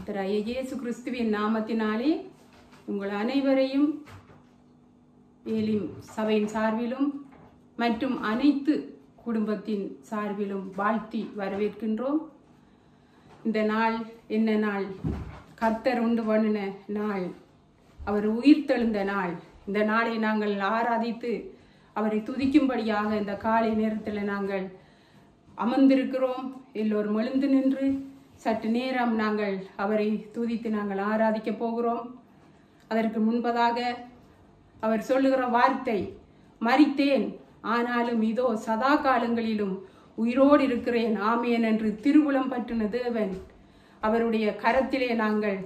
கர்த்தராகிய இயேசு கிறிஸ்துவின் நாமத்தினாலே உங்கள் அனைவரையும் ஏலிம் சபையின் சார்பிலும் மற்றும் அனைத்து குடும்பத்தின் சார்பிலும் வாழ்த்தி வரவேற்கின்றோம் இந்த நாள் என்ன நாள் கர்த்தர் உண்டு பண்ணின நாள் அவர் உயிர்த்தெழுந்த நாள் இந்த நாளை நாங்கள் ஆராதித்து அவரை துதிக்கும்படியாக இந்த காலை நேரத்தில் நாங்கள் அமர்ந்திருக்கிறோம் எல்லோரும் எழுந்து நின்று சற்று நேரம் நாங்கள் அவரை துதித்து நாங்கள் ஆராதிக்க போகிறோம் அதற்கு முன்பதாக அவர் சொல்லுகிற வார்த்தை மறித்தேன் ஆனாலும் இதோ சதா காலங்களிலும் உயிரோடு இருக்கிறேன் ஆமேன் என்று திருவுளம் பற்றின தேவன் அவருடைய கரத்திலே நாங்கள்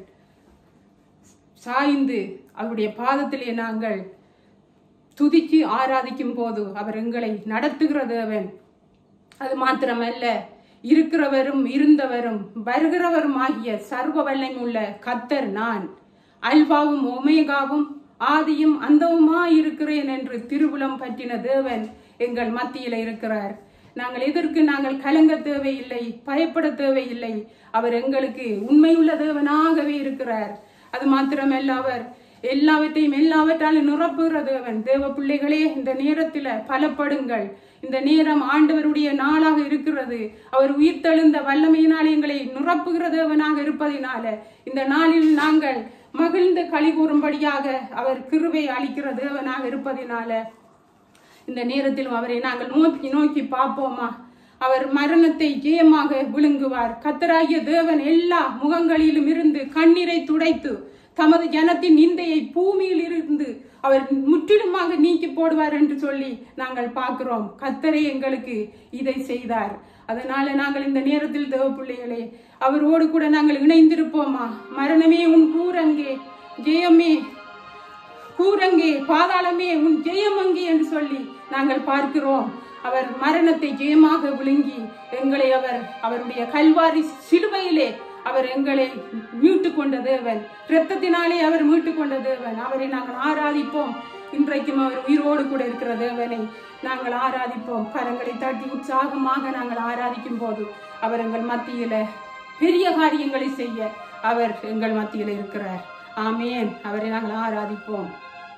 சாய்ந்து அவருடைய பாதத்திலே நாங்கள் துதிச்சு ஆராதிக்கும் போது அவர் எங்களை நடத்துகிற தேவன் அது மாத்திரமல்ல இருக்கிறவரும் இருந்தவரும் வருகிறவரும் ஆகிய சர்வ வல்லமையுள்ள கத்தர் நான் அல்வாவும் ஒமேகாவும் ஆதியும் அந்தவுமா இருக்கிறேன் என்று திருவுளம் பற்றின தேவன் எங்கள் மத்தியில இருக்கிறார் நாங்கள் எதற்கு நாங்கள் கலங்க தேவையில்லை பயப்பட தேவையில்லை அவர் எங்களுக்கு உண்மையுள்ள தேவனாகவே இருக்கிறார் அது மாத்திரமல்ல அவர் எல்லாவற்றையும் எல்லாவற்றாலும் நிரப்புகிற தேவன் தேவ பிள்ளைகளே இந்த நேரத்தில் பலப்படுங்கள் இந்த நேரம் ஆண்டவருடைய நாளாக இருக்கிறது அவர் உயிர்த்தெழுந்த வல்லமையினால் எங்களை நிரப்புகிற தேவனாக இருப்பதினால இந்த நாளில் நாங்கள் மகிழ்ந்து களி கூறும்படியாக அவர் கிருவை அளிக்கிற தேவனாக இருப்பதினால இந்த நேரத்திலும் அவரை நாங்கள் நோக்கி நோக்கி பார்ப்போமா அவர் மரணத்தை ஜெயமாக விழுங்குவார் கத்தராகிய தேவன் எல்லா முகங்களிலும் இருந்து கண்ணீரை துடைத்து தமது ஜனத்தின் நிந்தையை பூமியில் இருந்து அவர் முற்றிலுமாக நீக்கி போடுவார் என்று சொல்லி நாங்கள் பார்க்கிறோம் கத்தரை எங்களுக்கு இதை செய்தார் அதனால நாங்கள் இந்த நேரத்தில் தேவ பிள்ளைகளே அவரோடு கூட நாங்கள் இணைந்திருப்போமா மரணமே உன் கூரங்கே ஜெயமே கூரங்கே பாதாளமே உன் ஜெயம் அங்கே என்று சொல்லி நாங்கள் பார்க்கிறோம் அவர் மரணத்தை ஜெயமாக விழுங்கி எங்களை அவர் அவருடைய கல்வாரி சிலுவையிலே அவர் எங்களை மீட்டு கொண்ட தேவன் இரத்தத்தினாலே அவர் மீட்டு கொண்ட தேவன் அவரை நாங்கள் ஆராதிப்போம் இன்றைக்கும் அவர் உயிரோடு கூட இருக்கிற தேவனை நாங்கள் ஆராதிப்போம் கரங்களை தட்டி உற்சாகமாக நாங்கள் ஆராதிக்கும் போது அவர் எங்கள் மத்தியில பெரிய காரியங்களை செய்ய அவர் எங்கள் மத்தியில இருக்கிறார் ஆமேன் அவரை நாங்கள் ஆராதிப்போம்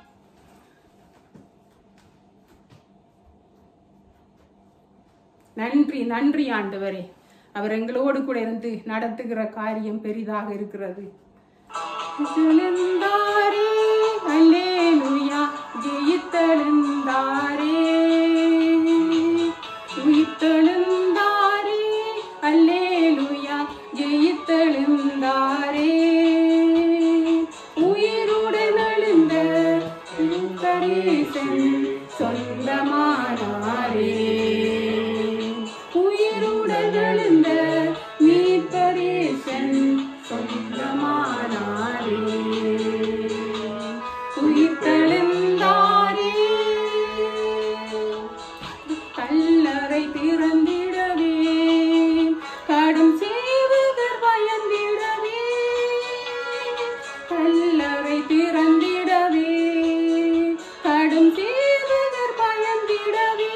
நன்றி நன்றி ஆண்டவரே அவர் எங்களோடு கூட இருந்து நடத்துகிற காரியம் பெரிதாக இருக்கிறது எழுந்தாரே அல்லேலூயா ஜெயித்தெழுந்தாரே உயிர்த்தெழுந்தாரே அல்லேலூயா ஜெயித்தெழுந்தாரே உயிருடன் எழுந்த கரீசன் சொந்தமானாரே உயிருடன் எழுந்த மீட்பரேசன் சொந்தமானாரே உயிர்த்தெழுந்தாரே கல்லறை திறந்திடவே கடும் சேவகர் பயந்திடவே கல்லறை திறந்திடவே கடும் சேவகர் பயந்திடவே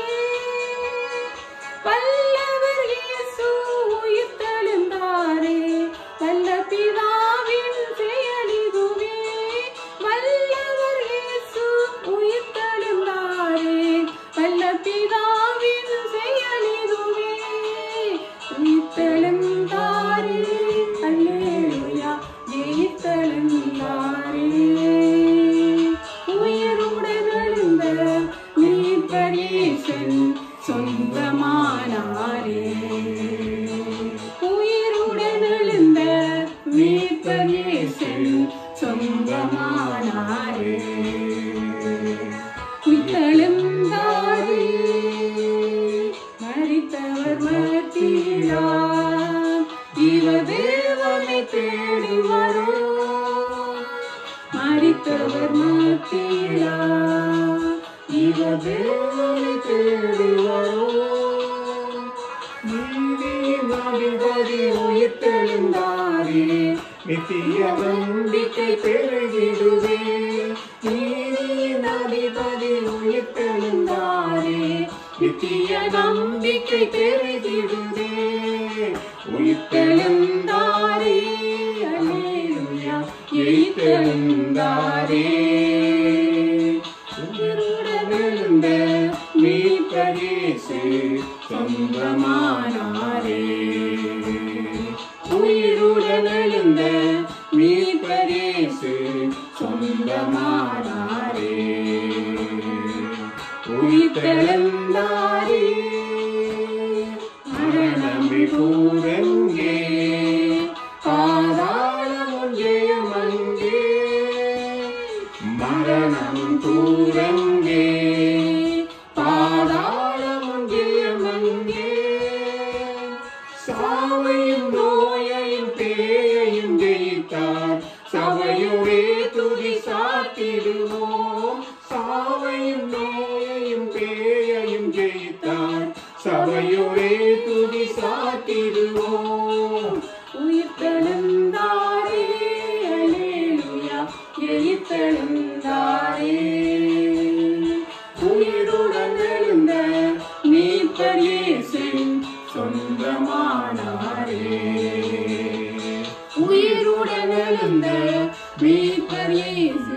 வல்லவர் இயேசு உயிர்த்தெழுந்தாரே வல்ல பிதாவின் செயலிதுவே வல்லவர் இயேசு உயிர்த்தெழுந்தாரே வல்ல பிதாவின் செயலிதுவே உயிர்த்தெழுந்தாரே அல்லேலூயா ஜெயித்தெழுந்தாரே உயிருடன் எழுந்த மீட்பரேசன் சொந்தமானாரே உயிருடன் எழுந்த மீட்பரேசன் சொந்தமானாரே உயிர்த்தெழுந்தாரே மறித்தவர் மத்தியிலா இவ தேவனை தேடி வரும் மறித்தவர் மத்தியிலா இவ தேவனை தேடி வரும் நீதியின் அதிபதி உயிர்த்தெழுந்தாரே நித்திய நம்பிக்கை பெருகிடுவே நீதியின் அதிபதி உயிர்த்தெழுந்தாரே நித்திய நம்பிக்கை பெருகிடுவே உயிர்த்தெழுந்தாரே அல்லேலூயா மீட்பரேசு சொந்தமானாரே உயிருடன் எழுந்த மீட்பரேசு சொந்தமானாரே உயிர்த்தெழுந்தாரே மரணமே பூரங்கே பாதாளமும் ஜெயமங்கே மரணம் தூரங்கே பாதாளமும் ஜெயமங்கே சாவையும் நோயையும் பேயையும் ஜெயித்தார் சபையுடே துதி சாத்திடுவோம் சாவையும் நோயையும் பேயையும் ஜெயித்தார் சபையுடே துதி சாத்திடுவோம் உயிர்த்தெழுந்தாரே அல்லேலூயா ஜெயித்தெழுந்தாரே உயிருடன் எழுந்த மீட்பர் இயேசு சொந்தமானாரே உயிருடன் எழுந்த மீட்பர் இயேசு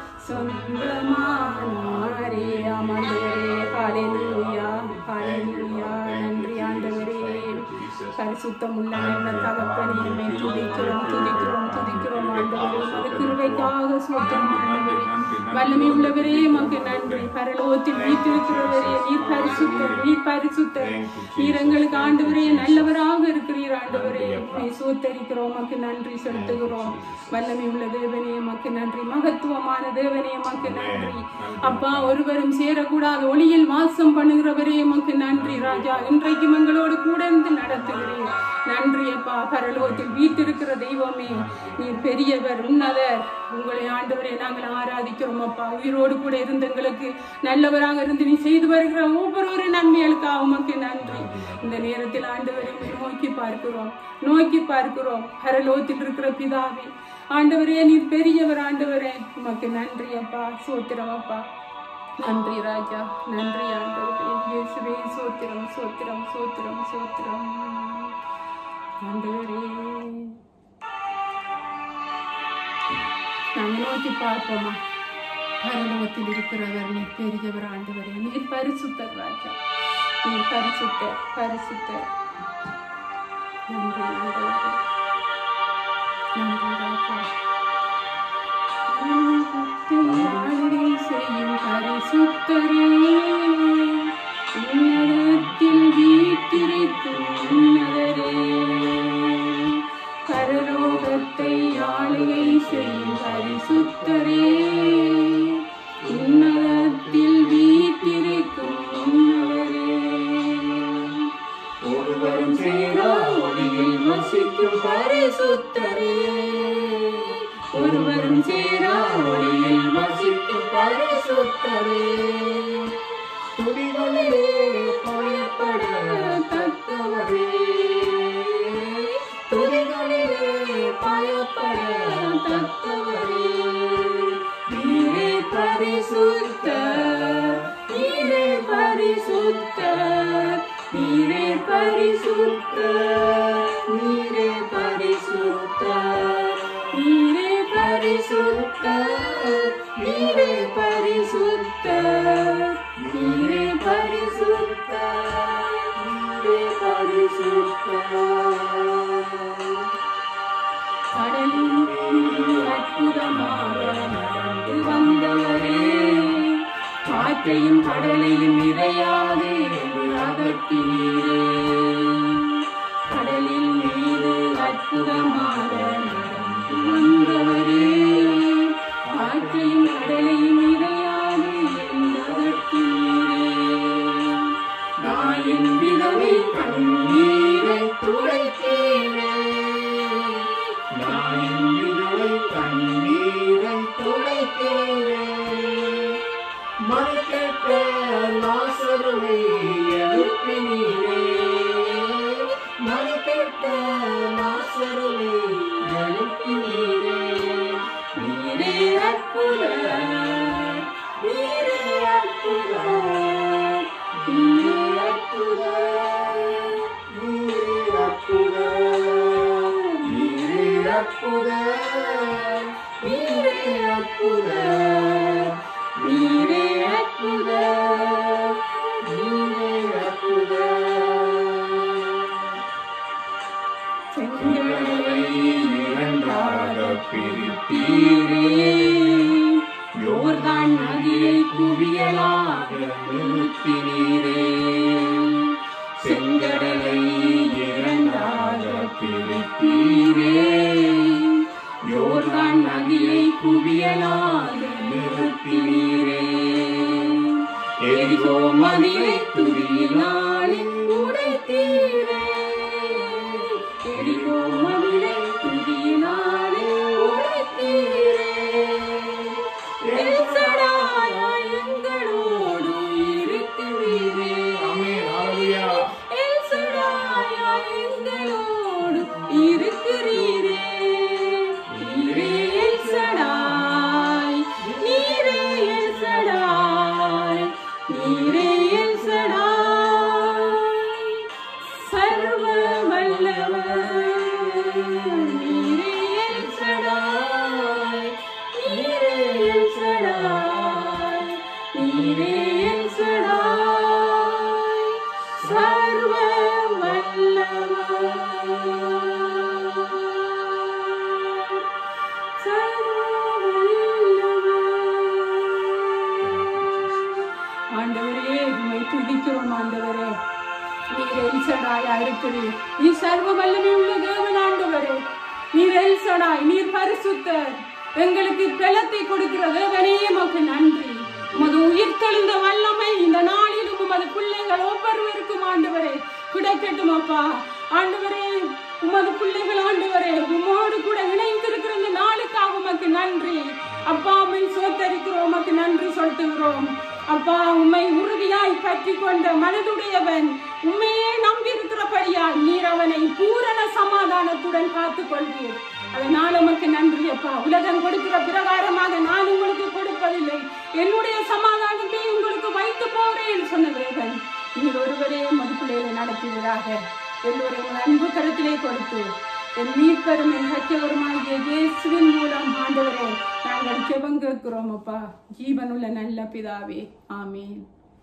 சொந்தமானாரே ஆமாண்டவரே ஹalleluya ஹalleluya நன்றி ஆண்டவரே பரிசுத்தம் உள்ள நல்ல தகப்பனே உம்மை துதிக்கிறோம் துதிக்கிறோம் துதிக்கிறோம் ஆண்டவரே உமது கிருபைக்காக சோத்திரம் ஆண்டவரே வல்லமை உள்ளவரே மக்கு நன்றி பரலோகத்தில் வீட்டிருக்கிறவரே நீர் பரிசுத்தர் நீர் பரிசுத்தர் நீர் எங்களுக்கு ஆண்டவரே நல்லவராக இருக்கிறீர் ஆண்டவரே உம்மை சோத்தரிக்கிறோம் மக்கு நன்றி செலுத்துகிறோம் வல்லமை உள்ள தேவனே மக்கு நன்றி மகத்துவமான தேவனே மக்கு நன்றி அப்பா ஒருவரும் சேரக்கூடாத ஒளியில் வாசம் பண்ணுகிறவரே மக்கு நன்றி ராஜா இன்றைக்கும் எங்களோடு கூட இருந்து நடத்துகிறீர் நன்றி அப்பா பரலோகத்தில் வீட்டிருக்கிற தெய்வமே நீர் பெரியவர் உன்னதர் உங்களை ஆண்டவரை நாங்கள் ஆராதிக்கிறோம் அப்பா உயிரோடு கூட இருந்த எங்களுக்கு நல்லவராக இருந்து நீ செய்து வருகிற ஒவ்வொரு நன்மைகளுக்காக உமக்கு நன்றி இந்த நேரத்தில் ஆண்டவரை உம்மை நோக்கி பார்க்கிறோம் நோக்கி பார்க்கிறோம் பரலோகத்தில் இருக்கிற பிதாவே ஆண்டவரே நீர் பெரியவர் ஆண்டவரே உமக்கு நன்றி அப்பா சோத்திரம் அப்பா நன்றி ராஜா நன்றி ஆண்டவரே இயேசுவே சோத்திரம் சோத்திரம் சோத்திரம் சோத்திரம் ஆண்டவரே நாம் நோக்கி பார்ப்போமா பரலோகத்தில் இருக்கிறவர் நீர் பெரியவர் ஆண்டவரே நீர் பரிசுத்தர் ராஜா நீர் பரிசுத்தர் பரிசுத்தர் நன்றி ஆண்டவரே நன்றி ராஜா ஆளுகை செய்யும் பரிசுத்தரே உன்னதத்தில் வீட்டிருக்கும் உன்னதரே பரலோகத்தை ஆளுகை செய்யும் பரிசுத்தரே உன்னதத்தில் வீட்டிருக்கும் உன்னதரே ஒருவரும் சேரா ஒளியில் வசிக்கும் பரிசுத்தரே ஒருவரும் சேரா ஒளியில் வசிக்கும் பரிசுத்தரே துடிகளிலே பயப்பட தக்கவரே துடிகளிலே பயப்பட தக்கவரே நீரே பரிசுத்த நீரே பரிசுத்த நீரே பரிசுத்த நீரே பரிசுத்த நீரே பரிசுத்த நீரே பரிசுத்த நீரே பரிசுத்த நீரே பரிசுத்த கடலில் அற்புதமாக நடந்து வந்தவரே காற்றையும் கடலையும் இறையாதே அகற்றினீரே கடலில் மீது அற்புதமாக நடந்து வந்தவரே காற்றையும் கடலையும் இறையாதே அகற்றினீரே நாயின் விதவை கண்ணீரை துடைத்தீரே நாயின் விதவை கண்ணீரை துடைத்தீரே மறுக்கேட்ட நாசருவை எழுப்பினீரே மறுக்கேட்ட நாசருவை எழுப்பினீரே நீரே அற்புதர் நீரே அற்புதர் நீரே அற்புதர் நீரே அற்புதர் நீரே அற்புதர் நீரே அற்புதர் நீரே குவியலாக நிறுத்தினீரே செங்கடலை இரண்டாக பிரித்தீரே யோர்தான் நதியை குவியலாக நிறுத்தினீரே எரிகோ மதிலை துதியினாலே உடைத்தீரே எரிகோ மதிலை துதியினாலே உடைத்தீரே எல்சடாயாய் எங்களோடு இருக்கிறீரே. எல்சடாயாய் எங்களோடு இருக்கிறீரே. நீரே எல்சடாய், நீரே எல்சடாய், நீரே எல்சடாய். சர்வ வல்லவர் நீரே எல்சடாய், நீரே எல்சடாய், நீரே எல்சடாய். சர்வ வல்லவர் ஆண்டவரே உண்மை துதிக்கிறோம் ஆண்டவரே நீர் எல்சடாயா இருக்கிறீர் நீ சர்வ வல்லமை உள்ள தேவன் ஆண்டவரே நீர் எல்சடாய் நீர் பரிசுத்தர் எங்களுக்கு பலத்தை கொடுக்கிற தேவனே உமக்கு நன்றி உமது உயிர் தெளிந்த வல்லமை இந்த நாளிலும் உமது பிள்ளைகள் ஒவ்வொருவருக்கும் ஆண்டவரே கிடைக்கட்டும் அப்பா ஆண்டவரே உமது பிள்ளைகள் ஆண்டவரே உமோடு கூட இணைந்திருக்கிற இந்த நாளுக்காக உமக்கு நன்றி அப்பா உம்மை சோத்தரிக்கிறோம் உமக்கு நன்றி செலுத்துகிறோம் அப்பா உம்மை உறுதியாய் பற்றி கொண்ட மனதுடையவன் உண்மையே நம்பி இருக்கிறபடியால் நீர் அவனை பூரண சமாதானத்துடன் காத்துக் கொள்வீர் அதனால் உமக்கு நன்றி அப்பா உலகம் கொடுக்கிற பிரகாரமாக நான் உங்களுக்கு கொடுப்பதில்லை என்னுடைய சமாதானத்தை உங்களுக்கு வைத்து போகிறேன் சொன்ன தேவன் நீர் ஒருவரே மதுப்பிள்ளைகளை நடத்துவதாக எல்லோரையும் அன்பு கருத்திலே கொடுத்து என் மீட்பெரும் என் ஹச்சவருமாகிய இயேசுவின் மூலம் ஆண்டவரே நாங்கள் ஜெபம் கேட்கிறோம் அப்பா ஜீவனுள்ள நல்ல பிதாவே ஆமீன்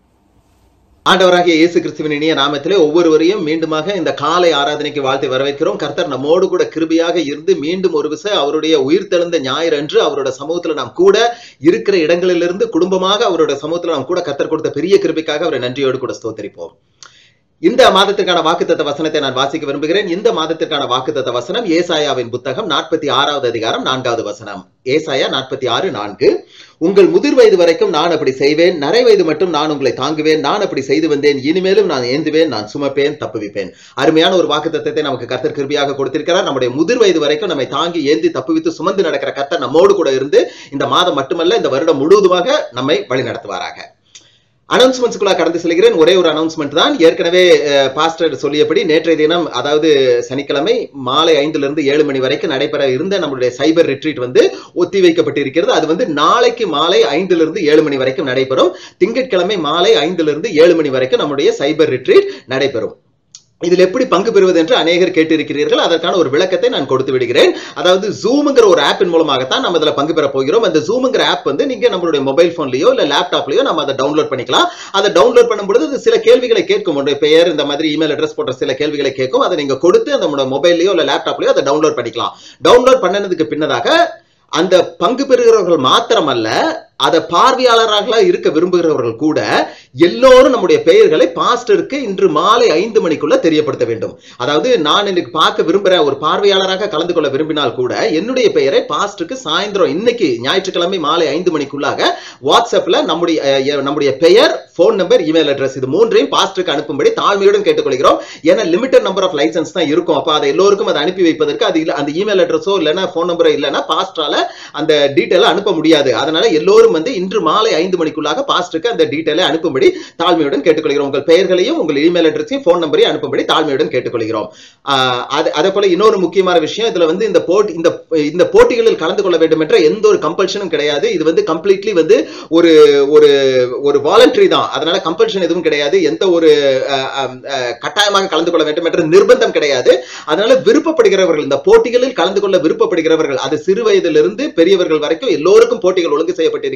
ஆண்டவராகிய இயேசு கிறிஸ்துவின் இனிய நாமத்திலே ஒவ்வொருவரையும் மீண்டுமாக இந்த காலை ஆராதனைக்கு வாழ்த்தி வரவேற்கிறோம் கர்த்தர் நம்மோடு கூட கிருபையாக இருந்து மீண்டும் ஒரு விசை அவருடைய உயிர்த்தெழுந்த ஞாயிறு அன்று அவரோட சமூகத்துல நாம் கூட இருக்கிற இடங்களிலிருந்து குடும்பமாக அவரோட சமூகத்துல நாம் கூட கர்த்தர் கொடுத்த பெரிய கிருபைக்காக அவரை நன்றியோடு கூட ஸ்தோத்தரிப்போம் இந்த மாதத்திற்கான வாக்குத்தத்த வசனத்தை நான் வாசிக்க விரும்புகிறேன் இந்த மாதத்திற்கான வாக்குத்தத்த வசனம் ஏசாயாவின் புத்தகம் நாற்பத்தி ஆறாவது அதிகாரம் நான்காவது வசனம் ஏசாயா நாற்பத்தி ஆறு நான்கு உங்கள் முதிர் வயது வரைக்கும் நான் அப்படி செய்வேன் நரை வயது மட்டும் நான் உங்களை தாங்குவேன் நான் அப்படி செய்து வந்தேன் இனிமேலும் நான் ஏந்துவேன் நான் சுமப்பேன் தப்புவிப்பேன் அருமையான ஒரு வாக்குத்தத்தத்தை நமக்கு கர்த்தர் கிருபியாக கொடுத்திருக்கிறார் நம்முடைய முதிர் வயது வரைக்கும் நம்மை தாங்கி ஏந்தி தப்புவித்து சுமந்து நடக்கிற கர்த்தர் நம்மோடு கூட இருந்து இந்த மாதம் மட்டுமல்ல இந்த வருடம் முழுவதுமாக நம்மை வழி நடத்துவாராக அனௌன்ஸ்மெண்ட்ஸ்குள்ள கடந்து செல்கிறேன் ஒரே ஒரு அனௌன்ஸ்மெண்ட் தான் ஏற்கனவே பாஸ்டர் சொல்லியபடி நேற்றைய தினம் அதாவது சனிக்கிழமை மாலை ஐந்துல இருந்து ஏழு மணி வரைக்கும் நடைபெற இருந்த நம்மளுடைய சைபர் ரிட்ரீட் வந்து ஒத்தி வைக்கப்பட்டிருக்கிறது அது வந்து நாளைக்கு மாலை ஐந்துல இருந்து ஏழு மணி வரைக்கும் நடைபெறும் திங்கட்கிழமை மாலை ஐந்துல இருந்து ஏழு மணி வரைக்கும் நம்முடைய சைபர் ரிட்ரீட் நடைபெறும் இதில் எப்படி பங்கு பெறுவது என்று அநேகர் கேட்டிருக்கிறீர்கள் அதற்கான ஒரு விளக்கத்தை நான் கொடுத்து விடுகிறேன் அதாவது ஜூம்ங்கிற ஒரு ஆப்பின் மூலமாகத்தான் நம்ம இதில் பங்கு பெற போகிறோம் அந்த ஜூம்ங்கிற ஆப் வந்து நீங்க நம்மளுடைய மொபைல் போன்லயோ இல்ல லேப்டாப்லயோ நம்ம அதை டவுன்லோட் பண்ணிக்கலாம் அதை டவுன்லோட் பண்ணும்பொழுது அது சில கேள்விகளை கேட்கும் உங்களுடைய பெயர் இந்த மாதிரி இமெயில் அட்ரஸ் போன்ற சில கேள்விகளை கேட்கும் அதை நீங்க கொடுத்து அந்த மொபைல்லயோ இல்ல லேப்டாப்லயோ அதை டவுன்லோட் பண்ணிக்கலாம் டவுன்லோட் பண்ணதுக்கு பின்னதாக அந்த பங்கு பெறுகிறவர்கள் மாத்திரமல்ல அதை பார்வையாளராக இருக்க விரும்புகிறவர்கள் கூட எல்லோரும் நம்முடைய பெயர்களை பாஸ்டருக்கு இன்று மாலை ஐந்து மணிக்குள்ள தெரியப்படுத்த வேண்டும் அதாவது நான் இன்னைக்கு பார்க்க விரும்புறேன் ஒரு பார்வையாளராக கலந்து கொள்ள விரும்பினால் கூட என்னுடைய பெயரை பாஸ்டருக்கு சாயந்தரம் இன்னைக்கு ஞாயிற்றுக்கிழமை மாலை ஐந்து மணிக்குள்ளாக வாட்ஸ்அப்ல நம்முடைய அஹ், நம்முடைய பெயர் போன் நம்பர் இமெயில் அட்ரஸ் இது மூன்றையும் பாஸ்டருக்கு அனுப்பும்படி தாழ்மையுடன் கேட்டுக்கொள்கிறோம் ஏன்னா லிமிடெட் நம்பர் ஆஃப் லைசன்ஸ் தான் இருக்கும் அப்ப அதை எல்லோருக்கும் அதை அனுப்பி வைப்பதற்கு அது இல்ல அந்த இமெயில் அட்ரஸோ இல்லைன்னா போன் நம்பரோ இல்லைன்னா பாஸ்டரால அந்த டீட்டெயிலை அனுப்ப முடியாது அதனால எல்லோரும் வந்து இன்று மாலை ஐந்து மணிக்குள்ளாக பாஸ்டருக்கு அந்த டீட்டெயிலை அனுப்பும்படி தாழ்மையுடன் கேட்டுக்கொள்கிறோம் உங்கள் பெயர்களையும் உங்கள் இமெயில் அட்ரஸையும் போன் நம்பரையும் அனுப்பும்படி தாழ்மையுடன் கேட்டுக்கொள்கிறோம் ஆஹ் அது அதே போல இன்னொரு முக்கியமான விஷயம் இதுல வந்து இந்த போட்டி இந்த இந்த போட்டிகளில் கலந்து கொள்ள வேண்டும் என்ற எந்த ஒரு கம்பல்ஷனும் கிடையாது இது வந்து கம்ப்ளீட்லி வந்து ஒரு ஒரு ஒரு வாலண்டரி தான் அதனால கம்பல்ஷன் எதுவும் கிடையாது எந்த ஒரு அஹ், அஹ், அஹ், கட்டாயமாக கலந்து கொள்ள வேண்டும் என்ற நிர்பந்தம் கிடையாது அதனால விருப்பப்படுகிறவர்கள் இந்த போட்டிகளில் கலந்து கொள்ள விருப்பப்படுகிறவர்கள் அது சிறு வயதிலிருந்து பெரியவர்கள் வரைக்கும் எல்லோருக்கும் போட்டிகள் ஒழுங்கு செய்யப்பட்டிருக்கிறது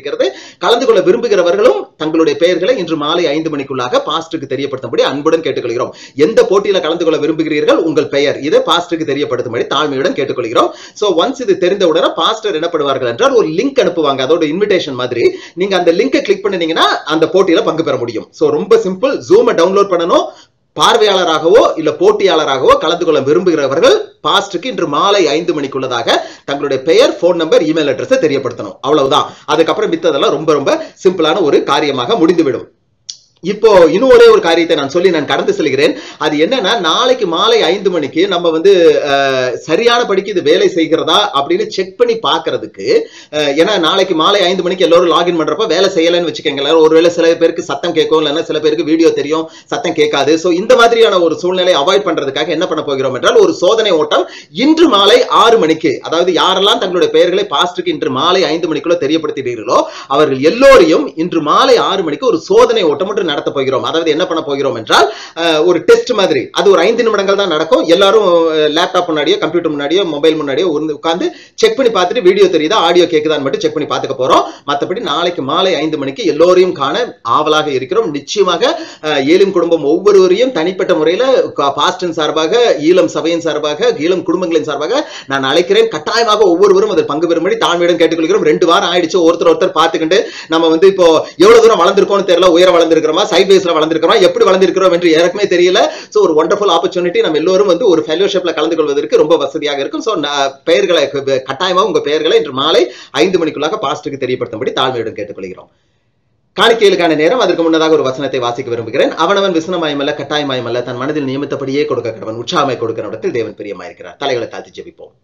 இருக்கிறது கலந்து கொள்ள விரும்புகிறவர்களும் தங்களுடைய பெயர்களை இன்று மாலை ஐந்து மணிக்குள்ளாக பாஸ்டருக்கு தெரியப்படுத்தும்படி அன்புடன் கேட்டுக்கொள்கிறோம் எந்த போட்டியில கலந்து கொள்ள விரும்புகிறீர்கள் உங்கள் பெயர் இதை பாஸ்டருக்கு தெரியப்படுத்தும்படி தாழ்மையுடன் கேட்டுக்கொள்கிறோம் சோ ஒன்ஸ் இது தெரிந்தவுடனே பாஸ்டர் என்ன பண்ணுவார்கள் என்றால் ஒரு லிங்க் அனுப்புவாங்க அதோட இன்விடேஷன் மாதிரி நீங்க அந்த லிங்கை கிளிக் பண்ணினீங்கன்னா அந்த போட்டியில பங்கு பெற முடியும் சோ ரொம்ப சிம்பிள் ஜூமை டவுன்லோட் பண்ணணும் பார்வையாளராகவோ இல்ல போட்டியாளராகவோ கலந்து கொள்ள விரும்புகிறவர்கள் பாஸ்டுக்கு இன்று மாலை ஐந்து மணிக்குள்ளதாக தங்களுடைய பெயர் போன் நம்பர் இமெயில் அட்ரஸை தெரியப்படுத்தணும் அவ்வளவுதான் அதுக்கப்புறம் மித்ததெல்லாம் ரொம்ப ரொம்ப சிம்பிளான ஒரு காரியமாக முடிந்துவிடும் இப்போ இன்னும் ஒரே ஒரு காரியத்தை நான் சொல்லி நான் கடந்து செல்கிறேன் அது என்னன்னா நாளைக்கு மாலை ஐந்து மணிக்கு நம்ம வந்து அஹ், சரியான படிக்கு இது வேலை செய்கிறதா அப்படின்னு செக் பண்ணி பார்க்கிறதுக்கு அஹ், ஏன்னா நாளைக்கு மாலை ஐந்து மணிக்கு எல்லாரும் லாகின் பண்றப்ப வேலை செய்யலைன்னு வச்சுக்கோங்களேன் ஒருவேளை சில பேருக்கு சத்தம் கேட்கும் இல்லைன்னா சில பேருக்கு வீடியோ தெரியும் சத்தம் கேட்காது சோ இந்த மாதிரியான ஒரு சூழ்நிலை அவாய்ட் பண்றதுக்காக என்ன பண்ண போகிறோம் என்றால் ஒரு சோதனை ஓட்டம் இன்று மாலை ஆறு மணிக்கு அதாவது யாரெல்லாம் தங்களுடைய பெயர்களை பாஸ்டுக்கு இன்று மாலை ஐந்து மணிக்குள்ள தெரியப்படுத்தினீர்களோ அவர்கள் எல்லோரையும் இன்று மாலை ஆறு மணிக்கு ஒரு சோதனை ஓட்டம் ஒன்று நடத்த போகிறோம் அதாவது என்ன பண்ண போகிறோம் என்றால் அஹ், ஒரு டெஸ்ட் மாதிரி அது ஒரு ஐந்து நிமிடங்கள் தான் நடக்கும் எல்லாரும் லேப்டாப் முன்னாடியோ கம்ப்யூட்டர் முன்னாடியோ மொபைல் முன்னாடியோ உருந்து- உட்கார்ந்து செக் பண்ணி பார்த்துட்டு வீடியோ தெரியுதா ஆடியோ கேக்குதான்னு மட்டும் செக் பண்ணி பார்த்துக்க போறோம் மற்றபடி நாளைக்கு மாலை ஐந்து மணிக்கு எல்லோரையும் காண ஆவலாக இருக்கிறோம் நிச்சயமாக அஹ், ஏலும் குடும்பம் ஒவ்வொருவரையும் தனிப்பட்ட முறையில பாஸ்டின் சார்பாக ஈழம் சபையின் சார்பாக ஈழம் குடும்பங்களின் சார்பாக நான் அழைக்கிறேன் கட்டாயமாக ஒவ்வொருவரும் அதில் பங்கு பெறும்படி தாழ்மையுடன் கேட்டுக்கொள்கிறோம் ரெண்டு வாரம் ஆயிடுச்சு ஒருத்தர் ஒருத்தர் பார்த்துக்கிட்டு நம்ம வந்து இப்போ எவ்வளவு தூரம் வளர்ந்திருக்கோம்னு தெரியல உயர வளர்ந்திருக்கிறோமா சைட் பேஸ்ல வளர்ந்திருக்கிறோம் எப்படி வளர்ந்திருக்கிறோம் என்று எனக்குமே தெரியல சோ ஒரு ஒண்டர்ஃபுல் ஆப்பர்ச்சுனிட்டி நம்ம எல்லோரும் வந்து ஒரு ஃபெலோஷிப்ல கலந்து கொள்வதற்கு ரொம்ப வசதியாக இருக்கும் சோ பெயர்களை க- கட்டாயமாக உங்க பெயர்களை இன்று மாலை ஐந்து மணிக்குள்ளாக பாஸ்டுக்கு தெரியப்படுத்தும்படி தாழ்மையுடன் கேட்டுக்கொள்கிறோம் காணிக்கைகளுக்கான நேரம் அதற்கு முன்னதாக ஒரு வசனத்தை வாசிக்க விரும்புகிறேன் அவனவன் விசனமாயமல்ல கட்டாயமாயமல்ல தன் மனதில் நியமித்தபடியே கொடுக்க கடவன் உற்சாகமாய் கொடுக்கிற இடத்தில் தேவன் பிரியமாயிருக்கிறார் தலைகளை தாழ்த்தி ஜெபிப்போம்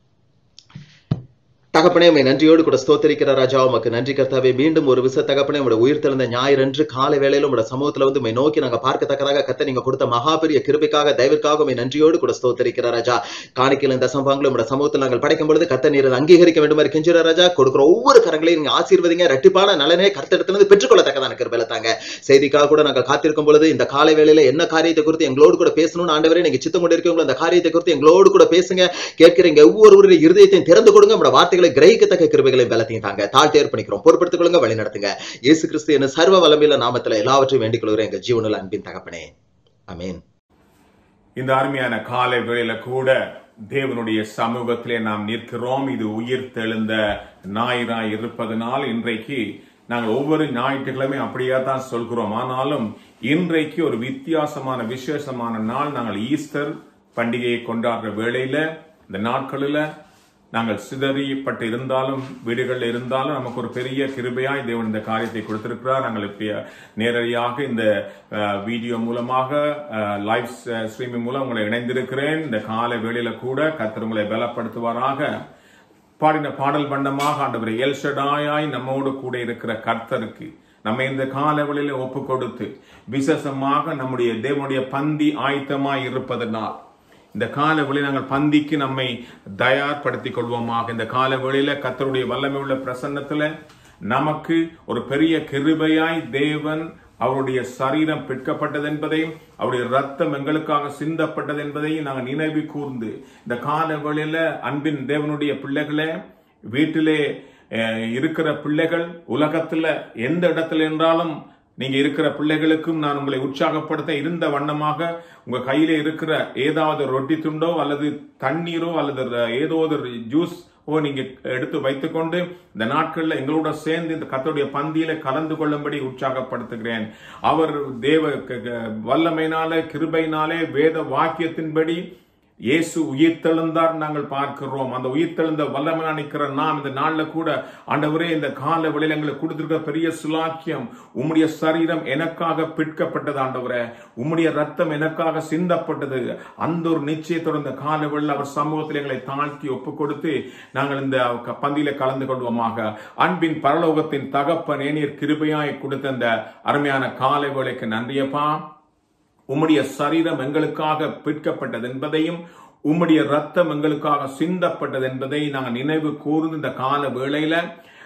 தகப்பனே உம்மை நன்றியோடு கூட ஸ்தோத்தரிக்கிற ராஜா உமக்கு நன்றி கர்த்தாவே மீண்டும் ஒரு விச தகப்பனே உங்களோட உயிர் தெழுந்த ஞாயிறன்று காலை வேளையில உங்களோட சமூகத்துல வந்து உம்மை நோக்கி நாங்க பார்க்கத்தக்கதாக கத்த நீங்க கொடுத்த மகா பெரிய கிருபைக்காக தயவிற்காக உம்மை நன்றியோடு கூட ஸ்தோத்தரிக்கிற ராஜா காணிக்கையில் இந்த சம்பவங்களும் உங்களோட சமூகத்தில் நாங்கள் படைக்கும் பொழுது கத்த நீர் அதை அங்கீகரிக்க வேண்டும் மாதிரி கெஞ்சுற ராஜா கொடுக்குற ஒவ்வொரு கரங்களையும் நீங்க ஆசீர்வதிங்க ரெட்டிப்பான நலனே கர்த்தடத்திலிருந்து பெற்றுக்கொள்ளத்தக்கதான கிருபையில தாங்க செய்திக்காக கூட நாங்கள் காத்திருக்கும் பொழுது இந்த காலை வேளையில என்ன காரியத்தை குறித்து எங்களோடு கூட பேசணும்னு ஆண்டவரே நீங்க சித்தம் கொண்டு இருக்கீங்களோ அந்த காரியத்தை குறித்து எங்களோடு கூட பேசுங்க கேட்கிறீங்க ஒவ்வொருவருடைய இருதயத்தையும் திறந்து கொடுங்க உங்களோட வார்த்தைகளை கிரகிக்கத்தக்க கிருபைகளை பலத்தையும் தாங்க தாழ்த்தி ஏற்பணிக்கிறோம் பொறுப்படுத்திக் கொள்ளுங்க வழி நடத்துங்க இயேசு கிறிஸ்து என்ன சர்வ வல்லமையில நாமத்துல எல்லாவற்றையும் வேண்டிக் கொள்கிறேன் எங்க ஜீவனில் அன்பின் தகப்பனே அமேன் இந்த அருமையான காலை வேளையில கூட தேவனுடைய சமூகத்திலே நாம் நிற்கிறோம் இது உயிர் தெழுந்த ஞாயிறாய் இருப்பதனால் இன்றைக்கு நாங்கள் ஒவ்வொரு ஞாயிற்றுக்கிழமை அப்படியே தான் சொல்கிறோம் ஆனாலும் இன்றைக்கு ஒரு வித்தியாசமான விசேஷமான நாள் நாங்கள் ஈஸ்டர் பண்டிகையை கொண்டாடுற வேளையில இந்த நாட்களில் நாங்கள் சிதறிப்பட்டு இருந்தாலும் வீடுகளில் இருந்தாலும் நமக்கு ஒரு பெரிய கிருபையாய் தேவன் இந்த காரியத்தை கொடுத்திருக்கிறார் நாங்கள் இப்படி நேரடியாக இந்த அஹ், வீடியோ மூலமாக லைவ் ஸ்ட்ரீமிங் மூலம் உங்களை இணைந்திருக்கிறேன் இந்த காலை வேளையில கூட கர்த்தர் உங்களை பலப்படுத்துவாராக பாடின பாடல் பண்டமாக ஆண்டவர் எல்ஷடாயாய் நம்மோடு கூட இருக்கிற கர்த்தருக்கு நம்ம இந்த காலவெளியில ஒப்பு கொடுத்து விசேஷமாக நம்முடைய தேவனுடைய பந்தி ஆயத்தமாய் இருப்பதனால் இந்த காலவெளி நாங்கள் பந்திக்கு நம்மை தயார்படுத்திக் கொள்வோமாக இந்த காலவெளியில கர்த்தருடைய வல்லமை உள்ள பிரசன்னத்துல நமக்கு ஒரு பெரிய கிருபையாய் தேவன் அவருடைய சரீரம் பிற்கப்பட்டது என்பதையும் அவருடைய ரத்தம் எங்களுக்காக சிந்தப்பட்டது என்பதையும் நாங்கள் நினைவு கூர்ந்து இந்த காலவெளியில அன்பின் தேவனுடைய பிள்ளைகளே வீட்டிலே அஹ், இருக்கிற பிள்ளைகள் உலகத்துல எந்த இடத்துல என்றாலும் நீங்க இருக்கிற பிள்ளைகளுக்கும் நான் உங்களை உற்சாகப்படுத்த இருந்த வண்ணமாக உங்க கையில இருக்கிற ஏதாவது ரொட்டி துண்டோ அல்லது தண்ணீரோ அல்லது ர- ஏதோ ஒரு ஜூஸ் ஓ நீங்க எடுத்து வைத்துக்கொண்டு இந்த நாட்கள்ல எங்களோட சேர்ந்து இந்த கத்தருடைய பந்தியில கலந்து கொள்ளும்படி உற்சாகப்படுத்துகிறேன் அவர் தேவ க- க- வல்லமையினாலே கிருபையினாலே வேத வாக்கியத்தின்படி இயேசு உயிர்த்தெழுந்தார் நாங்கள் பார்க்கிறோம் அந்த உயிர்த்தெழுந்த வல்லமையா நிற்கிற நாம் இந்த நாள்ல கூட ஆண்டவரே இந்த கால வெளியில எங்களுக்கு கொடுத்திருக்கிற பெரிய சுலாக்கியம் உம்முடைய சரீரம் எனக்காக பிற்கப்பட்டது ஆண்டவரே உம்முடைய ரத்தம் எனக்காக சிந்தப்பட்டது அந்த ஒரு நிச்சயத்தோட இந்த கால வெளியில் அவர் சமூகத்தில் எங்களை தாழ்த்தி ஒப்பு கொடுத்து நாங்கள் இந்த க- பந்தியில கலந்து கொள்வோமாக அன்பின் பரலோகத்தின் தகப்பனே நீர் கிருபையாய் கொடுத்த இந்த அருமையான காலை வேளைக்கு நன்றியப்பா உம்முடைய சரீரம் எங்களுக்காக பிற்கப்பட்டது என்பதையும் உம்முடைய ரத்தம் எங்களுக்காக சிந்தப்பட்டது என்பதை நாங்கள் நினைவு கூர்ந்து இந்த கால வேளையில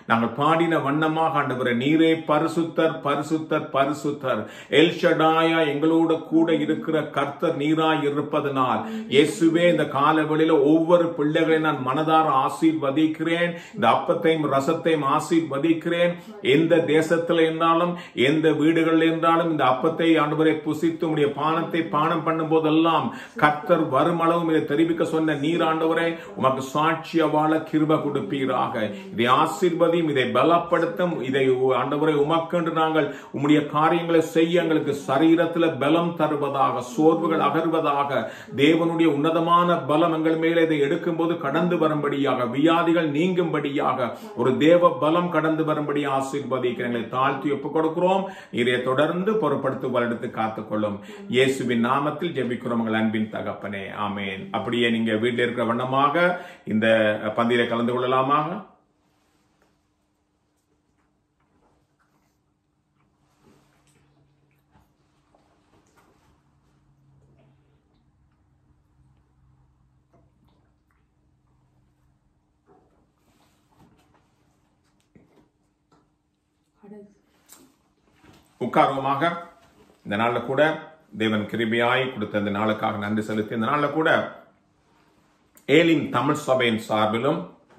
நாங்கள் பாடின வண்ணமாக ஆண்டவரே நீரே பரிசுத்தர் பரிசுத்தர் பரிசுத்தர் எல்ஷடாயா எங்களோட கூட இருக்கிற கர்த்தர் நீராய் இருப்பதனால் இயேசுவே இந்த காலவெளியில ஒவ்வொரு பிள்ளைகளை நான் மனதார ஆசீர்வதிக்கிறேன் இந்த அப்பத்தையும் ரசத்தையும் ஆசீர்வதிக்கிறேன் எந்த தேசத்துல இருந்தாலும் எந்த வீடுகளில் இருந்தாலும் இந்த அப்பத்தை ஆண்டவரை புசித்து உடைய பானத்தை பானம் பண்ணும் போதெல்லாம் கர்த்தர் வருமளவும் இதை தெரிவிக்க சொன்ன நீர் ஆண்டவரே உமக்கு சாட்சிய வாழ கிருப கொடுப்பீராக இதை ஆசீர்வதியும் இதை பலப்படுத்தும் இதை ஆண்டவரை உமக்கென்று நாங்கள் உம்முடைய காரியங்களை செய்ய எங்களுக்கு சரீரத்தில் பலம் தருவதாக சோர்வுகள் அகர்வதாக தேவனுடைய உன்னதமான பலம் எங்கள் மேலே இதை எடுக்கும்போது கடந்து வரும்படியாக வியாதிகள் நீங்கும்படியாக ஒரு தேவ பலம் கடந்து வரும்படி ஆசீர்வதிக்க எங்களை தாழ்த்தி ஒப்புக் கொடுக்கிறோம் இதை தொடர்ந்து பொறுப்படுத்து வருடத்து காத்துக்கொள்ளும் இயேசுவின் நாமத்தில் ஜெபிக்கிறோம் உங்கள் அன்பின் தகப்பனே ஆமேன் அப்படியே நீங்க வீட்டில் இருக்கிற வண்ணமாக இந்த பந்தியில கலந்து கொள்ளலாமாக உட்கார்வமாக இந்த நாள்ல கூட தேவன் கிருபியாய் கொடுத்த இந்த நாளுக்காக நன்றி செலுத்தி இந்த நாள்ல கூட ஏலின் தமிழ் சபையின் சார்பிலும்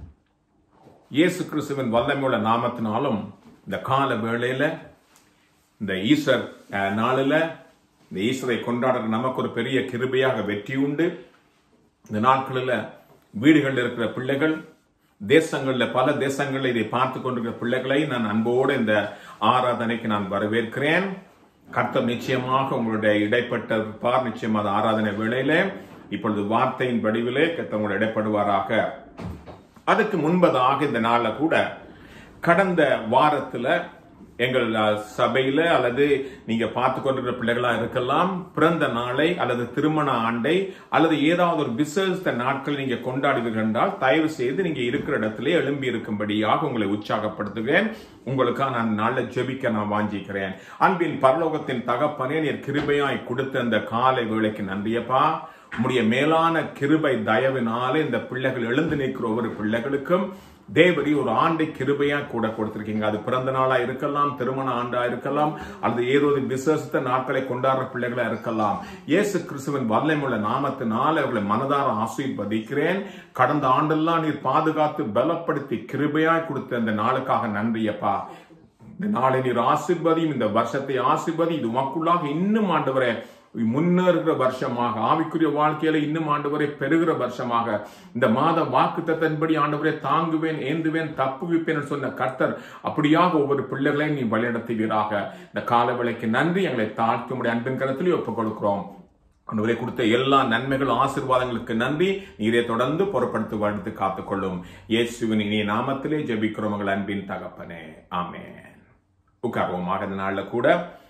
இயேசு கிறிஸ்துவின் வல்லமையுள்ள நாமத்தினாலும் இந்த கால வேளையில இந்த ஈஸ்டர் அஹ், நாளில் இந்த ஈஸ்டரை கொண்டாடுற நமக்கு ஒரு பெரிய கிருபையாக வெற்றி உண்டு இந்த நாட்களில் வீடுகளில் இருக்கிற பிள்ளைகள் தேசங்களில் பல தேசங்களில் இதை பார்த்து கொண்டிருக்கிற பிள்ளைகளை நான் அன்போடு இந்த ஆராதனைக்கு நான் வரவேற்கிறேன் கர்த்தர் நிச்சயமாக உங்களுடைய இடைப்பட்டிருப்பார் நிச்சயமாக ஆராதனை வேளையில இப்பொழுது வார்த்தையின் வடிவிலே கர்த்தர் உங்களுடைய இடைப்படுவாராக அதுக்கு முன்பதாக இந்த நாள்ல கூட கடந்த வாரத்துல எங்கள் அஹ், சபையில அல்லது நீங்க பார்த்து கொண்டிருக்கிற பிள்ளைகளா இருக்கலாம் பிறந்த நாளை அல்லது திருமண ஆண்டை அல்லது ஏதாவது ஒரு விசேஷ நாட்கள் நீங்க கொண்டாடுவீர்கள் என்றால் தயவு செய்து நீங்க இருக்கிற இடத்திலே எழும்பி இருக்கும்படியாக உங்களை உற்சாகப்படுத்துகிறேன் உங்களுக்காக நான் நாளை ஜெபிக்க நான் வாஞ்சிக்கிறேன் அன்பின் பரலோகத்தின் தகப்பனே நீர் கிருபையாய் கொடுத்த அந்த காலை வேளைக்கு நன்றியப்பா உம்முடைய மேலான கிருபை தயவினாலே இந்த பிள்ளைகள் எழுந்து நிற்கிற ஒவ்வொரு பிள்ளைகளுக்கும் தேவரி ஒரு ஆண்டை கிருபையா கூட கொடுத்திருக்கீங்க அது பிறந்த நாளா இருக்கலாம் திருமண ஆண்டா இருக்கலாம் அல்லது ஏதோ ஒரு விசேஷத்த நாட்களை கொண்டாடுற பிள்ளைகளா இருக்கலாம் இயேசு கிறிஸ்துவின் வல்லமுள்ள நாமத்தினால் அவர்களை மனதார ஆசீர்வதிக்கிறேன் கடந்த ஆண்டெல்லாம் நீர் பாதுகாத்து பலப்படுத்தி கிருபையாய் கொடுத்த இந்த நாளுக்காக நன்றியப்பா இந்த நாளை நீர் ஆசிர்வதியும் இந்த வருஷத்தை ஆசிர்வதி இது உமக்குள்ளாக இன்னும் ஆண்டவரே முன்னேறுகிற வருஷமாக ஆவிக்குரிய வாழ்க்கையில இன்னும் ஆண்டவரை பெறுகிற வருஷமாக இந்த மாத வாக்கு தத்தன்படி ஆண்டவரை தாங்குவேன் ஏந்துவேன் தப்புவிப்பேன் என்று சொன்ன கர்த்தர் அப்படியாக ஒவ்வொரு பிள்ளைகளையும் நீ வழிநடத்துவீராக இந்த காலவேளைக்கு நன்றி எங்களை தாழ்த்த முடிய அன்பின் கருத்திலே ஒப்புக் கொடுக்கிறோம் ஆண்டவரே கொடுத்த எல்லா நன்மைகள் ஆசீர்வாதங்களுக்கு நன்றி நீரே தொடர்ந்து பொறுப்படுத்தி வாழ்த்து காத்துக்கொள்ளும் இயேசுவின் இனிய நாமத்திலே ஜெபிக்கிறோம் உங்கள் அன்பின் தகப்பனே ஆமென் உட்கார்வோமாக இந்த நாள்ல கூட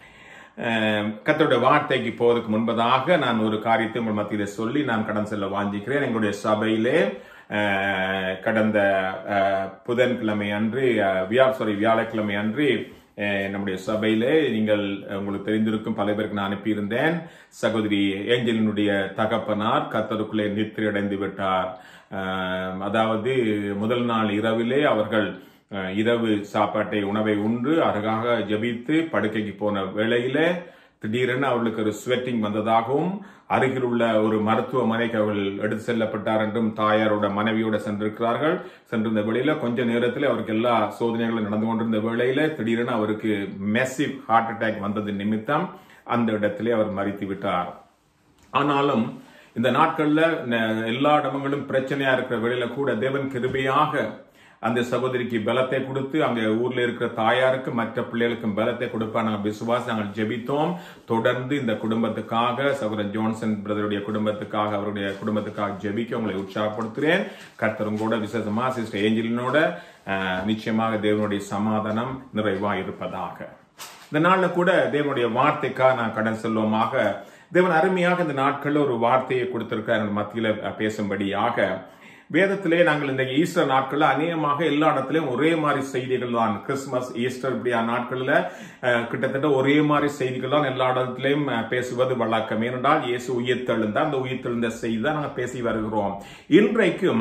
அஹ், கர்த்தருடைய வார்த்தைக்கு போவதற்கு முன்பதாக நான் ஒரு காரியத்தை உங்கள் மத்தியில சொல்லி நான் கடன் செல்ல வாஞ்சிக்கிறேன் எங்களுடைய சபையிலே அஹ், கடந்த அஹ், புதன்கிழமை அன்று அஹ், வியா சாரி வியாழக்கிழமை அன்று அஹ், நம்முடைய சபையிலே நீங்கள் உங்களுக்கு தெரிந்திருக்கும் பல பேருக்கு நான் அனுப்பியிருந்தேன் சகோதரி ஏஞ்சலினுடைய தகப்பனார் கத்தருக்குள்ளே நித்திரை அடைந்து விட்டார் அஹ், அதாவது முதல் நாள் இரவிலே அவர்கள் அஹ், இரவு சாப்பாட்டை உணவை உண்டு அழகாக ஜெபித்து படுக்கைக்கு போன வேளையில திடீரென அவர்களுக்கு ஒரு ஸ்வெட்டிங் வந்ததாகவும் அருகில் உள்ள ஒரு மருத்துவமனைக்கு அவர்கள் எடுத்து செல்லப்பட்டார் என்றும் தாயாரோட மனைவியோட சென்றிருக்கிறார்கள் சென்றிருந்த வேளையில கொஞ்ச நேரத்தில் அவருக்கு எல்லா சோதனைகளும் நடந்து கொண்டிருந்த வேளையில திடீரென அவருக்கு மெசிவ் ஹார்ட் அட்டாக் வந்தது நிமித்தம் அந்த இடத்திலே அவர் மறித்து விட்டார் ஆனாலும் இந்த நாட்கள்ல ந- எல்லா இடங்களும் பிரச்சனையா இருக்கிற வேளையில கூட தேவன் கிருபையாக அந்த சகோதரிக்கு பலத்தை கொடுத்து அங்க ஊர்ல இருக்கிற தாயாருக்கு மற்ற பிள்ளைகளுக்கும் பலத்தை கொடுப்பார் நாங்கள் விசுவாசி நாங்கள் ஜெபித்தோம் தொடர்ந்து இந்த குடும்பத்துக்காக சகோதரன் ஜோன்சன் பிரதருடைய குடும்பத்துக்காக அவருடைய குடும்பத்துக்காக ஜெபிக்க உங்களை உற்சாகப்படுத்துகிறேன் கர்த்தரும் கூட விசேஷமா சிஸ்டர் ஏஞ்சலினோட அஹ், நிச்சயமாக தேவனுடைய சமாதானம் நிறைவா இருப்பதாக இந்த நாள்ல கூட தேவனுடைய வார்த்தைக்காக நான் கடன் செல்வமாக தேவன் அருமையாக இந்த நாட்கள்ல ஒரு வார்த்தையை கொடுத்திருக்கார் எங்கள் மத்தியில அஹ், பேசும்படியாக வேதத்திலே நாங்கள் இந்த ஈஸ்டர் நாட்கள்ல அநேகமாக எல்லா இடத்துலயும் ஒரே மாதிரி செய்திகள் தான் கிறிஸ்துமஸ் ஈஸ்டர் இப்படியான நாட்கள்ல அஹ், கிட்டத்தட்ட ஒரே மாதிரி செய்திகள் தான் எல்லா இடத்துலயும் அஹ், பேசுவது வழக்கம் ஏனென்றால் இயேசு உயிர்த்தெழுந்தார் அந்த உயிர்த்தெழுந்த செய்தி தான் நாங்கள் பேசி வருகிறோம் இன்றைக்கும்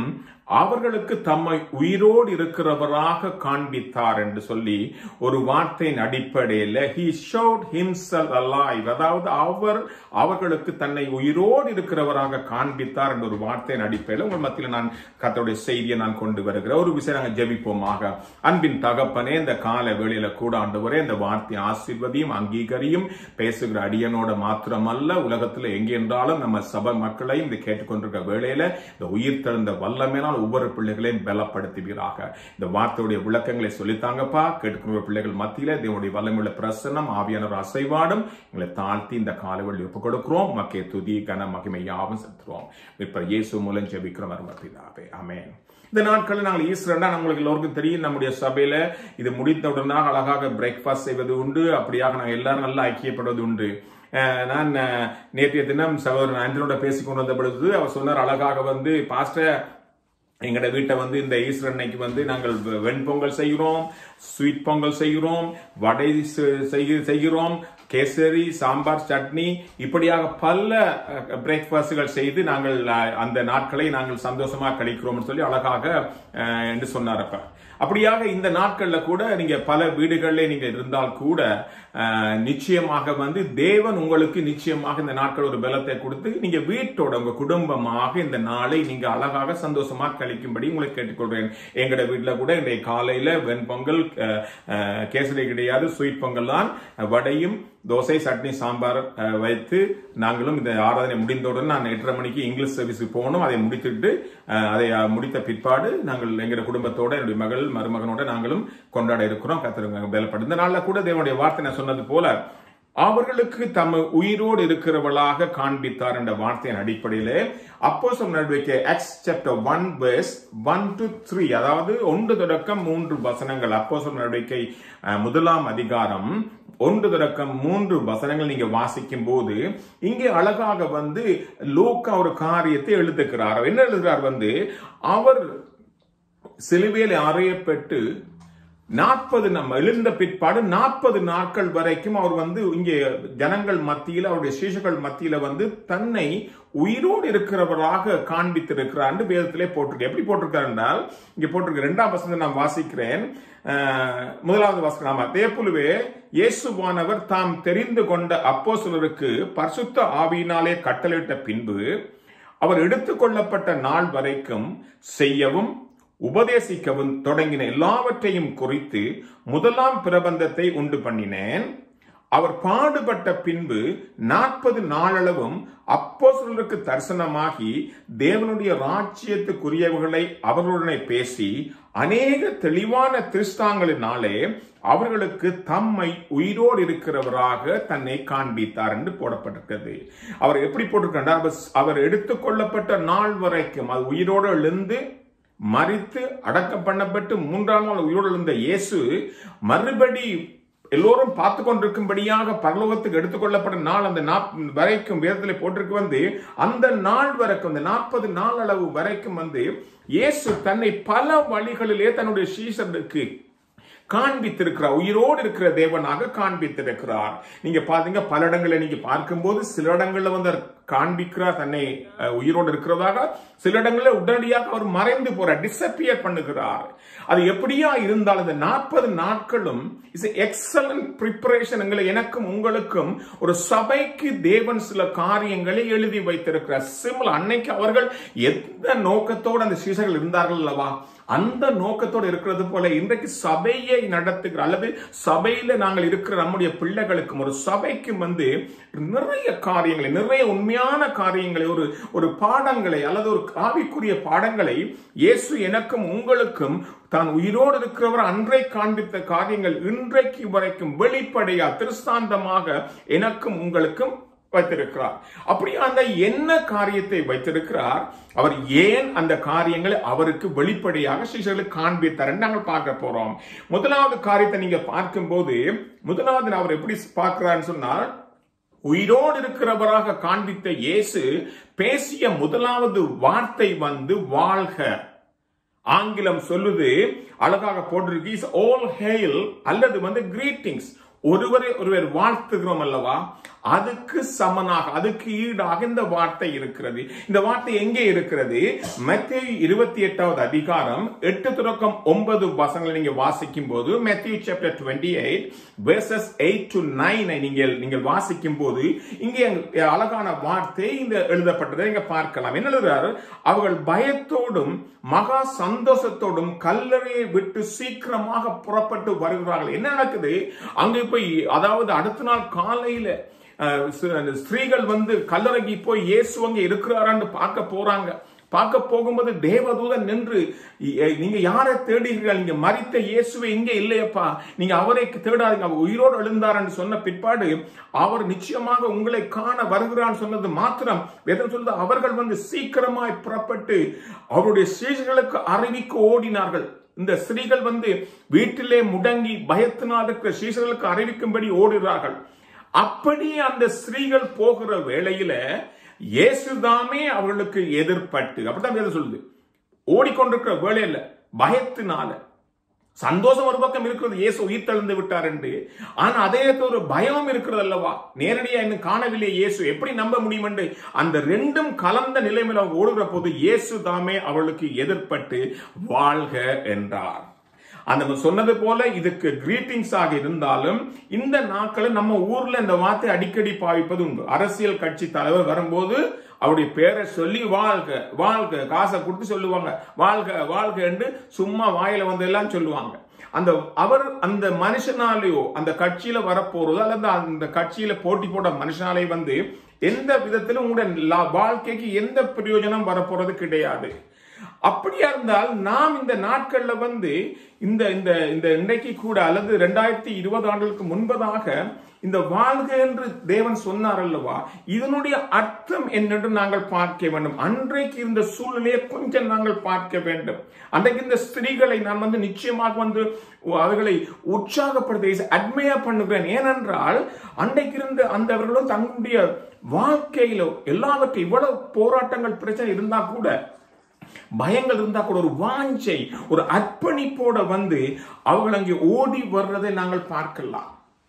அவர்களுக்கு தம்மை உயிரோடு இருக்கிறவராக காண்பித்தார் என்று சொல்லி ஒரு வார்த்தையின் அடிப்படையில் he showed himself alive அதாவது அவர் அவர்களுக்கு தன்னை உயிரோடு இருக்கிறவராக காண்பித்தார் என்ற ஒரு வார்த்தையின் அடிப்படையில் உங்கள் மத்தியில் நான் கத்தோடைய செய்தியை நான் கொண்டு வருகிறேன் ஒரு விஷயம் நாங்கள் ஜெபிப்போமாக அன்பின் தகப்பனே இந்த கால வேளையில கூட ஆண்டவரே இந்த வார்த்தை ஆசிர்வதியும் அங்கீகரியும் பேசுகிற அடியனோட மாத்திரமல்ல உலகத்துல எங்கே என்றாலும் நம்ம சபை மக்களையும் இதை கேட்டுக்கொண்டிருக்க வேளையில இந்த உயிர் தெழுந்த வல்லமையினால் ஒவ்வொரு பிள்ளைகளையும் பலப்படுத்துவீராக இந்த வார்த்தையுடைய விளக்கங்களை சொல்லித்தாங்கப்பா கேட்டுக்கிற பிள்ளைகள் மத்தியில தேவனுடைய வல்லமையுள்ள பிரசன்னம் ஆவியானவர் அசைவாடும் எங்களை தாழ்த்தி இந்த காலவெளி ஒப்புக் கொடுக்கிறோம் மக்கே துதி கன மகிமை யாவும் செலுத்துறோம் இப்ப இயேசு மூலம் ஜெபிக்கிறோம் அருமப்பிதாவே ஆமென் இந்த நாட்களில் நாங்கள் ஈஸ்டர்னா நம்மளுக்கு எல்லோருக்கும் தெரியும் நம்முடைய சபையில இது முடித்தவுடனாக அழகாக பிரேக்ஃபாஸ்ட் செய்வது உண்டு அப்படியாக நாங்கள் எல்லாரும் நல்லா ஐக்கியப்படுவது உண்டு அஹ் நான் அஹ், நேற்றைய தினம் சகோதரன் ஆண்டனோட பேசிக் கொண்டு வந்த பொழுது அவர் சொன்னார் அழகாக வந்து பாஸ்டர் எங்கட வீட்டை வந்து இந்த ஈஸ்டர் அன்னைக்கு வந்து நாங்கள் வெ- வெண்பொங்கல் செய்கிறோம் ஸ்வீட் பொங்கல் செய்கிறோம் வடை செ- செய்க- செய்கிறோம் கேசரி சாம்பார் சட்னி இப்படியாக பல பிரேக்ஃபாஸ்ட்கள் செய்து நாங்கள் அஹ், அந்த நாட்களை நாங்கள் சந்தோஷமா கழிக்கிறோம்னு சொல்லி அழகாக அஹ், என்று சொன்னார் அப்ப அப்படியாக இந்த நாட்கள்ல கூட நீங்க பல வீடுகளிலே நீங்க இருந்தால் கூட அஹ், நிச்சயமாக வந்து தேவன் உங்களுக்கு நிச்சயமாக இந்த நாட்கள் ஒரு பலத்தை கொடுத்து நீங்க வீட்டோட உங்க குடும்பமாக இந்த நாளை நீங்க அழகாக சந்தோஷமா கழிக்கும்படி உங்களை கேட்டுக்கொள்றேன் எங்கட வீட்டுல கூட இன்றைய காலையில வெண்பொங்கல் அஹ், அஹ், கேசரி கிடையாது ஸ்வீட் பொங்கல் தான் வடையும் தோசை சட்னி சாம்பார் அஹ், வைத்து நாங்களும் இந்த ஆராதனை முடிந்தவுடன் நான் எட்டரை மணிக்கு இங்கிலீஷ் சர்வீஸுக்கு போகணும் அதை முடித்துட்டு அஹ், அதை அஹ், முடித்த பிற்பாடு நாங்கள் எங்களுடைய குடும்பத்தோட என்னுடைய மகள் மருமகனோட நாங்களும் கொண்டாட இருக்கிறோம் கத்திரங்க வேலைப்படும் இந்த நாள்ல கூட தேவனுடைய வார்த்தை நான் சொன்னது போல அவர்களுக்கு தம் உயிரோடு இருக்கிறவளாக காண்பித்தார் என்ற வார்த்தையின் அடிப்படையிலே அப்போ நடவடிக்கை Acts chapter one verse one to three அதாவது ஒன்று தொடக்கம் மூன்று வசனங்கள் அப்போ நடவடிக்கை அஹ், முதலாம் அதிகாரம் ஒன்று தொடக்கம் மூன்று வசனங்கள் நீங்க வாசிக்கும் போது இங்கே அழகாக வந்து லூக்கா ஒரு காரியத்தை எழுதுகிறார் என்ன எழுதுகிறார் வந்து அவர் சிலுவையில் அறையப்பட்டு நாற்பது நம்ம எழுந்த பிற்பாடு நாற்பது நாட்கள் வரைக்கும் அவர் வந்து இங்கே ஜனங்கள் மத்தியில் அவருடைய சீஷர்கள் மத்தியில வந்து தன்னை உயிரோடு இருக்கிறவராக காண்பித்திருக்கிறார் வேதத்திலே போட்டிருக்கு எப்படி போட்டிருக்கார் என்றால் இங்கே போட்டிருக்கு இரண்டாம் வசனத்தை நான் வாசிக்கிறேன் அஹ், முதலாவது வசனம் ஆமா தேப்புலுவே இயேசுவானவர் தாம் தெரிந்து கொண்ட அப்போஸ்தலருக்கு பரிசுத்த ஆவியினாலே கட்டளையிட்ட பின்பு அவர் எடுத்துக்கொள்ளப்பட்ட நாள் வரைக்கும் செய்யவும் உபதேசிக்கவும் தொடங்கின எல்லாவற்றையும் குறித்து முதலாம் பிரபந்தத்தை உண்டு பண்ணினேன் அவர் பாடுபட்ட பின்பு நாற்பது நாளளவும் அப்போஸ்தலருக்கு தரிசனமாகி தேவனுடைய ராஜ்யத்துக்குரியவர்களை அவர்களுடனே பேசி அநேக தெளிவான திருஷ்டாங்களினாலே அவர்களுக்கு தம்மை உயிரோடு இருக்கிறவராக தன்னை காண்பித்தார் என்று போடப்பட்டிருக்கிறது அவர் எப்படி போட்டிருக்கார் அவர் அவர் எடுத்துக்கொள்ளப்பட்ட நாள் வரைக்கும் அது உயிரோடு எழுந்து மறித்து அடக்கம் பண்ணப்பட்டு மூன்றாம் நாள் உயிரோடு எழுந்த இயேசு மறுபடி எல்லோரும் பார்த்து கொண்டிருக்கும்படியாக பரலோகத்துக்கு எடுத்துக்கொள்ளப்பட்ட நாள் அந்த நாப் வரைக்கும் வேதத்தில் போட்டிருக்கு வந்து அந்த நாள் வரைக்கும் அந்த நாற்பது நாள் அளவு வரைக்கும் வந்து இயேசு தன்னை பல வழிகளிலே தன்னுடைய சீசருக்கு காண்பித்திருக்கிறார் உயிரோடு இருக்கிற தேவனாக காண்பித்திருக்கிறார் நீங்க பாத்தீங்க பல இடங்களை நீங்க பார்க்கும்போது சில இடங்கள்ல வந்து அவர் காண்பிக்கிறார் தன்னை அஹ், உயிரோடு இருக்கிறதாக சில இடங்கள்ல உடனடியாக அவர் மறைந்து போறார் டிசப்பியர் பண்ணுகிறார் அது எப்படியா இருந்தாலும் இந்த நாற்பது நாட்களும் இஸ் எக்ஸலன்ட் ப்ரிப்பரேஷன் எங்களை எனக்கும் உங்களுக்கும் ஒரு சபைக்கு தேவன் சில காரியங்களை எழுதி வைத்திருக்கிறார் சிம்பிள் அன்னைக்கு அவர்கள் எந்த நோக்கத்தோடு அந்த சீசர்கள் இருந்தார்கள் அல்லவா அந்த நோக்கத்தோடு இருக்கிறது போல இன்றைக்கு சபையை நடத்துகிற அல்லது சபையில நாங்கள் இருக்கிற நம்முடைய பிள்ளைகளுக்கும் ஒரு சபைக்கும் வந்து நிறைய காரியங்களை நிறைய உண்மையான காரியங்களை ஒரு ஒரு பாடங்களை அல்லது ஒரு ஆவிக்குரிய பாடங்களை இயேசு எனக்கும் உங்களுக்கும் தான் உயிரோடு இருக்கிறவர் அன்றை காண்பித்த காரியங்கள் இன்றைக்கு வரைக்கும் வெளிப்படையா திருஸ்தாந்தமாக எனக்கும் உங்களுக்கும் வைத்திருக்கிறார் அப்படி அந்த என்ன காரியத்தை வைத்திருக்கிறார் அவர் ஏன் அந்த காரியங்களை அவருக்கு வெளிப்படையாக சிஷர்களுக்கு காண்பித்தார் நாங்கள் பார்க்க போறோம் முதலாவது காரியத்தை நீங்க பார்க்கும்போது முதலாவது அவர் எப்படி பார்க்கிறான்னு சொன்னால் உயிரோடு இருக்கிறவராக காண்பித்த இயேசு பேசிய முதலாவது வார்த்தை வந்து வாழ்க ஆங்கிலம் சொல்லுது அழகாக போட்டிருக்கு இஸ் ஆல் ஹெயில் அல்லது வந்து கிரீட்டிங்ஸ் ஒருவரை ஒருவர் வாழ்த்துகிறோம் அல்லவா அதுக்கு சமனாக அதுக்கு ஈடாக இந்த வார்த்தை இருக்கிறது இந்த வார்த்தை எங்கே இருக்கிறது மத்திய இருபத்தி எட்டாவது அதிகாரம் எட்டு தொடக்கம் ஒன்பது வசங்களை நீங்க வாசிக்கும் போது மத்திய chapter twenty eight verses eight to nine நீங்கள் நீங்கள் வாசிக்கும் போது இங்கே அழகான வார்த்தை இந்த எழுதப்பட்டதை நீங்க பார்க்கலாம் என்ன எழுதுறாரு அவர்கள் பயத்தோடும் மகா சந்தோஷத்தோடும் கல்லறையை விட்டு சீக்கிரமாக புறப்பட்டு வருகிறார்கள் என்ன நடக்குது அங்கே போய் அதாவது அடுத்த நாள் காலையில அஹ், ஸ்- அந்த ஸ்திரீகள் வந்து கல்லறைக்கு போய் இயேசு அங்க இருக்கிறாரான்னு பார்க்க போறாங்க பார்க்க போகும்போது தேவதூதன் நின்று "இ- நீங்க யாரை தேடுகிறீர்கள் நீங்க மரித்த இயேசுவை இங்க இல்லையப்பா நீங்க அவரை தேடாதீங்க அவர் உயிரோடு எழுந்தார்னு சொன்ன பிற்பாடு அவர் நிச்சயமாக உங்களை காண வருகிறான்னு சொன்னது மாத்திரம் வேதம் சொல்றது அவர்கள் வந்து சீக்கிரமாய் புறப்பட்டு அவருடைய சீசர்களுக்கு அறிவிக்க ஓடினார்கள் இந்த ஸ்திரீகள் வந்து வீட்டிலே முடங்கி பயத்தினால் இருக்கிற சீசர்களுக்கு அறிவிக்கும்படி ஓடுகிறார்கள் அப்படியே அந்த ஸ்திரீகள் போகிற வேளையில இயேசுதாமே அவர்களுக்கு எதிர்பட்டு அப்படிதான் வேதம் சொல்லுது ஓடிக்கொண்டிருக்கிற வேலையில பயத்தினால சந்தோஷம் ஒரு பக்கம் இருக்கிறது இயேசு உயிர் தழுந்து விட்டார் என்று ஆனா அதே நேரத்துல ஒரு பயம் இருக்கிறது அல்லவா நேரடியா இன்னும் காணவில்லை இயேசு எப்படி நம்ப முடியும் என்று அந்த ரெண்டும் கலந்த நிலைமையில் அவங்க ஓடுகிற போது இயேசு தாமே அவளுக்கு எதிர்பட்டு வாழ்க என்றார் அந்த சொன்னது போல இதுக்கு கிரீட்டிங்ஸ் ஆக இருந்தாலும் இந்த நாட்களில் நம்ம ஊர்ல இந்த வார்த்தை அடிக்கடி பாவிப்பது உண்டு அரசியல் கட்சி தலைவர் வரும்போது அவருடைய பேரை சொல்லி வாழ்க வாழ்க காசை கொடுத்து சொல்லுவாங்க வாழ்க வாழ்க என்று சும்மா வாயில வந்து எல்லாம் சொல்லுவாங்க அந்த அவர் அந்த மனுஷனாலேயோ அந்த கட்சியில வரப்போறதோ அல்லது அந்த கட்சியில போட்டி போட மனுஷனாலே வந்து எந்த விதத்திலும் உங்களுடைய லா- வாழ்க்கைக்கு எந்த பிரயோஜனம் வரப்போறது கிடையாது அப்படியா இருந்தால் நாம் இந்த நாட்கள்ல வந்து இந்த இந்த இந்த இன்றைக்கு கூட அல்லது ரெண்டாயிரத்தி இருபது ஆண்டுகளுக்கு முன்பதாக இந்த வாழ்க என்று தேவன் சொன்னார் அல்லவா இதனுடைய அர்த்தம் என்னென்று நாங்கள் பார்க்க வேண்டும் அன்றைக்கு இருந்த சூழ்நிலையை கொஞ்சம் நாங்கள் பார்க்க வேண்டும் அன்றைக்கு இந்த ஸ்திரீகளை நான் வந்து நிச்சயமாக வந்து அவர்களை உற்சாகப்படுத்த அட்மையா பண்ணுகிறேன் ஏனென்றால் அன்றைக்கு இருந்த அந்த அவர்களும் தங்களுடைய வாழ்க்கையிலோ எல்லாவற்றையும் இவ்வளவு போராட்டங்கள் பிரச்சனை இருந்தா கூட பயங்கள் இருந்தா கூட ஒரு வாஞ்சை ஒரு அர்ப்பணிப்போட வந்து அவர்கள் அங்கே ஓடி வர்றதை நாங்கள் பார்க்கலாம்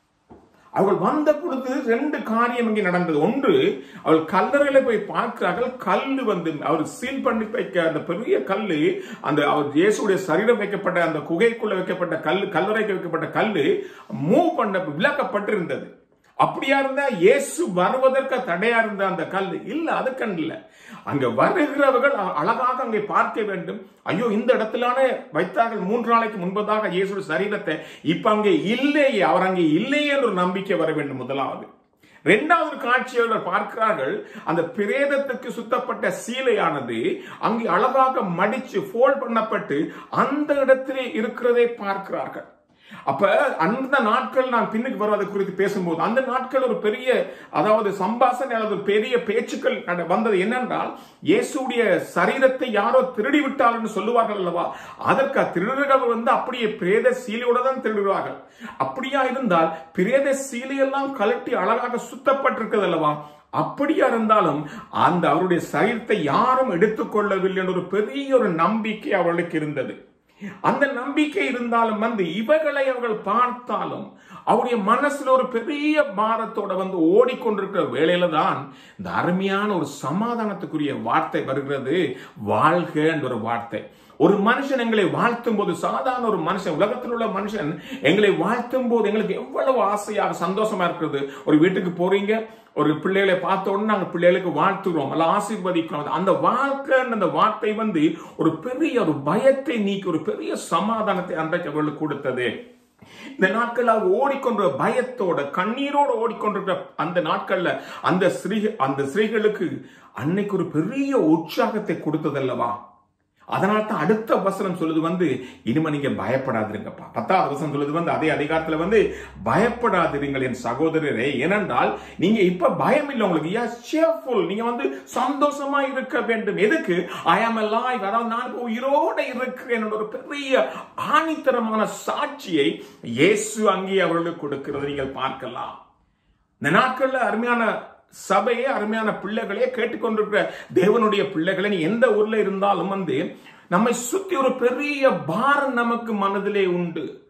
அவர்கள் வந்த பொழுது ரெண்டு காரியம் இங்கே நடந்தது ஒன்று அவள் கல்லறையில போய் பார்க்கிறார்கள் கல்லு வந்து அவர் சீல் பண்ணி வைக்க அந்த பெரிய கல்லு அந்த அவர் இயேசுடைய சரீரம் வைக்கப்பட்ட அந்த குகைக்குள்ள வைக்கப்பட்ட கல்லு கல்லறைக்கு வைக்கப்பட்ட கல்லு மூவ் பண்ண விளக்கப்பட்டிருந்தது அப்படியா இருந்தா இயேசு வருவதற்கு தடையா இருந்த அந்த கல் இல்ல அது கண்ணில் அங்க வருகிறவர்கள் அ- அழகாக அங்கே பார்க்க வேண்டும் ஐயோ இந்த இடத்திலான வைத்தார்கள் மூன்று நாளைக்கு முன்பதாக இயேசு சரீரத்தை இப்ப அங்கே இல்லையே அவர் அங்கே இல்லையே என்ற ஒரு நம்பிக்கை வர வேண்டும் முதலாவது இரண்டாவது காட்சி அவர்கள் பார்க்கிறார்கள் அந்த பிரேதத்துக்கு சுத்தப்பட்ட சீலையானது அங்கே அழகாக மடிச்சு ஃபோல்ட் பண்ணப்பட்டு அந்த இடத்திலே இருக்கிறதை பார்க்கிறார்கள் அப்ப அந்த நாட்கள் நான் பின்னுக்கு வருவதை குறித்து பேசும்போது அந்த நாட்கள் ஒரு பெரிய அதாவது சம்பாசனை அல்லது ஒரு பெரிய பேச்சுக்கள் நட- வந்தது என்னென்றால் இயேசுடைய சரீரத்தை யாரோ திருடி விட்டார்னு சொல்லுவார்கள் அல்லவா அதற்கு திருடர்கள் வந்து அப்படியே பிரேத சீலையோட தான் திருடுவார்கள் அப்படியா இருந்தால் பிரேத சீலையெல்லாம் கழட்டி அழகாக சுத்தப்பட்டிருக்கிறது அல்லவா அப்படியா இருந்தாலும் அந்த அவருடைய சரீரத்தை யாரும் எடுத்துக்கொள்ளவில்லை என்ற ஒரு பெரிய ஒரு நம்பிக்கை அவளுக்கு இருந்தது அந்த நம்பிக்கை இருந்தாலும் வந்து இவர்களை அவர்கள் பார்த்தாலும் அவருடைய மனசுல ஒரு பெரிய பாரத்தோட வந்து ஓடிக்கொண்டிருக்கிற வேளையில தான் இந்த அருமையான ஒரு சமாதானத்துக்குரிய வார்த்தை வருகிறது வாழ்க என்ற ஒரு வார்த்தை ஒரு மனுஷன் எங்களை வாழ்த்தும் போது சாதாரண ஒரு மனுஷன் உலகத்தில் உள்ள மனுஷன் எங்களை வாழ்த்தும் போது எங்களுக்கு எவ்வளவு ஆசையாக சந்தோஷமா இருக்கிறது ஒரு வீட்டுக்கு போறீங்க ஒரு பிள்ளைகளை பார்த்த உடனே நாங்கள் பிள்ளைகளுக்கு வாழ்த்துறோம் அல்ல ஆசீர்வதிக்கிறோம் அந்த வாழ்க்கை அந்த வார்த்தை வந்து ஒரு பெரிய ஒரு பயத்தை நீக்கி ஒரு பெரிய சமாதானத்தை அன்றைக்கு அவர்களுக்கு கொடுத்தது இந்த நாட்கள் அவர் ஓடிக்கொண்ட பயத்தோட கண்ணீரோட ஓடிக்கொண்டிருக்கிற அந்த நாட்கள்ல அந்த ஸ்ரீ அந்த ஸ்ரீகளுக்கு அன்னைக்கு ஒரு பெரிய உற்சாகத்தை கொடுத்ததல்லவா அதனால தான் அடுத்த வசனம் சொல்லுது வந்து இனிமே நீங்க பயப்படாதிருங்கப்பா பத்தாவது வசனம் சொல்லுது வந்து அதே அதிகாரத்துல வந்து பயப்படாதிருங்கள் என் சகோதரரே ஏனென்றால் நீங்க இப்ப பயம் இல்லை உங்களுக்கு yes cheerful நீங்க வந்து சந்தோஷமா இருக்க வேண்டும் எதுக்கு ஐ ஆம் alive அதாவது நான் இப்ப உயிரோட இருக்கிறேன் என்ற ஒரு பெரிய ஆணித்தரமான சாட்சியை இயேசு அங்கே அவர்களுக்கு கொடுக்கிறது நீங்கள் பார்க்கலாம் இந்த நாட்கள்ல அருமையான சபையே அருமையான பிள்ளைகளே கேட்டுக்கொண்டிருக்கிற தேவனுடைய பிள்ளைகளை நீ எந்த ஊர்ல இருந்தாலும் வந்து நம்மை சுத்தி ஒரு பெரிய பாரம் நமக்கு மனதிலே உண்டு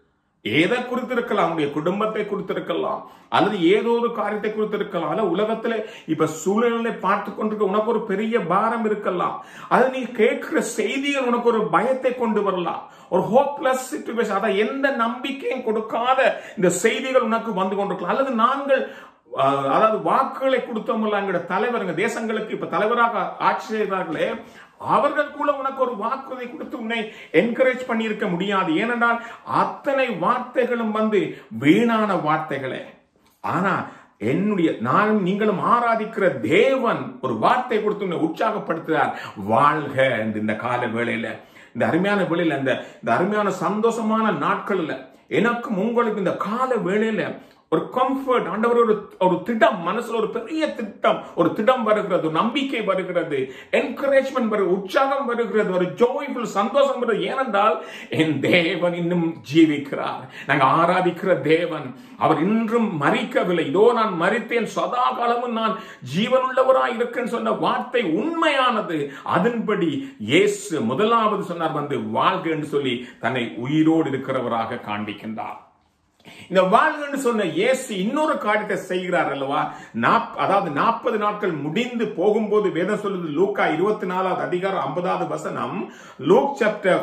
எதை குறித்திருக்கலாம் உங்களுடைய குடும்பத்தை குறித்திருக்கலாம் அல்லது ஏதோ ஒரு காரியத்தை குறித்திருக்கலாம் அல்ல உலகத்துல இப்ப சூழ்நிலை பார்த்து கொண்டிருக்க உனக்கு ஒரு பெரிய பாரம் இருக்கலாம் அது நீ கேட்கிற செய்திகள் உனக்கு ஒரு பயத்தை கொண்டு வரலாம் ஒரு ஹோப்லெஸ் சிச்சுவேஷன் அதான் எந்த நம்பிக்கையும் கொடுக்காத இந்த செய்திகள் உனக்கு வந்து கொண்டிருக்கலாம் அல்லது நாங்கள் அஹ், அதாவது வாக்குகளை கொடுத்தோம்ல எங்களோட தலைவருங்க தேசங்களுக்கு இப்ப தலைவராக ஆட்சி செய்தார்களே அவர்கள் கூட உனக்கு ஒரு வாக்குறுதி கொடுத்து உன்னை என்கரேஜ் பண்ணியிருக்க முடியாது ஏனென்றால் அத்தனை வார்த்தைகளும் வந்து வீணான வார்த்தைகளே ஆனா என்னுடைய நானும் நீங்களும் ஆராதிக்கிற தேவன் ஒரு வார்த்தை கொடுத்து உன்னை உற்சாகப்படுத்துகிறார் வாழ்க என்று இந்த கால வேளையில இந்த அருமையான வேளையில இந்த இந்த அருமையான சந்தோஷமான நாட்கள்ல எனக்கும் உங்களுக்கு இந்த கால வேளையில ஒரு கம்ஃபர்ட் ஆண்டவர் ஒரு ஒரு திட்டம் மனசுல ஒரு பெரிய திட்டம் ஒரு திட்டம் வருகிறது ஒரு நம்பிக்கை வருகிறது என்கரேஜ்மெண்ட் வரு உற்சாகம் வருகிறது ஒரு ஜோய்ஃபுல் சந்தோஷம் வருகிறது ஏனென்றால் என் தேவன் இன்னும் ஜீவிக்கிறார் நாங்க ஆராதிக்கிற தேவன் அவர் இன்றும் மறிக்கவில்லை இதோ நான் மறித்தேன் சதா காலமும் நான் ஜீவனுள்ளவராய் இருக்கேன்னு சொன்ன வார்த்தை உண்மையானது அதன்படி இயேசு முதலாவது சொன்னார் வந்து வாழ்க என்று சொல்லி தன்னை உயிரோடு இருக்கிறவராக காண்பிக்கின்றார் இந்த வாழ்கன்னு சொன்ன இயேசு இன்னொரு காரியத்தை செய்கிறார் அல்லவா நாப்- அதாவது நாற்பது நாட்கள் முடிந்து போகும்போது வேதம் சொல்லுது லூக்கா இருபத்தி நாலாவது அதிகாரம் ஐம்பதாவது வசனம் லூக் சாப்டர்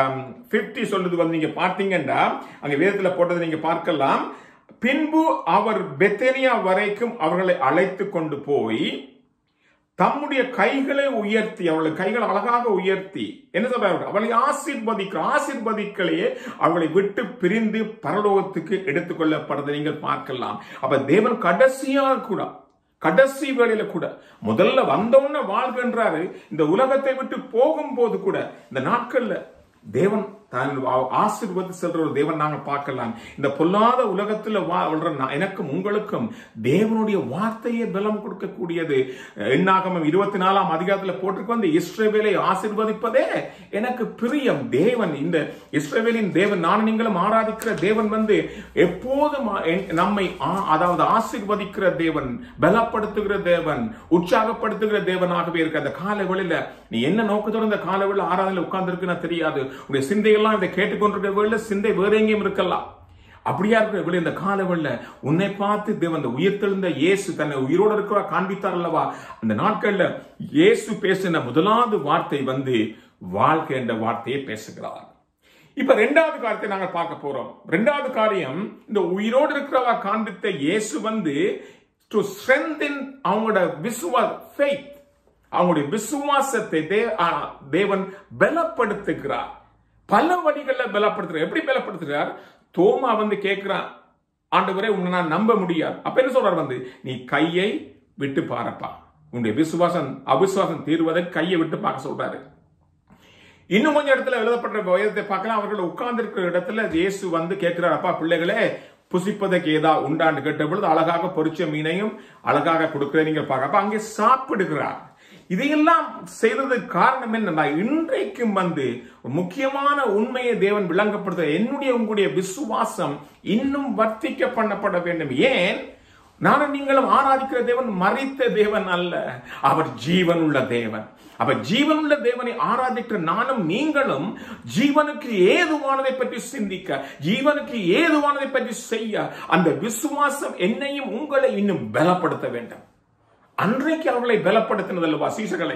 பிப்டி சொல்லுது வந்து நீங்க பார்த்தீங்கன்னா அங்க வேதத்துல போட்டதை நீங்க பார்க்கலாம் பின்பு அவர் பெத்தேனியா வரைக்கும் அவர்களை அழைத்து கொண்டு போய் தம்முடைய கைகளை உயர்த்தி அவளுடைய கைகளை அழகாக உயர்த்தி என்ன சொல்றாரு அவளை ஆசீர்வதிக்க ஆசீர்வதிக்கலையே அவளை விட்டு பிரிந்து பரலோகத்துக்கு எடுத்துக்கொள்ளப்படுறதை நீங்கள் பார்க்கலாம் அப்ப தேவன் கடைசியாக கூட கடைசி வேளையில கூட முதல்ல வந்தவுடனே வாழ்கின்றாரு இந்த உலகத்தை விட்டு போகும்போது கூட இந்த நாட்கள்ல தேவன் தான் ஆசீர்வதி செல்ற ஒரு தேவன் நாங்க பார்க்கலாம் இந்த பொல்லாத உலகத்துல வாழ்ற நான் எனக்கும் உங்களுக்கும் தேவனுடைய வார்த்தையே பலம் கொடுக்கக்கூடியது எண்ணாகமம் இருபத்தி நாலாம் அதிகாரத்துல போட்டிருக்கு வந்து இஸ்ரவேலை ஆசீர்வதிப்பதே எனக்கு பிரியம் தேவன் இந்த இஸ்ரவேலின் தேவன் நான் நீங்களும் ஆராதிக்கிற தேவன் வந்து எப்போதும் ஆ- என்- நம்மை ஆ- அதாவது ஆசீர்வதிக்கிற தேவன் பலப்படுத்துகிற தேவன் உற்சாகப்படுத்துகிற தேவனாகவே இருக்கு அந்த கால வேளையில நீ என்ன நோக்கத்தோட இந்த கால வேளையில ஆராதனையில் உட்கார்ந்துருக்குன்னு தெரியாது உடைய சிந்தையெல்லாம் இதை கேட்டுக்கொண்டிருக்கிற வேளையில சிந்தை வேற எங்கேயும் இருக்கலாம் அப்படியா இருக்கிற வேளை இந்த காலவெள்ள உன்னை பார்த்து தேவன் அந்த உயிர்த்தெழுந்த இயேசு தன்னை உயிரோடு இருக்கிறா காண்பித்தார் அல்லவா அந்த நாட்கள்ல இயேசு பேசின முதலாவது வார்த்தை வந்து வாழ்க்கை என்ற வார்த்தையை பேசுகிறார் இப்ப ரெண்டாவது காரியத்தை நாங்க பார்க்க போறோம் ரெண்டாவது காரியம் இந்த உயிரோடு இருக்கிறவா காண்பித்த இயேசு வந்து டு strengthen அவங்களோட விசுவா faith அவங்களுடைய விசுவாசத்தை தே- ஆ, தேவன் பலப்படுத்துகிறார் பல வழிகளில் பலப்படுத்துறார் எப்படி பலப்படுத்துகிறார் தோமா வந்து கேட்கிறான் ஆண்டவரே உன்னை நான் நம்ப முடியாது அப்ப என்ன சொல்றார் வந்து நீ கையை விட்டு பாருப்பா உன்னுடைய விசுவாசம் அவிசுவாசம் தீர்வதை கையை விட்டு பார்க்க சொல்றாரு இன்னும் கொஞ்சம் இடத்துல எழுதப்பட்ட வேதத்தை பார்க்கலாம் அவர்கள் உட்கார்ந்திருக்கிற இடத்துல இயேசு வந்து கேட்கிறார் அப்பா பிள்ளைகளே புசிப்பதற்கு ஏதா உண்டான்னு கேட்ட பொழுது அழகாக பொரிச்ச மீனையும் அழகாக கொடுக்கிற நீங்க பார்க்க அப்ப அங்கே சாப்பிடுகிறார் இதையெல்லாம் செய்ததுக்கு காரணம் என்னன்னா இன்றைக்கும் வந்து ஒரு முக்கியமான உண்மையை தேவன் விளங்கப்படுத்த என்னுடைய உங்களுடைய விசுவாசம் இன்னும் வர்த்திக்க பண்ணப்பட வேண்டும் ஏன் நானும் நீங்களும் ஆராதிக்கிற தேவன் மறித்த தேவன் அல்ல அவர் ஜீவனுள்ள தேவன் அப்ப ஜீவனுள்ள தேவனை ஆராதிக்கிற நானும் நீங்களும் ஜீவனுக்கு ஏதுவானதை பற்றி சிந்திக்க ஜீவனுக்கு ஏதுவானதை பற்றி செய்ய அந்த விசுவாசம் என்னையும் உங்களை இன்னும் பலப்படுத்த வேண்டும் அன்றைக்கு அவர்களை பலப்படுத்தினது அல்லவா சீசர்களை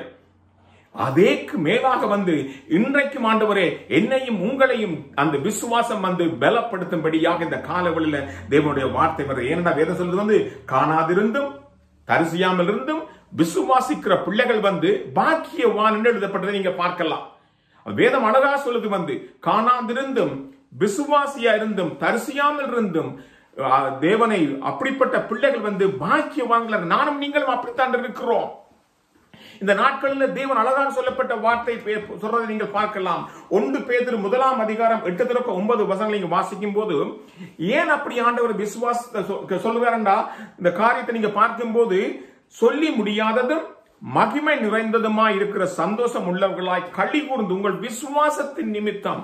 அதேக்கு மேலாக வந்து இன்றைக்கும் ஆண்டவரே என்னையும் உங்களையும் அந்த விசுவாசம் வந்து பலப்படுத்தும்படியாக இந்த காலவெளியில தேவனுடைய வார்த்தை வருது ஏனென்றா வேதம் சொல்றது வந்து காணாதிருந்தும் தரிசியாமல் இருந்தும் விசுவாசிக்கிற பிள்ளைகள் வந்து பாக்கியவான் என்று எழுதப்பட்டதை நீங்க பார்க்கலாம் வேதம் அழகா சொல்லுது வந்து காணாதிருந்தும் விசுவாசியா இருந்தும் தரிசியாமல் இருந்தும் அஹ், தேவனை அப்படிப்பட்ட பிள்ளைகள் வந்து பாக்கியவான்கள் நானும் நீங்களும் அப்படித்தான் இருக்கிறோம் இந்த நாட்களில் தேவன் அழகாக சொல்லப்பட்ட வார்த்தை பே- சொல்றதை நீங்கள் பார்க்கலாம் ஒன்று பேதர் முதலாம் அதிகாரம் எட்டு திறக்க ஒன்பது வசனங்களை நீங்க வாசிக்கும் போது ஏன் அப்படி ஆண்டவர் விசுவாசத்தை சொ- சொல்லுவாருண்டா இந்த காரியத்தை நீங்க பார்க்கும்போது சொல்லி முடியாததும் மகிமை நிறைந்ததுமாய் இருக்கிற சந்தோஷம் உள்ளவர்களாய் களி கூர்ந்து உங்கள் விசுவாசத்தின் நிமித்தம்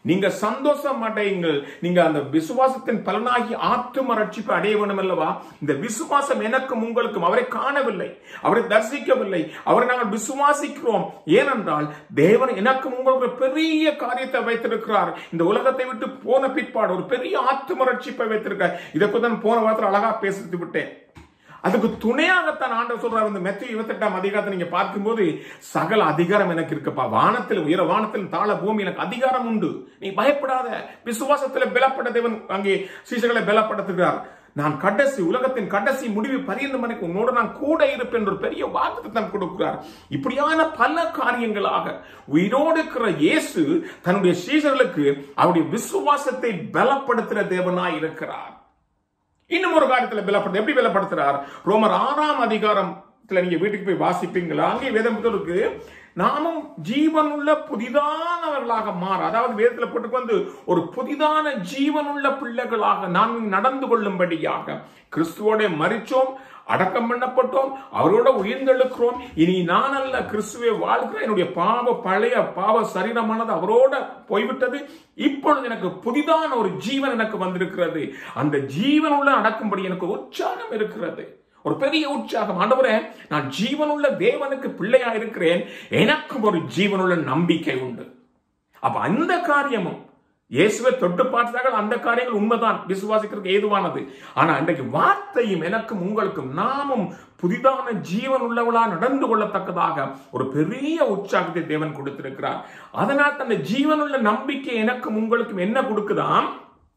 நீங்க சந்தோஷம் அடையுங்கள் நீங்க அந்த விசுவாசத்தின் பலனாகி ஆத்தும ரட்சிப்பு அடைய வேண்டும் அல்லவா இந்த விசுவாசம் எனக்கும் உங்களுக்கும் அவரை காணவில்லை அவரை தரிசிக்கவில்லை அவரை நாங்கள் விசுவாசிக்கிறோம் ஏனென்றால் தேவன் எனக்கும் உங்களுக்கு ஒரு பெரிய காரியத்தை வைத்திருக்கிறார் இந்த உலகத்தை விட்டு போன பிற்பாடு ஒரு பெரிய ஆத்தும ரட்சிப்பை வைத்திருக்கார் இதை தான் போன வாரத்தில் அழகா பேசிட்டு விட்டேன் அதுக்கு துணையாகத்தான் ஆண்டவர் சொல்றாரு இந்த மெத்தி இருபத்தெட்டாம் அதிகாரத்தை நீங்க பார்க்கும்போது சகல அதிகாரம் எனக்கு இருக்குப்பா வானத்தில் உயர வானத்தில் தாழ பூமி எனக்கு அதிகாரம் உண்டு நீ பயப்படாத விசுவாசத்தில் பலப்பட தேவன் அங்கே சீசர்களை பலப்படுத்துகிறார் நான் கடைசி உலகத்தின் கடைசி முடிவு பரியந்த மணிக்கு உன்னோட நான் கூட இருப்பேன் என்ற ஒரு பெரிய வாக்குத்தம் கொடுக்கிறார் இப்படியான பல காரியங்களாக உயிரோடு இருக்கிற இயேசு தன்னுடைய சீசர்களுக்கு அவருடைய விசுவாசத்தை பலப்படுத்துகிற தேவனாய் இருக்கிறார் இன்னும் ஒரு காரியத்துல பலப்படுத்த எப்படி பலப்படுத்துறார் ரோமர் ஆறாம் அதிகாரத்துல நீங்க வீட்டுக்கு போய் வாசிப்பீங்களா அங்கே வேதம் இருக்கு நாமும் ஜீவனுள்ள புதிதானவர்களாக மாற அதாவது வேதத்துல போட்டு வந்து ஒரு புதிதான ஜீவனுள்ள பிள்ளைகளாக நாம் நடந்து கொள்ளும்படியாக கிறிஸ்துவோட மறிச்சோம் அடக்கம் பண்ணப்பட்டோம் அவரோட உயிர்ந்தெழுக்கிறோம் இனி நான் அல்ல கிறிஸ்துவை வாழ்கிற என்னுடைய பாவ பழைய பாவ சரீரமானது அவரோட போய்விட்டது இப்பொழுது எனக்கு புதிதான ஒரு ஜீவன் எனக்கு வந்திருக்கிறது அந்த ஜீவனுள்ள அடக்கும்படி எனக்கு உற்சாகம் இருக்கிறது ஒரு பெரிய உற்சாகம் ஆண்டவரே நான் ஜீவனுள்ள தேவனுக்கு பிள்ளையா இருக்கிறேன் எனக்கும் ஒரு ஜீவனுள்ள நம்பிக்கை உண்டு அப்ப அந்த காரியமும் இயேசுவை தொட்டு பார்த்தார்கள் அந்த காரியங்கள் உண்மைதான் விசுவாசிக்கிறதுக்கு ஏதுவானது ஆனா இன்றைக்கு வார்த்தையும் எனக்கும் உங்களுக்கும் நாமும் புதிதான ஜீவன் உள்ளவளா நடந்து கொள்ளத்தக்கதாக ஒரு பெரிய உற்சாகத்தை தேவன் கொடுத்திருக்கிறார் அதனால் தன்னை ஜீவனுள்ள நம்பிக்கை எனக்கும் உங்களுக்கும் என்ன கொடுக்குதாம்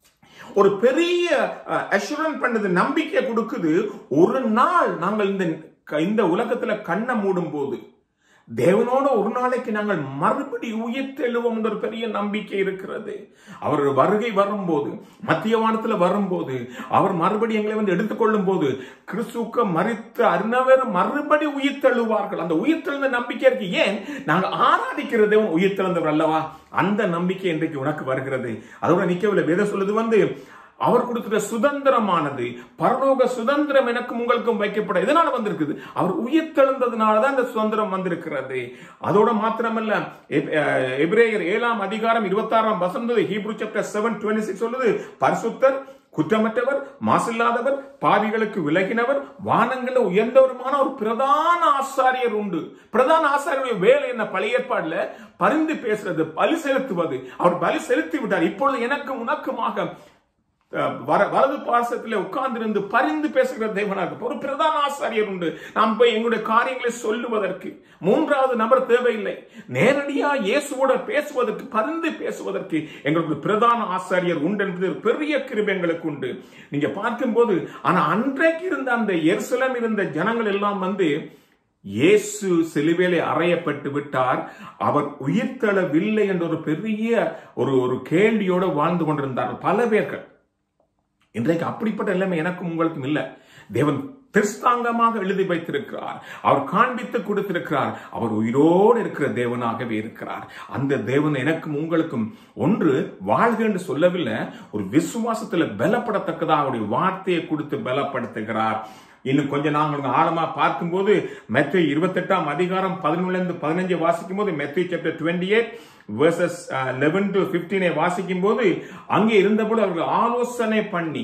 ஒரு பெரிய அஷூரன்ஸ் பண்ணுது நம்பிக்கை கொடுக்குது ஒரு நாள் நாங்கள் இந்த இந்த உலகத்துல கண்ணை மூடும் போது தேவனோட ஒரு நாளைக்கு நாங்கள் மறுபடி உயிர்த்தெழுவோம் ஒரு பெரிய நம்பிக்கை இருக்கிறது அவர் வருகை வரும்போது மத்திய வானத்துல வரும்போது அவர் மறுபடி எங்களை வந்து எடுத்துக்கொள்ளும் போது கிறிஸ்துக்க மறித்து அருணவர் மறுபடி உயிர்த்தெழுவார்கள் அந்த உயிர்த்தெழுந்த நம்பிக்கை இருக்கு ஏன் நாங்கள் ஆராதிக்கிற தேவன் உயிர்த்தெழுந்தவர் அல்லவா அந்த நம்பிக்கை இன்றைக்கு உனக்கு வருகிறது அதோட நிக்கவில்லை வேத சொல்லுது வந்து அவர் கொடுக்கிற சுதந்திரமானது பரலோக சுதந்திரம் எனக்கும் உங்களுக்கும் வைக்கப்பட இதனால வந்திருக்குது அவர் உயிர் தெழுந்ததுனாலதான் இந்த சுதந்திரம் வந்திருக்கிறது அதோட மாத்திரமல்ல எபிரேயர் ஏழாம் அதிகாரம் இருபத்தாறாம் வசந்தது Hebrew chapter seven twenty six சொல்லுது பரிசுத்தர் குற்றமற்றவர் மாசில்லாதவர் பாவிகளுக்கு விலகினவர் வானங்கள உயர்ந்தவருமான ஒரு பிரதான ஆசாரியர் உண்டு பிரதான ஆசாரியருடைய வேலை என்ன பழைய ஏற்பாடுல பரிந்து பேசுறது பலி செலுத்துவது அவர் பலி செலுத்தி விட்டார் இப்பொழுது எனக்கும் உனக்குமாக வலது பாசத்தில் உட்கார்ந்திருந்து பரிந்து பேசுகிற தேவனாக ஒரு பிரதான ஆசாரியர் உண்டு நாம் போய் எங்களுடைய காரியங்களை சொல்லுவதற்கு மூன்றாவது நபர் தேவையில்லை நேரடியா இயேசுவோட பேசுவதற்கு பரிந்து பேசுவதற்கு எங்களுக்கு பிரதான ஆசாரியர் உண்டு என்பது பெரிய கிருபை எங்களுக்கு உண்டு நீங்க பார்க்கும்போது ஆனா அன்றைக்கு இருந்த அந்த எருசலம் இருந்த ஜனங்கள் எல்லாம் வந்து இயேசு சிலுவேலை அறையப்பட்டு விட்டார் அவர் உயிர்த்தளவில்லை என்ற ஒரு பெரிய ஒரு ஒரு கேள்வியோடு வாழ்ந்து கொண்டிருந்தார் பல பேர்கள் இன்றைக்கு அப்படிப்பட்ட நிலைமை எனக்கும் உங்களுக்கும் இல்லை தேவன் திருஸ்தாங்கமாக எழுதி வைத்திருக்கிறார் அவர் காண்பித்து கொடுத்திருக்கிறார் அவர் உயிரோடு இருக்கிற தேவனாகவே இருக்கிறார் அந்த தேவன் எனக்கும் உங்களுக்கும் ஒன்று வாழ்க என்று சொல்லவில்லை ஒரு விசுவாசத்துல பலப்படத்தக்கதாக அவருடைய வார்த்தையை கொடுத்து பலப்படுத்துகிறார் இன்னும் கொஞ்சம் நாங்கள் ஆழமா பார்க்கும்போது மெத்தை இருபத்தெட்டாம் அதிகாரம் பதினொன்னுல இருந்து பதினஞ்சு வாசிக்கும் போது மெத்தை chapter twenty eight verses eleven to பிப்டீனை வாசிக்கும் போது அங்கே இருந்தபோது அவர்கள் ஆலோசனை பண்ணி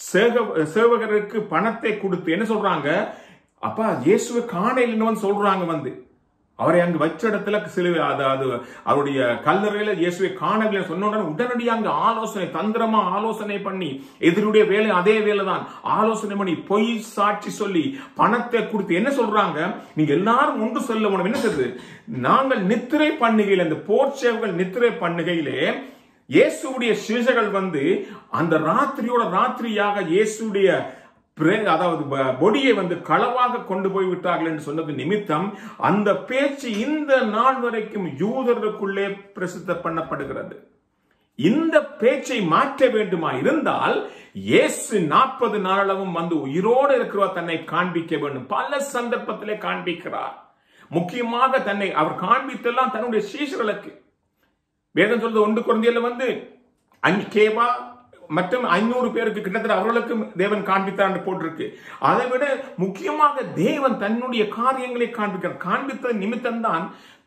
சேவகருக்கு பணத்தை கொடுத்து என்ன சொல்றாங்க அப்பா இயேசுவை காணையில் சொல்றாங்க வந்து அவரை அங்கு வச்ச இடத்துல சிலுவை அதாவது அவருடைய கல்லறையில இயேசுவை காணவில்லை சொன்ன உடனடியாக அங்கு ஆலோசனை தந்திரமா ஆலோசனை பண்ணி எதிரியுடைய வேலை அதே வேலை தான் ஆலோசனை பண்ணி பொய் சாட்சி சொல்லி பணத்தை கொடுத்து என்ன சொல்றாங்க நீங்க எல்லாரும் ஒன்று சொல்ல முடியும் என்ன சொல்றது நாங்கள் நித்திரை பண்ணுகையில் அந்த போர் சேவர்கள் நித்திரை பண்ணுகையிலே இயேசுடைய சீசர்கள் வந்து அந்த ராத்திரியோட ராத்திரியாக இயேசுடைய அதாவது பொடியை வந்து களவாக கொண்டு போய் விட்டார்கள் என்று சொன்னது நிமித்தம் அந்த பேச்சு இந்த நாள் வரைக்கும் யூதர்களுக்குள்ளே பிரசித்த பண்ணப்படுகிறது இந்த பேச்சை மாற்ற வேண்டுமா இருந்தால் இயேசு நாற்பது நாளவும் வந்து உயிரோடு இருக்கிறவர் தன்னை காண்பிக்க வேண்டும் பல சந்தர்ப்பத்திலே காண்பிக்கிறார் முக்கியமாக தன்னை அவர் காண்பித்தெல்லாம் தன்னுடைய சீசர்களுக்கு வேதம் சொல்றது ஒன்று குழந்தையில வந்து அங்கேவா மற்றும் ஐநூறு பேருக்கு கிட்டத்தட்ட அவர்களுக்கு தேவன் காண்பித்தார் போட்டிருக்கு அதை விட முக்கியமாக தேவன் தன்னுடைய காரியங்களை காண்பிக்கிறார் காண்பித்த நிமித்தம் தான்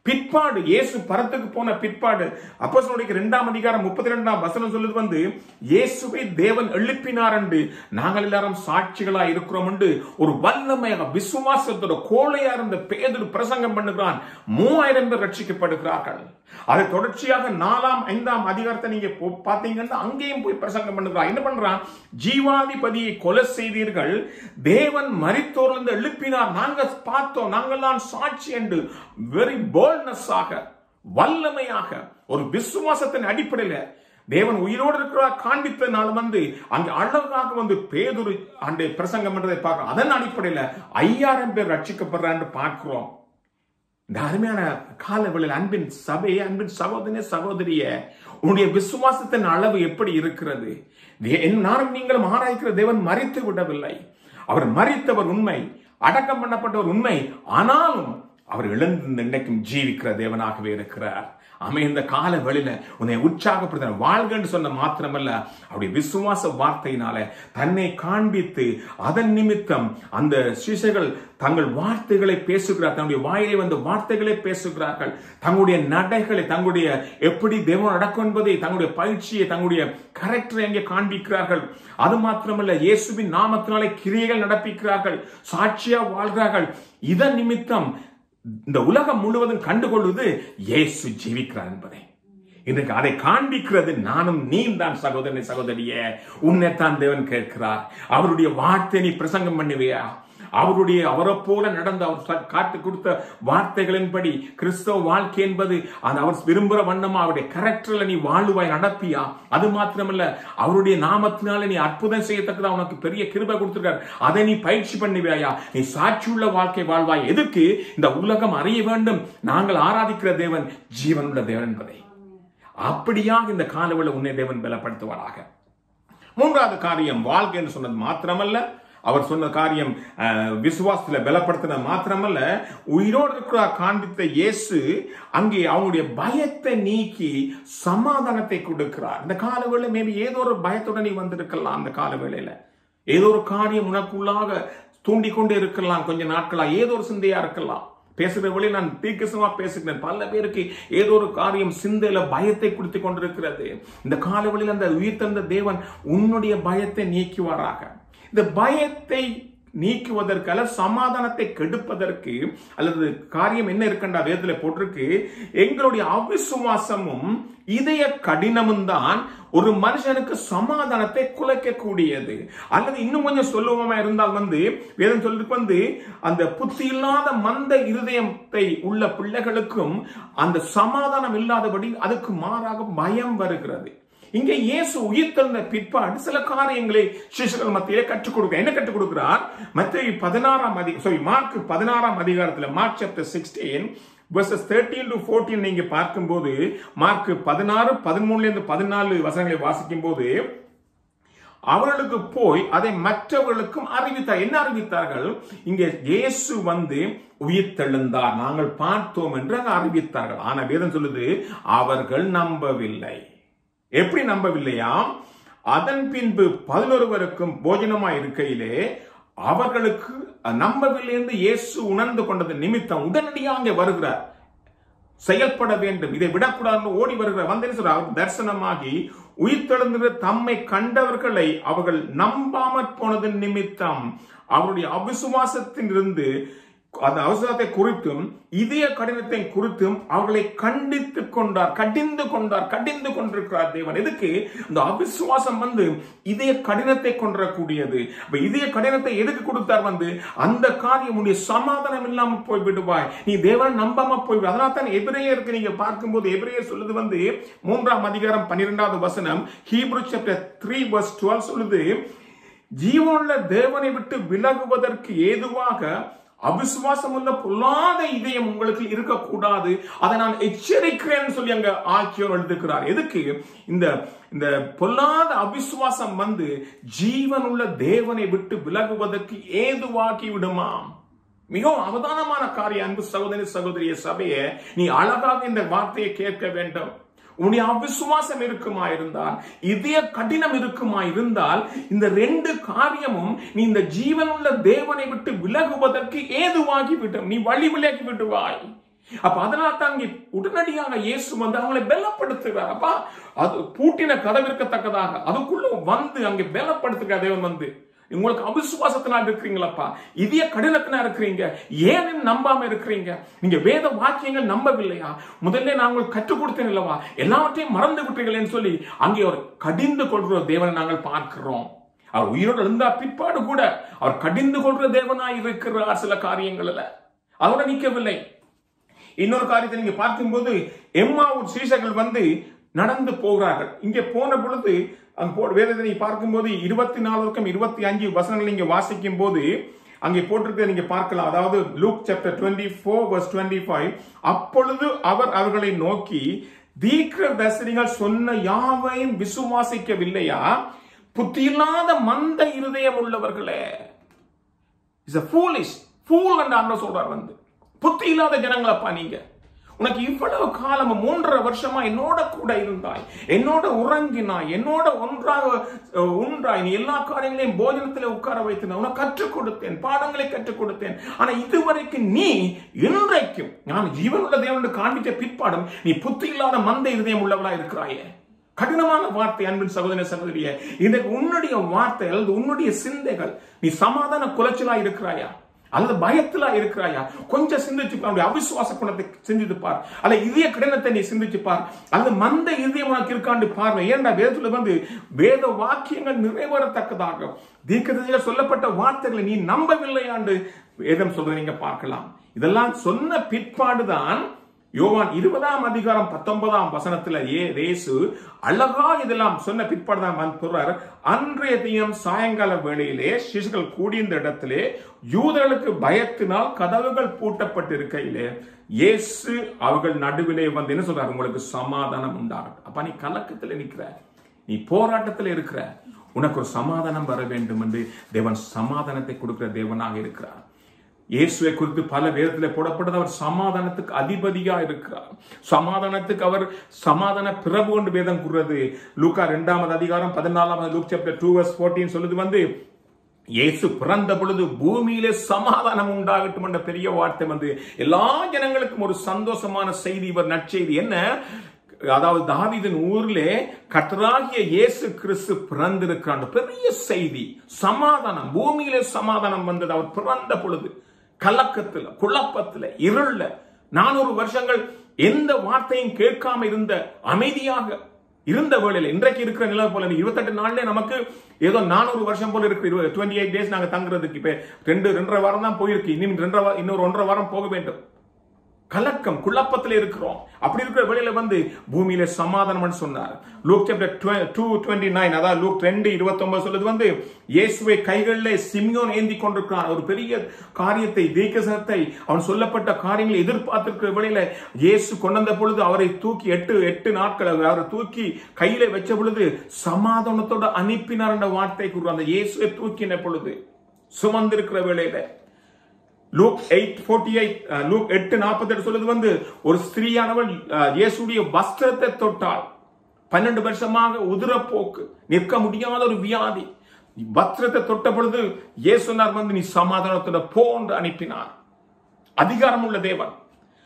பிற்பாடு இயேசு பரத்துக்கு போன பிற்பாடு அப்போஸ்தலர்களுடைய இரண்டாம் அதிகாரம் முப்பத்தி ரெண்டாம் வசனம் சொல்லுது வந்து இயேசுவை தேவன் எழுப்பினார் என்று நாங்கள் எல்லாரும் சாட்சிகளா இருக்கிறோம் என்று ஒரு வல்லமையாக விசுவாசத்தோட கோழையா இருந்த பேதர் பிரசங்கம் பண்ணுகிறான் மூவாயிரம் பேர் ரட்சிக்கப்படுகிறார்கள் அதை தொடர்ச்சியாக நாலாம் ஐந்தாம் அதிகாரத்தை நீங்க போ- பாத்தீங்கன்னா அங்கேயும் போய் பிரசங்கம் பண்ணுகிறான் என்ன பண்றான் ஜீவாதிபதியை கொலை செய்தீர்கள் தேவன் மரித்தோர்லிருந்து எழுப்பினார் நாங்க பார்த்தோம் நாங்கள் தான் சாட்சி என்று வெரி போல்ட்னஸ் ஆக வல்லமையாக ஒரு விசுவாசத்தின் அடிப்படையில தேவன் உயிரோடு இருக்கிறார் காண்பித்தனால வந்து அங்க அழகாக வந்து பேதுரு அண்டை பிரசங்கம் பண்றதை பார்க்கிறோம் அதன் அடிப்படையில ஐயாயிரம் பேர் ரட்சிக்கப்படுறான்னு பார்க்கிறோம் இந்த அருமையான காலவெளியில் அன்பின் சபையே அன்பின் சகோதரனே சகோதரிய உன்னுடைய விசுவாசத்தின் அளவு எப்படி இருக்கிறது தே- என் நானும் நீங்களும் ஆராய்க்கிற தேவன் மறித்து விடவில்லை அவர் மறித்தவர் உண்மை அடக்கம் பண்ணப்பட்டவர் உண்மை ஆனாலும் அவர் எழுந்து இன்றைக்கும் ஜீவிக்கிற தேவனாகவே இருக்கிறார் ஆமே இந்த கால வெளியில உன்னை உற்சாகப்படுத்த வாழ்கன்னு சொன்ன மாத்திரமல்ல அவருடைய விசுவாச வார்த்தையினால தன்னை காண்பித்து அதன் நிமித்தம் அந்த சிசைகள் தங்கள் வார்த்தைகளை பேசுகிறார் தன்னுடைய வாயிலே வந்த வார்த்தைகளை பேசுகிறார்கள் தங்களுடைய நடைகளை தங்களுடைய எப்படி தேவன் நடக்கும் என்பதை தங்களுடைய பயிற்சியை தங்களுடைய கரெக்டரை அங்கே காண்பிக்கிறார்கள் அது மாத்திரமல்ல இயேசுவின் நாமத்தினாலே கிரியைகள் நடப்பிக்கிறார்கள் சாட்சியா வாழ்கிறார்கள் இதன் நிமித்தம் இந்த உலகம் முழுவதும் கண்டுகொள்வது இயேசு ஜீவிக்கிறார் என்பதை இன்றைக்கு அதை காண்பிக்கிறது நானும் நீ தான் சகோதரனை சகோதரிய உன்னைத்தான் தேவன் கேட்கிறார் அவருடைய வார்த்தை நீ பிரசங்கம் பண்ணுவியா அவருடைய அவரை போல நடந்த அவர் ச- காட்டு கொடுத்த வார்த்தைகளின்படி கிறிஸ்தவ வாழ்க்கை என்பது அந்த அவர் விரும்புகிற வண்ணமா அவருடைய கரெக்டர்ல நீ வாழுவாய் நடப்பியா அது மாத்திரமல்ல அவருடைய நாமத்தினால நீ அற்புதம் செய்யத்தக்கதா உனக்கு பெரிய கிருபை கொடுத்திருக்கார் அதை நீ பயிற்சி பண்ணுவியாயா நீ சாட்சியுள்ள வாழ்க்கை வாழ்வாய் எதுக்கு இந்த உலகம் அறிய வேண்டும் நாங்கள் ஆராதிக்கிற தேவன் ஜீவனுள்ள தேவன் என்பதை அப்படியாக இந்த காலவெளி உன்னை தேவன் பலப்படுத்துவாராக மூன்றாவது காரியம் வாழ்க்கை என்று சொன்னது மாத்திரமல்ல அவர் சொன்ன காரியம் அஹ், விசுவாசத்துல பலப்படுத்தின மாத்திரமல்ல உயிரோடு இருக்கிறார் காண்பித்த இயேசு அங்கே அவங்களுடைய பயத்தை நீக்கி சமாதானத்தை கொடுக்கிறார் இந்த காலவேளை மேபி ஏதோ ஒரு பயத்துடன் நீ வந்திருக்கலாம் அந்த காலவேளையில ஏதோ ஒரு காரியம் உனக்குள்ளாக தூண்டிக் கொண்டே இருக்கலாம் கொஞ்ச நாட்களா ஏதோ ஒரு சிந்தையா இருக்கலாம் பேசுற வழி நான் தீர்க்கசமா பேசுகிறேன் பல பேருக்கு ஏதோ ஒரு காரியம் சிந்தையில பயத்தை கொடுத்து கொண்டிருக்கிறது இந்த காலவெளியில் அந்த உயிர் தந்த தேவன் உன்னுடைய பயத்தை நீக்குவாராக இந்த பயத்தை நீக்குவதற்கு அல்லது சமாதானத்தை கெடுப்பதற்கு அல்லது காரியம் என்ன இருக்கண்டா வேதத்துல போட்டிருக்கு எங்களுடைய அவிசுவாசமும் இதய கடினமும் தான் ஒரு மனுஷனுக்கு சமாதானத்தை குலைக்கக்கூடியது அல்லது இன்னும் கொஞ்சம் சொல்லுவோமா இருந்தால் வந்து வேதம் சொல்றதுக்கு வந்து அந்த புத்தி இல்லாத மந்த இருதயத்தை உள்ள பிள்ளைகளுக்கும் அந்த சமாதானம் இல்லாதபடி அதுக்கு மாறாக பயம் வருகிறது இங்கே இயேசு உயிர் தந்த பிற்பாடு சில காரியங்களை சிசுகள் மத்தியிலே கற்றுக் கொடுக்க என்ன கற்றுக் கொடுக்கிறார் மத்திய பதினாறாம் அதி சாரி மார்க் பதினாறாம் அதிகாரத்துல Mark chapter sixteen verses 13 to 14 நீங்க பார்க்கும்போது மார்க் பதினாறு பதிமூணுல இருந்து பதினாலு வசனங்களை வாசிக்கும் போது அவர்களுக்கு போய் அதை மற்றவர்களுக்கும் அறிவித்தார் என்ன அறிவித்தார்கள் இங்கே இயேசு வந்து உயிர் தெழுந்தார் நாங்கள் பார்த்தோம் என்று அங்க அறிவித்தார்கள் ஆனா வேதம் சொல்லுது அவர்கள் நம்பவில்லை எப்படி நம்பவில்லையாம் அதன் பின்பு பதினொருவருக்கும் போஜனமாய் இருக்கையிலே அவர்களுக்கு நம்பவில்லை என்று இயேசு உணர்ந்து கொண்டது நிமித்தம் உடனடியாக அங்கே வருகிறார் செயல்பட வேண்டும் இதை விடக்கூடாது ஓடி வருகிற வந்தேன்னு சொல்ற அவர் தரிசனமாகி உயிர்த்தெழுந்த தம்மை கண்டவர்களை அவர்கள் நம்பாமற் போனது நிமித்தம் அவருடைய அவிசுவாசத்திலிருந்து அந்த அவசரத்தை குறித்தும் இதய கடினத்தை குறித்தும் அவர்களை கண்டித்துக் கொண்டார் கடிந்து கொண்டார் கடிந்து கொண்டிருக்கிறார் தேவன் எதுக்கு இந்த அவிசுவாசம் வந்து இதய கடினத்தை கொண்டக்கூடியது அப்ப இதய கடினத்தை எதுக்கு கொடுத்தார் வந்து அந்த காரியம் உடைய சமாதானம் இல்லாம போய் விடுவாய் நீ தேவன் நம்பாம போய் அதனால தான் எபிரேயருக்கு நீங்க பார்க்கும்போது எபிரேயர் சொல்லுது வந்து மூன்றாம் அதிகாரம் பன்னிரெண்டாவது வசனம் Hebrew chapter three verse twelve சொல்லுது ஜீவனுள்ள தேவனை விட்டு விலகுவதற்கு ஏதுவாக அவிசுவாசம் உள்ள பொல்லாத இதயம் உங்களுக்கு இருக்கக்கூடாது அதை நான் எச்சரிக்கிறேன்னு சொல்லி அங்க ஆக்கியோர் எழுதுகிறார் எதுக்கு இந்த இந்த பொல்லாத அவிசுவாசம் வந்து ஜீவன் உள்ள தேவனை விட்டு விலகுவதற்கு ஏதுவாக்கி விடுமாம் மிகவும் அவதானமான காரியம் அன்பு சகோதரி சகோதரிய சபையை நீ அழகாக இந்த வார்த்தையை கேட்க வேண்டும் உன்னுடைய அவிசுவாசம் இருக்குமா இருந்தால் இதய கடினம் இருக்குமா இருந்தால் இந்த ரெண்டு காரியமும் நீ இந்த ஜீவனுள்ள தேவனை விட்டு விலகுவதற்கு ஏதுவாகி விடும் நீ வழி விலகி விடுவாய் அப்ப அதனால தான் இங்கே உடனடியாக இயேசு வந்து அவங்களை பலப்படுத்துகிறார் அப்பா அது பூட்டின கதவிற்கத்தக்கதாக அதுக்குள்ள வந்து அங்கே பலப்படுத்துகிற தேவன் வந்து உங்களுக்கு அவிசுவாசத்தினால் இருக்கிறீங்களப்பா இதய கடினத்தினா இருக்கிறீங்க ஏன் நம்பாம இருக்கிறீங்க நீங்க வேத வாக்கியங்கள் நம்பவில்லையா முதல்ல நாங்கள் கற்றுக் கொடுத்தேன் இல்லவா எல்லாவற்றையும் மறந்து விட்டீங்களேன்னு சொல்லி அங்கே ஒரு கடிந்து கொள்கிற தேவனை நாங்கள் பார்க்கிறோம் அவர் உயிரோடு இருந்தா பிற்பாடு கூட அவர் கடிந்து கொள்கிற தேவனாய் இருக்கிறார் சில காரியங்கள்ல அதோட நிக்கவில்லை இன்னொரு காரியத்தை நீங்க பார்க்கும்போது எம்மா ஒரு சீசர்கள் வந்து நடந்து போகிறார்கள் இங்கே போன பொழுது அங்க போ வேதத்தை நீங்க பார்க்கும்போது இருபத்தி நாலுக்கும் இருபத்தி அஞ்சு வசனங்கள் நீங்க வாசிக்கும் போது அங்கே போட்டிருக்க நீங்க பார்க்கலாம் அதாவது Luke chapter twenty four verse twenty five அப்பொழுது அவர் அவர்களை நோக்கி தீர்க்க தரிசனிகள் சொன்ன யாவையும் விசுவாசிக்கவில்லையா புத்தியில்லாத மந்த இருதயம் உள்ளவர்களே இஸ் அ ஃபூலிஷ் ஃபூல் என்று ஆண்டவர் சொல்றார் வந்து புத்தி இல்லாத ஜனங்களப்பா நீங்க உனக்கு இவ்வளவு காலம் மூன்றரை வருஷமா என்னோட கூட இருந்தாய் என்னோட உறங்கினாய் என்னோட ஒன்றாக அஹ், உண்டாய் நீ எல்லா காரியங்களையும் போஜனத்தில் உட்கார வைத்தேன் உனக்கு கற்றுக் கொடுத்தேன் பாடங்களை கற்றுக் கொடுத்தேன் ஆனா இதுவரைக்கும் நீ இன்றைக்கும் நான் ஜீவனுள்ள தேவன் காண்பித்த பிற்பாடும் நீ புத்தி இல்லாத மந்த இருதயம் உள்ளவளா இருக்கிறாயே கடினமான வார்த்தை அன்பின் சகோதர சகோதரிய இதற்கு உன்னுடைய வார்த்தை அல்லது உன்னுடைய சிந்தைகள் நீ சமாதான குலைச்சலா இருக்கிறாயா அல்லது பயத்திலா இருக்கிறாயா கொஞ்சம் சிந்திச்சு பார் உன்னுடைய அவிசுவாச குணத்தை சிந்தித்து பார் அல்ல இதய கடினத்தை நீ சிந்திச்சு பார் அல்லது மந்த இதயம் உனக்கு இருக்காண்டு பார்வை ஏன்டா வேதத்துல வந்து வேத வாக்கியங்கள் நிறைவேறத்தக்கதாக தீர்க்கதரிசியில் சொல்லப்பட்ட வார்த்தைகளை நீ நம்பவில்லையாண்டு வேதம் சொல்றதை நீங்க பார்க்கலாம் இதெல்லாம் சொன்ன பிற்பாடுதான் யோவான் இருபதாம் அதிகாரம் பத்தொன்பதாம் வசனத்துல ஏ ரேசு அழகா இதெல்லாம் சொன்ன பிற்பாடுதான் வந்து சொல்றார் அன்றைய தினம் சாயங்கால வேளையிலே சிசுகள் கூடியிருந்த இடத்திலே யூதர்களுக்கு பயத்தினால் கதவுகள் பூட்டப்பட்டிருக்கையிலே இயேசு அவர்கள் நடுவிலே வந்து என்ன சொல்றாரு உங்களுக்கு சமாதானம் உண்டாகட்டும் அப்ப நீ கலக்கத்துல நிக்கிற நீ போராட்டத்தில் இருக்கிற உனக்கு ஒரு சமாதானம் வர வேண்டும் என்று தேவன் சமாதானத்தை கொடுக்கிற தேவனாக இருக்கிறார் இயேசுவை குறித்து பல வேதத்தில் போடப்பட்டது அவர் சமாதானத்துக்கு அதிபதியா இருக்கிறார் சமாதானத்துக்கு அவர் சமாதான பிரபு என்று வேதம் கூறுறது லூக்கா இரண்டாவது அதிகாரம் பதினாலாவது Luke chapter two verse fourteen சொல்லுது வந்து இயேசு பிறந்த பொழுது பூமியிலே சமாதானம் உண்டாகட்டும் என்ற பெரிய வார்த்தை வந்து எல்லா ஜனங்களுக்கும் ஒரு சந்தோஷமான செய்தி இவர் நற்செய்தி என்ன அதாவது தாவீதின் ஊரிலே கர்த்தராகிய இயேசு கிறிஸ்து பிறந்திருக்கிறான் பெரிய செய்தி சமாதானம் பூமியிலே சமாதானம் வந்தது அவர் பிறந்த பொழுது கலக்கத்துல குழப்பத்துல இருள்ல நானூறு வருஷங்கள் எந்த வார்த்தையும் கேட்காம இருந்த அமைதியாக இருந்த வேளையில இன்றைக்கு இருக்கிற நிலை போல இருபத்தெட்டு நாள்ல நமக்கு ஏதோ நானூறு வருஷம் போல இருக்கு டுவெண்ட்டி எயிட் டேஸ் நாங்க தங்குறதுக்கு இப்ப ரெண்டு ரெண்டரை வாரம் தான் போயிருக்கு இன்னும் ரெண்டரை வா- இன்னொரு ஒன்றரை வாரம் போக வேண்டும் கலக்கம் குழப்பத்தில் இருக்கிறோம் அப்படி இருக்கிற வேளையில வந்து பூமியில சமாதானம் சொன்னார் Luke chapter two twenty nine அதாவது லூக் ரெண்டு இருபத்தொன்பது சொல்லுது வந்து இயேசுவை கைகளில் சிமியோன் ஏந்தி கொண்டிருக்கிறான் ஒரு பெரிய காரியத்தை தீர்க்கசனத்தை அவன் சொல்லப்பட்ட காரியங்களை எதிர்பார்த்திருக்கிற வேளையில இயேசு கொண்டு வந்த பொழுது அவரை தூக்கி எட்டு எட்டு நாட்கள் அவரை தூக்கி கையில வச்ச பொழுது சமாதானத்தோட அனுப்பினார் என்ற வார்த்தை கூறுவார் அந்த இயேசுவை தூக்கின பொழுது சுமந்திருக்கிற வேளையில Luke eight forty eight Luke எட்டு நாற்பத்தெட்டு சொல்லுது வந்து ஒரு ஸ்திரீயானவள் அஹ், இயேசுடைய வஸ்திரத்தை தொட்டாள் பன்னெண்டு வருஷமாக உதிரப்போக்கு நிற்க முடியாத ஒரு வியாதி வஸ்திரத்தை தொட்ட பொழுது இயேசுனார் வந்து நீ சமாதானத்தோட போ என்று அனுப்பினார் அதிகாரம் உள்ள தேவன்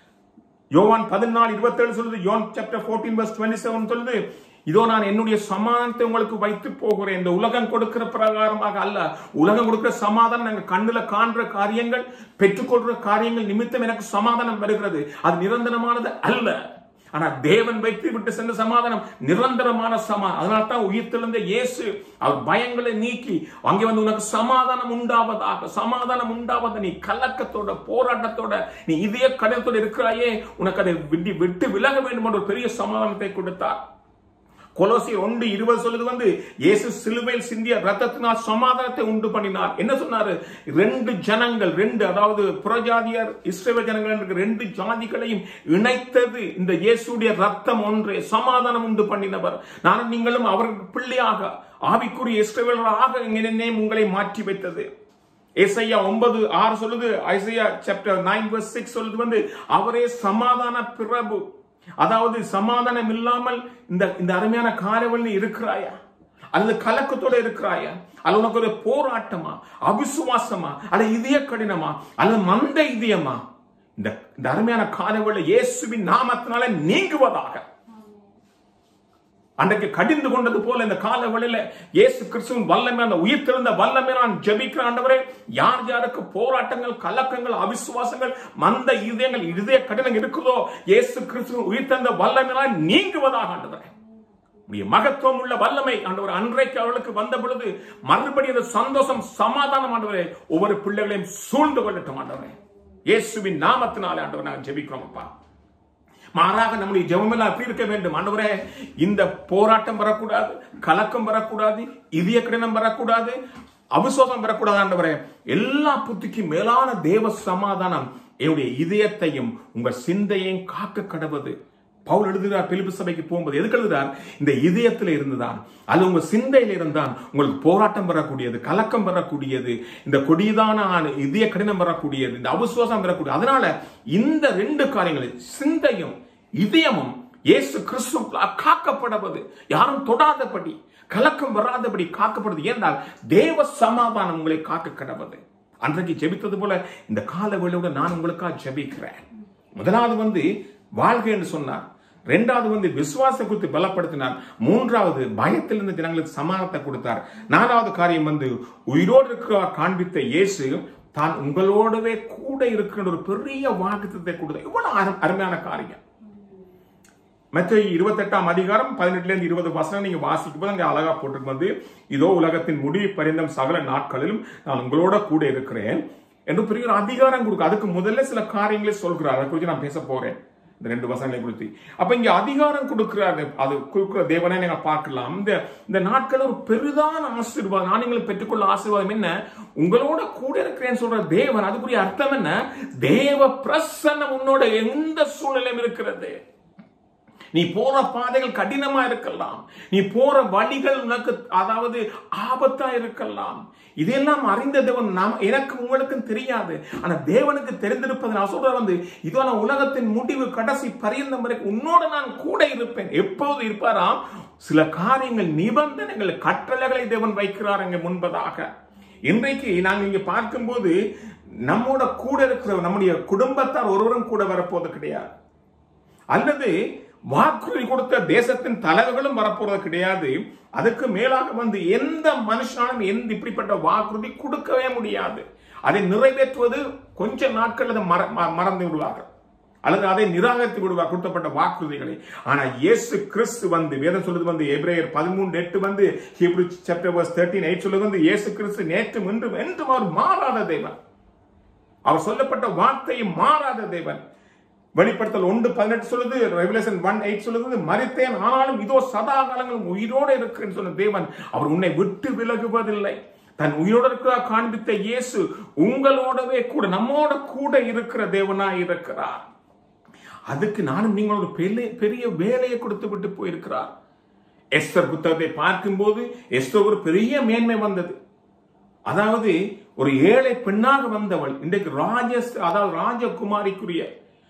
யோவான் பதினாலு இருபத்தேழு சொல்லுது John chapter fourteen verse twenty seven சொல்லுது இதோ நான் என்னுடைய சமாதானத்தை உங்களுக்கு வைத்து போகிறேன் இந்த உலகம் கொடுக்கிற பிரகாரமாக அல்ல உலகம் கொடுக்கிற சமாதானம் நாங்கள் கண்ணுல காண்ற காரியங்கள் பெற்றுக்கொள்ற காரியங்கள் நிமித்தம் எனக்கு சமாதானம் வருகிறது அது நிரந்தரமானது அல்ல ஆனா தேவன் வைத்து விட்டு சென்ற சமாதானம் நிரந்தரமான சமாதானம் அதனால தான் உயிர்த்தெழுந்த இயேசு அவர் பயங்களை நீக்கி அங்கே வந்து உனக்கு சமாதானம் உண்டாவதாக சமாதானம் உண்டாவத நீ கலக்கத்தோட போராட்டத்தோட நீ இதே கடத்தோட இருக்கிறாயே உனக்கு அதை விட்டு விட்டு விலக வேண்டும் என்ற ஒரு பெரிய சமாதானத்தை கொடுத்தார் கொலோசியர் ஒன்று இருபது சொல்லுது வந்து இயேசு சிலுவையில் சிந்திய ரத்தத்தினால் சமாதானத்தை உண்டு பண்ணினார் என்ன சொன்னாரு ரெண்டு ஜனங்கள் ரெண்டு அதாவது புறஜாதியர் இஸ்ரேல் ஜனங்கள் என்ற ரெண்டு ஜாதிகளையும் இணைத்தது இந்த இயேசுடைய ரத்தம் ஒன்றே சமாதானம் உண்டு பண்ணினவர் நானும் நீங்களும் அவர் பிள்ளையாக ஆவிக்குரிய இஸ்ரேலராக என்னை உங்களை மாற்றி வைத்தது ஏசையா ஒன்பது ஆறு சொல்லுது Isaiah chapter nine verse six சொல்லுது வந்து அவரே சமாதான பிரபு அதாவது சமாதானம் இல்லாமல் இந்த இந்த அருமையான காலவழி இருக்கிறாயா அல்லது கலக்கத்தோட இருக்கிறாயா அல்லது உனக்கு ஒரு போராட்டமா அவிசுவாசமா அல்லது இதய கடினமா அல்லது மந்த இதயமா இந்த இந்த அருமையான காலவெளி இயேசுவின் நாமத்தினால நீங்குவதாக அன்றைக்கு கடிந்து கொண்டது போல இந்த கால வேளையில இயேசு கிறிஸ்துவின் வல்லமை அந்த உயிர் திறந்த வல்லமை நான் ஜெபிக்கிற ஆண்டவரே யார் யாருக்கு போராட்டங்கள் கலக்கங்கள் அவிசுவாசங்கள் மந்த இதயங்கள் இதய கடினம் இருக்குதோ இயேசு கிறிஸ்துவின் உயிர் திறந்த வல்லமையினால் நீங்குவதாக ஆண்டவரே உடைய மகத்துவம் உள்ள வல்லமை ஆண்டவர் அன்றைக்கு அவளுக்கு வந்த பொழுது மறுபடியும் அந்த சந்தோஷம் சமாதானம் ஆண்டவரே ஒவ்வொரு பிள்ளைகளையும் சூழ்ந்து கொள்ளட்டும் ஆண்டவரே இயேசுவின் நாமத்தினாலே ஆண்டவர் நான் ஜெபிக்கிறோம் அப்பா மாறாக நம்முடைய ஜெபமெல்லாம் எப்படி இருக்க வேண்டும் ஆண்டவரே இந்த போராட்டம் வரக்கூடாது கலக்கம் வரக்கூடாது இதய கடினம் வரக்கூடாது அவிசுவாசம் வரக்கூடாது ஆண்டவரே எல்லா புத்திக்கும் மேலான தேவ சமாதானம் என்னுடைய இதயத்தையும் உங்க சிந்தையையும் காக்க கடவுது பவுல் எழுதுகிறார் பிலிப்பு சபைக்கு போகும்போது எதுக்கு எழுதுகிறார் இந்த இதயத்தில் இருந்துதான் அது உங்க சிந்தையில இருந்தான் உங்களுக்கு போராட்டம் வரக்கூடியது கலக்கம் வரக்கூடியது இந்த கொடிதான இதய கடினம் வரக்கூடியது இந்த அவிசுவாசம் வரக்கூடியது அதனால இந்த ரெண்டு காரியங்களை சிந்தையும் இதயமும் இயேசு கிறிஸ்து காக்கப்படுவது யாரும் தொடாதபடி கலக்கம் வராதபடி காக்கப்படுவது ஏன்றால் தேவ சமாதானம் உங்களை காக்க கடவுது அன்றைக்கு ஜெபித்தது போல இந்த கால வேளையோட நான் உங்களுக்காக ஜெபிக்கிறேன் முதலாவது வந்து வாழ்க்கை என்று சொன்னார் ரெண்டாவது வந்து விசுவாச குறித்து பலப்படுத்தினார் மூன்றாவது பயத்திலிருந்து ஜனங்களுக்கு சமாதானத்தை கொடுத்தார் நாலாவது காரியம் வந்து உயிரோடு இருக்கிற காண்பித்த இயேசு தான் உங்களோடவே கூட இருக்கிற ஒரு பெரிய வாக்குத்தத்தை கொடுத்தார் இவ்வளவு அரு- அருமையான காரியம் மற்ற இருபத்தெட்டாம் அதிகாரம் பதினெட்டுல இருந்து இருபது வசனம் நீங்க வாசிக்கும் போது அங்க அழகா போட்டு வந்து இதோ உலகத்தின் முடிவு பரிந்தம் சகல நாட்களிலும் நான் உங்களோட கூட இருக்கிறேன் என்று பெரிய ஒரு அதிகாரம் கொடுக்க அதுக்கு முதல்ல சில காரியங்களை சொல்கிறார் அதை குறித்து நான் பேச போறேன் இந்த ரெண்டு வசனங்களை குறித்து அப்ப இங்க அதிகாரம் கொடுக்கிறார் அது கொடுக்கிற தேவனை நீங்க பார்க்கலாம் இந்த இந்த நாட்கள் ஒரு பெரிதான ஆசீர்வாதம் நான் நீங்கள் பெற்றுக்கொள்ள ஆசீர்வாதம் என்ன உங்களோட கூட இருக்கிறேன்னு சொல்ற தேவன் அதுக்குரிய அர்த்தம் என்ன தேவ பிரசன்னம் உன்னோட எந்த சூழ்நிலையும் இருக்கிறது நீ போற பாதைகள் கடினமா இருக்கலாம் நீ போற வழிகள் உனக்கு அதாவது ஆபத்தா இருக்கலாம் இதெல்லாம் அறிந்த தேவன் நாம் எனக்கு உங்களுக்கும் தெரியாது ஆனா தேவனுக்கு தெரிந்திருப்பது நான் சொல்ற வந்து இதோ நான் உலகத்தின் முடிவு கடைசி பரியந்தம் வரைக்கும் உன்னோட நான் கூட இருப்பேன் எப்போது இருப்பாராம் சில காரியங்கள் நிபந்தனைகள் கட்டளைகளை தேவன் வைக்கிறார் அங்க முன்பதாக இன்றைக்கு நாங்கள் இங்க பார்க்கும்போது நம்மோட கூட இருக்கிற நம்முடைய குடும்பத்தார் ஒருவரும் கூட வரப்போவது கிடையாது அல்லது வாக்குறுதி கொடுத்த தேசத்தின் தலைவர்களும் வரப்போறது கிடையாது அதுக்கு மேலாக வந்து எந்த மனுஷனாலும் எந்த இப்படிப்பட்ட வாக்குறுதி கொடுக்கவே முடியாது அதை நிறைவேற்றுவது கொஞ்ச நாட்கள் அதை மற- ம- மறந்து விடுவார்கள் அல்லது அதை நிராகரித்து விடுவார் கொடுக்கப்பட்ட வாக்குறுதிகளை ஆனா இயேசு கிறிஸ்து வந்து வேதம் சொல்லுது வந்து எபிரேயர் பதிமூன்று எட்டு வந்து Hebrew chapter verse thirteen eight சொல்லுது வந்து இயேசு கிறிஸ்து நேற்றும் இன்றும் என்றும் அவர் மாறாத தேவன் அவர் சொல்லப்பட்ட வார்த்தை மாறாத தேவன் வெளிப்படுத்தல் ஒன்று பதினெட்டு சொல்லுது ரெவலேஷன் ஒன் எயிட் சொல்லுது மறித்தேன் ஆனாலும் இதோ சதா காலங்களும் உயிரோடு இருக்கிறேன்னு சொன்ன தேவன் அவர் உன்னை விட்டு விலகுவதில்லை தன் உயிரோடு இருக்கிற காண்பித்த இயேசு உங்களோடவே கூட நம்மோட கூட இருக்கிற தேவனா இருக்கிறார் அதுக்கு நானும் நீங்கள் ஒரு பெரிய பெரிய வேலையை கொடுத்து விட்டு போயிருக்கிறார் எஸ்தர் புத்தகத்தை பார்க்கும்போது எஸ்தர் ஒரு பெரிய மேன்மை வந்தது அதாவது ஒரு ஏழை பெண்ணாக வந்தவள் இன்றைக்கு ராஜ அதாவது ராஜகுமாரிக்குரிய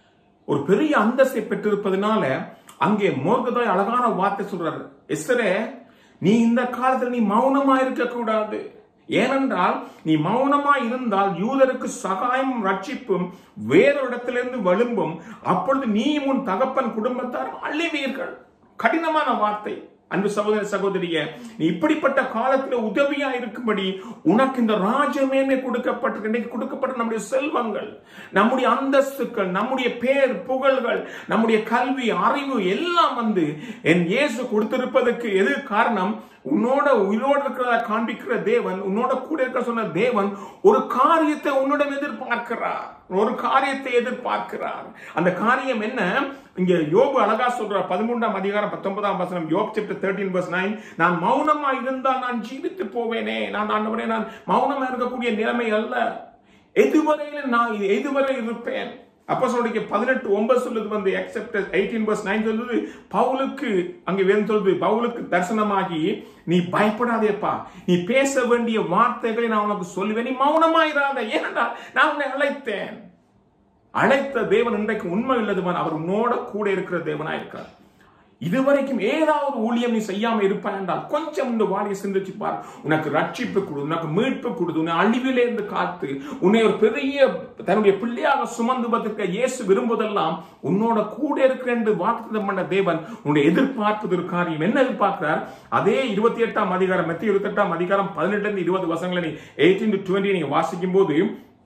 ஒரு பெரிய அந்தஸ்தை பெற்றிருப்பதனால அங்கே மோர்கதாய் அழகான வார்த்தை சொல்றாரு எஸ்தரே நீ இந்த காலத்துல நீ மௌனமா இருக்க கூடாது ஏனென்றால் நீ மௌனமா இருந்தால் யூதருக்கு சகாயம் ரட்சிப்பும் வேறொரு இடத்திலிருந்து வழும்பும் அப்பொழுது நீ உன் தகப்பன் குடும்பத்தார் அழிவீர்கள் கடினமான வார்த்தை அன்பு சகோதர சகோதரிய நீ இப்படிப்பட்ட காலத்தில் உதவியா இருக்கும்படி உனக்கு இந்த ராஜமேன்மை கொடுக்கப்பட்டிருக்கு இன்னைக்கு கொடுக்கப்பட்ட நம்முடைய செல்வங்கள் நம்முடைய அந்தஸ்துக்கள் நம்முடைய பேர் புகழ்கள் நம்முடைய கல்வி அறிவு எல்லாம் வந்து என் இயேசு கொடுத்திருப்பதற்கு எது காரணம் உன்னோட உயிரோடு இருக்கிறத காண்பிக்கிற தேவன் உன்னோட கூட இருக்க சொன்ன தேவன் ஒரு காரியத்தை உன்னிடம் எதிர்பார்க்கிறார் ஒரு காரியத்தை எதிர்பார்க்கிறார் அந்த காரியம் என்ன இங்க யோபு அழகா சொல்றார் பதிமூன்றாம் அதிகாரம் பத்தொன்பதாம் வசனம் Job chapter thirteen verse nine நான் மௌனமா இருந்தால் நான் ஜீவித்து போவேனே நான் ஆண்டவரே நான் மௌனமா இருக்கக்கூடிய நிலைமை அல்ல எதுவரையிலும் நான் எதுவரை இருப்பேன் அப்போ சொல்லுங்க பதினெட்டு ஒன்பது சொல்லுது வந்து எக்ஸப்ட் எயிட்டீன் பர்ஸ் நைன் சொல்லுது பவுலுக்கு அங்க வேணும் சொல்லுது பவுலுக்கு தரிசனமாகி நீ பயப்படாதேப்பா நீ பேச வேண்டிய வார்த்தைகளை நான் உனக்கு சொல்லுவேன் நீ மௌனமாயிராத ஏனென்றால் நான் உன்னை அழைத்தேன் அழைத்த தேவன் இன்றைக்கு உண்மை உள்ளதுவன் அவர் உன்னோட கூட இருக்கிற தேவனா இருக்கார் இதுவரைக்கும் ஏதாவது ஊழியம் நீ செய்யாம இருப்பாய் என்றால் கொஞ்சம் இந்த வாலியை சிந்திச்சு பார் உனக்கு ரட்சிப்பு கொடு உனக்கு மீட்பு கொடுத்து உன்னை அழிவிலே இருந்து காத்து உன்னை ஒரு பெரிய தன்னுடைய பிள்ளையாக சுமந்து வந்திருக்க இயேசு விரும்புவதெல்லாம் உன்னோட கூட இருக்கிற என்று வாக்குத்தம் பண்ண தேவன் உன்னை எதிர்பார்ப்பது ஒரு காரியம் என்ன எதிர்பார்க்கிறார் அதே இருபத்தி எட்டாம் அதிகாரம் மத்திய இருபத்தி எட்டாம் அதிகாரம் பதினெட்டு இருந்து இருபது வருஷங்களை நீ எயிட்டீன் டு டுவெண்ட்டி நீங்க வாசிக்கும் போது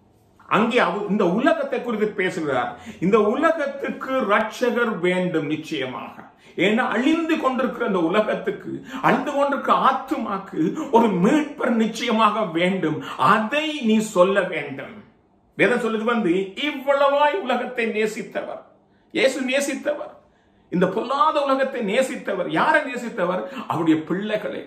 அங்கே அவ- இந்த உலகத்தை குறித்து பேசுகிறார் இந்த உலகத்துக்கு ரட்சகர் வேண்டும் நிச்சயமாக ஏன்னா அழிந்து கொண்டிருக்கிற இந்த உலகத்துக்கு அழிந்து கொண்டிருக்கிற ஆத்துமாக்கு ஒரு மீட்பர் நிச்சயமாக வேண்டும் அதை நீ சொல்ல வேண்டும் வேதம் சொல்லுது வந்து இவ்வளவாய் உலகத்தை நேசித்தவர் இயேசு நேசித்தவர் இந்த பொல்லாத உலகத்தை நேசித்தவர் யாரை நேசித்தவர் அவருடைய பிள்ளைகளை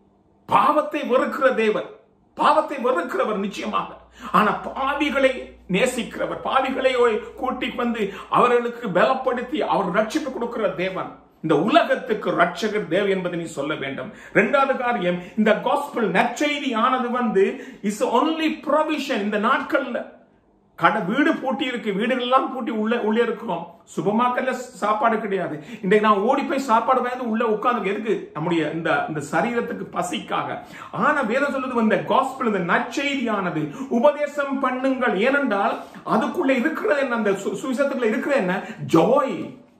பாவத்தை வெறுக்கிற தேவன் பாவத்தை வெறுக்கிறவர் நிச்சயமாக ஆனா பாவிகளை நேசிக்கிறவர் பாவிகளை கூட்டி வந்து அவர்களுக்கு பலப்படுத்தி அவர் ரட்சிப்பு கொடுக்கிற தேவன் இந்த உலகத்துக்கு ரட்சகர் தேவை என்பதை நீ சொல்ல வேண்டும் இரண்டாவது காரியம் இந்த காஸ்பிள் நற்செய்தி ஆனது வந்து இஸ் ஒன்லி ப்ரொவிஷன் இந்த நாட்கள்ல கடை வீடு பூட்டி இருக்கு வீடுகள் எல்லாம் பூட்டி உள்ள உள்ளே இருக்கிறோம் சுபமாக்கல்ல சாப்பாடு கிடையாது இன்றைக்கு நான் ஓடி போய் சாப்பாடு வாங்கி உள்ள உட்கார்ந்து எதுக்கு நம்முடைய இந்த இந்த சரீரத்துக்கு பசிக்காக ஆனா வேதம் சொல்லுது இந்த காஸ்பிள் இந்த நற்செய்தியானது உபதேசம் பண்ணுங்கள் ஏனென்றால் அதுக்குள்ள இருக்கிறது என்ன அந்த சு- சுவிசேஷத்துக்குள்ள இருக்கிறது என்ன ஜோய்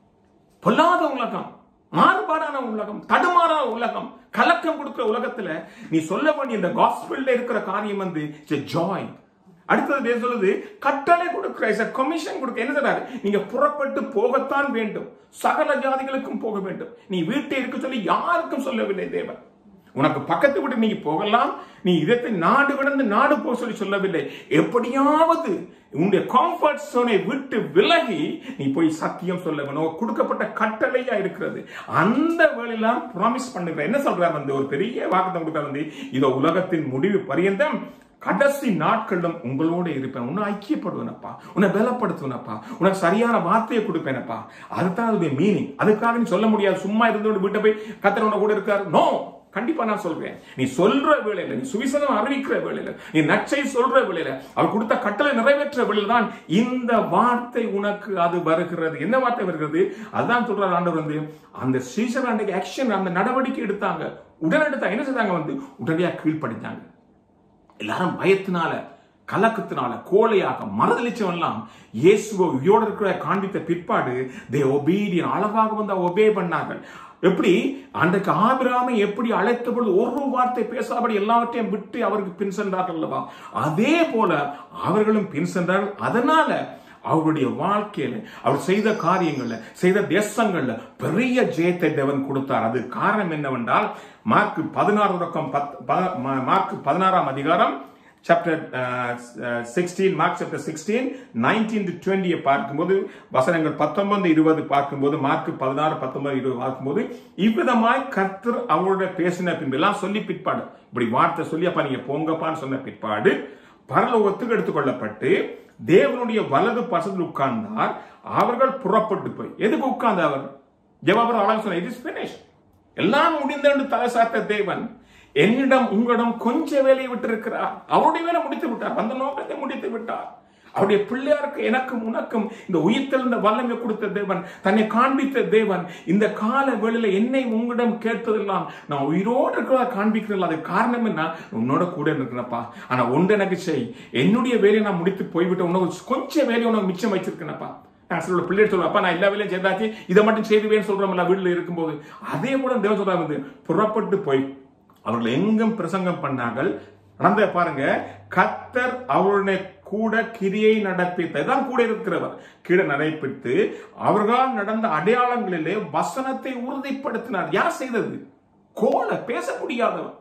பொல்லாத உலகம் மாறுபாடான உலகம் தடுமாறான உலகம் கலக்கம் கொடுக்கிற உலகத்துல நீ சொல்ல வேண்டிய இந்த காஸ்பிள்ல இருக்கிற காரியம் வந்து ஜாய் அடுத்தது பேர் சொல்லுது கட்டளை கொடுக்கிற கமிஷன் கொடுக்க என்ன சொல்றாரு நீங்க புறப்பட்டு போகத்தான் வேண்டும் சகல ஜாதிகளுக்கும் போக வேண்டும் நீ வீட்டை இருக்க சொல்லி யாருக்கும் சொல்லவில்லை தேவன் உனக்கு பக்கத்து விட்டு நீ போகலாம் நீ இதத்தை நாடு கடந்து நாடு போக சொல்லி சொல்லவில்லை எப்படியாவது உன்னுடைய கம்ஃபர்ட் சோனை விட்டு விலகி நீ போய் சத்தியம் சொல்ல வேணும் கொடுக்கப்பட்ட கட்டளையா இருக்கிறது அந்த வேலையெல்லாம் ப்ராமிஸ் பண்ணுகிற என்ன சொல்றார் வந்து ஒரு பெரிய வாக்குத்தம் கொடுத்தா வந்து இதோ உலகத்தின் முடிவு பரியந்தம் கடைசி நாட்களிலும் உங்களோட இருப்பேன் உன்னை ஐக்கியப்படுவேனப்பா உன்னை பலப்படுத்துவேனப்பா உனக்கு சரியான வார்த்தையை கொடுப்பேனப்பா அதுதான் அதோடைய மீனிங் அதுக்காக நீ சொல்ல முடியாது சும்மா இருந்தோட வீட்டை போய் கத்தர் உன்னை கூட இருக்காரு நோ கண்டிப்பா நான் சொல்றேன் நீ சொல்ற வேளையில நீ சுவிசனம் அறிவிக்கிற வேளையில நீ நச்சை சொல்ற வேளையில அவர் கொடுத்த கட்டளை நிறைவேற்ற வேளையில தான் இந்த வார்த்தை உனக்கு அது வருகிறது என்ன வார்த்தை வருகிறது அதுதான் சொல்றார் ஆண்டவர் வந்து அந்த சீசன் அன்றைக்கு ஆக்ஷன் அந்த நடவடிக்கை எடுத்தாங்க உடனே எடுத்தாங்க என்ன செய்தாங்க வந்து உடனடியா கீழ்ப்படித்தாங்க எல்லாரும் பயத்தினால கலக்கத்தினால கோழையாக மறுதளிச்சவன் எல்லாம் இயேசுவை உயிரோட இருக்கிற காண்பித்த பிற்பாடு தே ஒபீடியன் அழகாக வந்து ஒபே பண்ணார்கள் எப்படி அன்றைக்கு ஆபிராமை எப்படி அழைத்த பொழுது ஒரு வார்த்தை பேசாதபடி எல்லாவற்றையும் விட்டு அவருக்கு பின் சென்றார்கள் அல்லவா அதே போல அவர்களும் பின் சென்றார்கள் அதனால அவருடைய வாழ்க்கையில அவர் செய்த காரியங்கள்ல செய்த தேசங்கள்ல பெரிய ஜெயத்தை தேவன் கொடுத்தார் அது காரணம் என்னவென்றால் மார்க் பதினாறு ரொக்கம் மார்க் பதினாறாம் அதிகாரம் chapter sixteen Mark chapter sixteen nineteen to டுவெண்ட்டியை பார்க்கும்போது வசனங்கள் பத்தொன்பது இருபது பார்க்கும்போது மார்க் பதினாறு பத்தொன்பது இருபது பார்க்கும்போது இவ்விதமாய் கர்த்தர் அவரோட பேசின பின்பு எல்லாம் சொல்லி பிற்பாடு இப்படி வார்த்தை சொல்லி அப்ப நீங்க போங்கப்பான்னு சொன்ன பிற்பாடு பரலோகத்துக்கு எடுத்துக்கொள்ளப்பட்டு தேவனுடைய வலது பசத்தில் உட்கார்ந்தார் அவர்கள் புறப்பட்டு போய் எதுக்கு உட்கார்ந்த அவர் ஜவாபர் அழகு சொன்ன இட் இஸ் பினிஷ் எல்லாம் முடிந்தென்று தலை சாத்த தேவன் என்னிடம் உங்களிடம் கொஞ்ச வேலையை விட்டிருக்கிறார் அவருடைய வேலை முடித்து விட்டார் அந்த நோக்கத்தை முடித்து விட்டார் அவருடைய பிள்ளையாருக்கு எனக்கும் உனக்கும் இந்த உயிர்த்தெழுந்த வல்லமை கொடுத்த தேவன் தன்னை காண்பித்த தேவன் இந்த கால வேளையில என்னை உங்களிடம் கேட்பதெல்லாம் நான் உயிரோடு இருக்கிறதா காண்பிக்கிறேன் அது காரணம் என்ன உன்னோட கூட இருக்கிறப்பா ஆனா ஒன்று எனக்கு செய் என்னுடைய வேலையை நான் முடித்து போய்விட்டேன் உனக்கு கொஞ்சம் வேலையை உனக்கு மிச்சம் வச்சிருக்கேனப்பா நான் சொல்ல பிள்ளைகள் சொல்லுவேன் அப்பா நான் எல்லா வேலையும் செய்தாச்சு இதை மட்டும் செய்துவேன்னு சொல்றோம்ல வீட்டில் இருக்கும்போது அதே போல தேவன் சொல்றாங்க வந்து புறப்பட்டு போய் அவர்கள் எங்கும் பிரசங்கம் பண்ணார்கள் நடந்த பாருங்க கத்தர் அவருடைய கூட கிரியை நடப்பித்த தான் கூட இருக்கிறவர் கீழே நடைப்பித்து அவர்களால் நடந்த அடையாளங்களிலே வசனத்தை உறுதிப்படுத்தினார் யார் செய்தது கோல பேச முடியாதவர்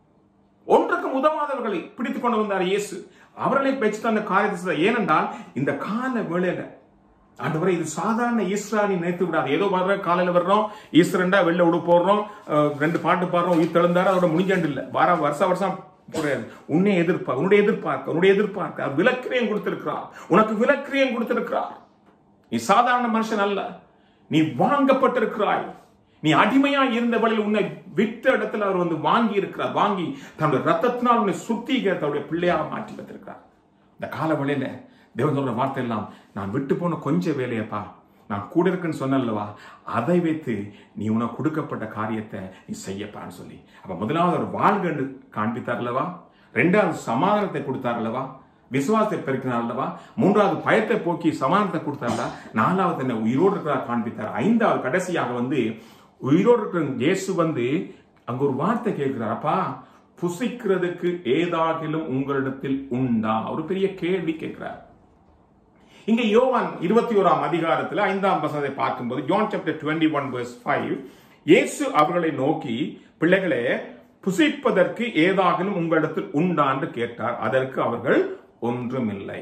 ஒன்றுக்கு உதவாதவர்களை பிடித்துக் கொண்டு வந்தார் இயேசு அவர்களை வச்சு அந்த காரியத்தை செய்தார். ஏனென்றால் இந்த கால வேளையில ஆண்டவரே இது சாதாரண ஈஸ்வராணி நினைத்து விடாது ஏதோ வர்ற காலையில வர்றோம் ஈஸ்வரண்டா வெளில விடு போடுறோம் அஹ், ரெண்டு பாட்டு பாடுறோம் உயிர் தெழுந்தாரு அதோட முடிஞ்சாண்டு இல்ல வார வருஷ வருஷம் போறாரு உன்னை எதிர்ப்பார் உன்னுடைய எதிர்பார்க்க உன்னுடைய எதிர்பார்க்க அவர் விலக்கிரியம் கொடுத்திருக்கிறார் உனக்கு விலக்கிரியம் கொடுத்திருக்கிறார் நீ சாதாரண மனுஷன் அல்ல நீ வாங்கப்பட்டிருக்கிறாய் நீ அடிமையா இருந்த வழியில் உன்னை விட்ட இடத்துல அவர் வந்து வாங்கி இருக்கிறார் வாங்கி தன்னுடைய ரத்தத்தினால் உன்னை சுத்திக தன்னுடைய பிள்ளையாக மாற்றி வைத்திருக்கிறார் இந்த கால வழியில தேவன் சொல்ற வார்த்தை எல்லாம் நான் விட்டு போன கொஞ்ச வேலையப்பா நான் கூட இருக்குன்னு சொன்னல்லவா அதை வைத்து நீ உனக்கு கொடுக்கப்பட்ட காரியத்தை நீ செய்யப்பான்னு சொல்லி அப்ப முதலாவது ஒரு வாழ்கண்டு காண்பித்தார் அல்லவா ரெண்டாவது சமாதானத்தை கொடுத்தார் அல்லவா விசுவாசத்தை பெருக்கினார் அல்லவா மூன்றாவது பயத்தை போக்கி சமாதானத்தை கொடுத்தார்ல நாலாவது என்ன உயிரோடு இருக்கிறார் காண்பித்தார் ஐந்தாவது கடைசியாக வந்து உயிரோடு இருக்கிற இயேசு வந்து அங்க ஒரு வார்த்தை கேட்கிறார் அப்பா புசிக்கிறதுக்கு ஏதாகிலும் உங்களிடத்தில் உண்டா ஒரு பெரிய கேள்வி கேட்கிறார் இங்க யோவான் இருபத்தி ஓராம் அதிகாரத்தில் ஐந்தாம் வசனத்தை பார்க்கும்போது John chapter twenty one verse five இயேசு அவர்களை நோக்கி பிள்ளைகளே புசிப்பதற்கு ஏதாகிலும் உங்களிடத்தில் உண்டா என்று கேட்டார் அதற்கு அவர்கள் ஒன்றுமில்லை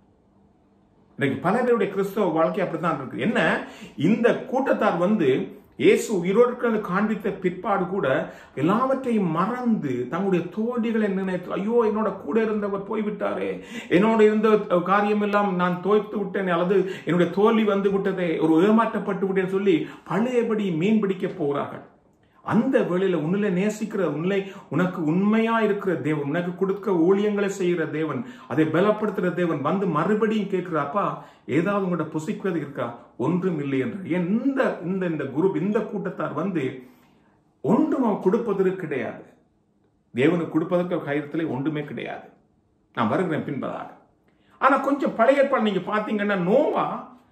இன்னைக்கு பல பேருடைய கிறிஸ்தவ வாழ்க்கை அப்படித்தான் இருக்கு என்ன இந்த கூட்டத்தார் வந்து இயேசு உயிரோடு இருக்கிறது காண்பித்த பிற்பாடு கூட எல்லாவற்றையும் மறந்து தங்களுடைய தோல்விகளை நினைத்து ஐயோ என்னோட கூட இருந்தவர் போய்விட்டாரே என்னோட இருந்த காரியம் எல்லாம் நான் தோய்த்து விட்டேன் அல்லது என்னுடைய தோல்வி வந்து விட்டதே ஒரு ஏமாற்றப்பட்டு விட்டேன்னு சொல்லி பழையபடி மீன் பிடிக்க போகிறார்கள் அந்த வேளையில உன்னில நேசிக்கிற உன்னை உனக்கு உண்மையா இருக்கிற தேவன் உனக்கு கொடுக்க ஊழியங்களை செய்கிற தேவன் அதை பலப்படுத்துற தேவன் வந்து மறுபடியும் கேட்கிறாப்பா ஏதாவது உங்களோட புசிக்குவது இருக்கா ஒன்றும் இல்லை என்று ஏன் இந்த இந்த இந்த குரூப் இந்த கூட்டத்தார் வந்து ஒன்றும் அவன் கொடுப்பதற்கு கிடையாது தேவனுக்கு கொடுப்பதற்கு காரியத்திலே ஒன்றுமே கிடையாது நான் வருகிறேன் பின்பதாக ஆனா கொஞ்சம் பழைய ஏற்பாடு நீங்க பாத்தீங்கன்னா நோவா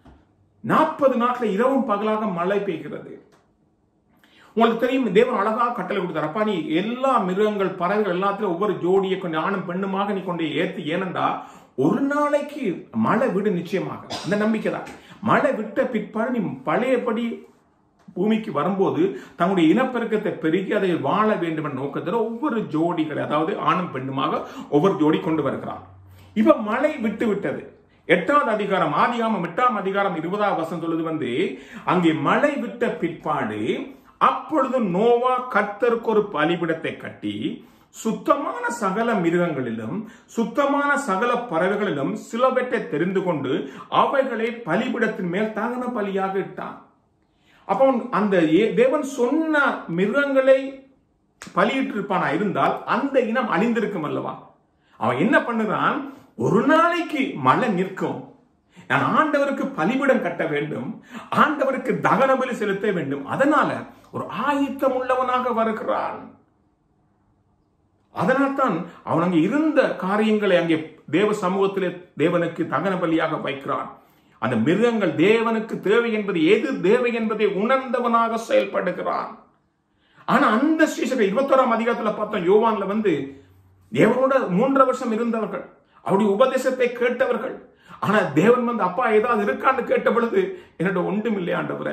நாற்பது நாட்கள் இரவும் பகலாக மழை பெய்கிறது உங்களுக்கு தெரியும் தேவன் அழகாக கட்டளை கொடுத்தார் அப்பா நீ எல்லா மிருகங்கள் பறவைகள் எல்லாத்திலும் ஒவ்வொரு ஜோடியை கொண்டு ஆணும் பெண்ணுமாக நீ கொண்டு ஏத்து ஏனண்டா ஒரு நாளைக்கு மழை விடு நிச்சயமாக அந்த நம்பிக்கை தான் மழை விட்ட பிற்பாடு நீ பழையபடி பூமிக்கு வரும்போது தங்களுடைய இனப்பெருக்கத்தை பெருகி அதை வாழ வேண்டும் என்ற நோக்கத்தில் ஒவ்வொரு ஜோடிகளை அதாவது ஆணும் பெண்ணுமாக ஒவ்வொரு ஜோடி கொண்டு வருகிறான் இப்ப மழை விட்டு விட்டது எட்டாவது அதிகாரம் ஆதிகாமம் எட்டாம் அதிகாரம் இருபதாவது வசம் சொல்லுது வந்து அங்கே மழை விட்ட பிற்பாடு அப்பொழுது நோவா கர்த்தருக்கு ஒரு பலிபிடத்தை கட்டி சுத்தமான சகல மிருகங்களிலும் சுத்தமான சகல பறவைகளிலும் சிலவற்றை தெரிந்து கொண்டு அவைகளை பலிபிடத்தின் மேல் தகன பலியாக இட்டான் அப்போ அந்த ஏ- தேவன் சொன்ன மிருகங்களை பலியிட்டிருப்பானா இருந்தால் அந்த இனம் அழிந்திருக்கும் அல்லவா அவன் என்ன பண்ணுறான் ஒரு நாளைக்கு மழை நிற்கும் நான் ஆண்டவருக்கு பலிபிடம் கட்ட வேண்டும் ஆண்டவருக்கு தகன பலி செலுத்த வேண்டும் அதனால ஒரு ஆயத்தம் உள்ளவனாக வருகிறான் அதனால்தான் அவன் அங்கே இருந்த காரியங்களை அங்கே தேவ சமூகத்திலே தேவனுக்கு தகன பலியாக வைக்கிறான் அந்த மிருகங்கள் தேவனுக்கு தேவை என்பது எது தேவை என்பதை உணர்ந்தவனாக செயல்படுகிறான் ஆனா அந்த ஸ்ரீசகர் இருபத்தோராம் அதிகாரத்துல பார்த்தோம் யோவான்ல வந்து தேவனோட மூன்றரை வருஷம் இருந்தவர்கள் அவருடைய உபதேசத்தை கேட்டவர்கள் ஆனா தேவன் வந்து அப்பா ஏதாவது இருக்கான்னு கேட்ட பொழுது என்னோட ஒன்றும் இல்லையாண்டவரே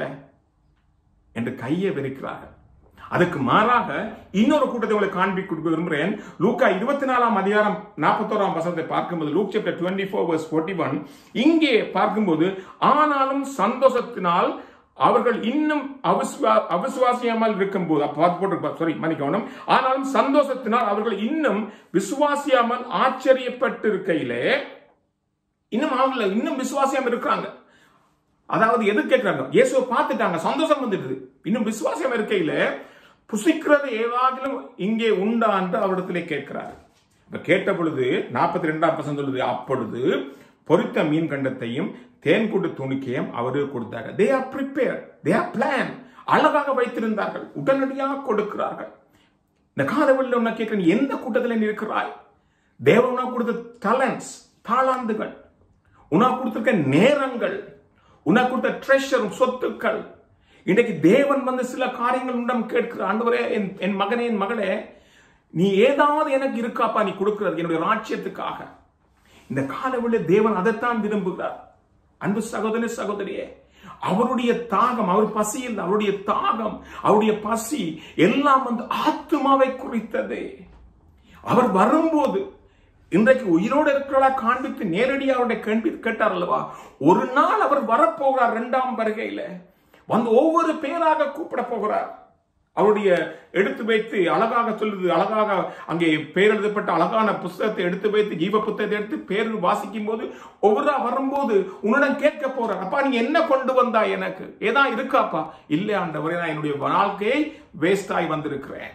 என்று கையை வெறுக்கிறார்கள் அதுக்கு மாறாக இன்னொரு கூட்டத்தை உங்களுக்கு காண்பிக்க கொடுக்க விரும்புகிறேன் லூக்கா இருபத்தி நாலாம் அதிகாரம் நாற்பத்தோராம் வசனத்தை பார்க்கும்போது Luke chapter twenty four verse forty one இங்கே பார்க்கும்போது ஆனாலும் சந்தோஷத்தினால் அவர்கள் இன்னும் அவிசுவா அவிசுவாசியாமல் இருக்கும்போது அப்ப பார்த்து போட்டு சாரி மன்னிக்கணும் ஆனாலும் சந்தோஷத்தினால் அவர்கள் இன்னும் விசுவாசியாமல் ஆச்சரியப்பட்டு இருக்கையிலே இன்னும் அவங்கள இன்னும் விசுவாசியாம இருக்காங்க அதாவது எது கேட்கிறாங்க இயேசுவை பார்த்துட்டாங்க சந்தோஷம் வந்துடுது இன்னும் விசுவாசம் இருக்கையில புசிக்கிறது ஏதாகிலும் இங்கே உண்டா என்று அவரிடத்திலே கேட்கிறார் இப்ப கேட்ட பொழுது நாற்பத்தி ரெண்டாம் பசங்க சொல்லுது அப்பொழுது பொரித்த மீன் கண்டத்தையும் தேன்கூட்டு துணிக்கையும் அவருக்கு கொடுத்தாங்க they are prepare they are plan அழகாக வைத்திருந்தார்கள் உடனடியாக கொடுக்கிறார்கள் இந்த காதவழியில் உன்னை கேட்கிறேன் எந்த கூட்டத்தில் நீ இருக்கிறாய் தேவன் உனக்கு கொடுத்த டேலண்ட்ஸ் தாளாந்துகள் உனக்கு கொடுத்திருக்க நேரங்கள் உனக்கு கொடுத்த ட்ரெஷர் சொத்துக்கள் இன்றைக்கு தேவன் வந்து சில காரியங்கள் உண்டம் கேட்கிற ஆண்டவரே என் என் மகனே என் மகளே நீ ஏதாவது எனக்கு இருக்காப்பா நீ கொடுக்கிறது என்னுடைய ராஜ்யத்துக்காக இந்த காலவெளியில் தேவன் அதைத்தான் விரும்புகிறார் அன்பு சகோதரி சகோதரியே அவருடைய தாகம் அவர் பசியில் அவருடைய தாகம் அவருடைய பசி எல்லாம் வந்து ஆத்மாவை குறித்தது அவர் வரும்போது இன்றைக்கு உயிரோடு இருக்கிறவளா காண்பித்து நேரடியாக அவருடைய கேள்வி கேட்டார் அல்லவா ஒரு நாள் அவர் வரப்போகிறார் இரண்டாம் வருகையில வந்து ஒவ்வொரு பேராக கூப்பிட போகிறார் அவருடைய எடுத்து வைத்து அழகாக சொல்லுது அழகாக அங்கே பேர் எழுதப்பட்ட அழகான புஸ்தகத்தை எடுத்து வைத்து ஜீவ புத்தகத்தை எடுத்து பேர் வாசிக்கும் போது ஒவ்வொரு வரும்போது உன்னிடம் கேட்க போறார் அப்பா நீங்க என்ன கொண்டு வந்தா எனக்கு ஏதா இருக்காப்பா இல்லை ஆண்டவரே நான் என்னுடைய வாழ்க்கையை வேஸ்டாய் வந்திருக்கிறேன்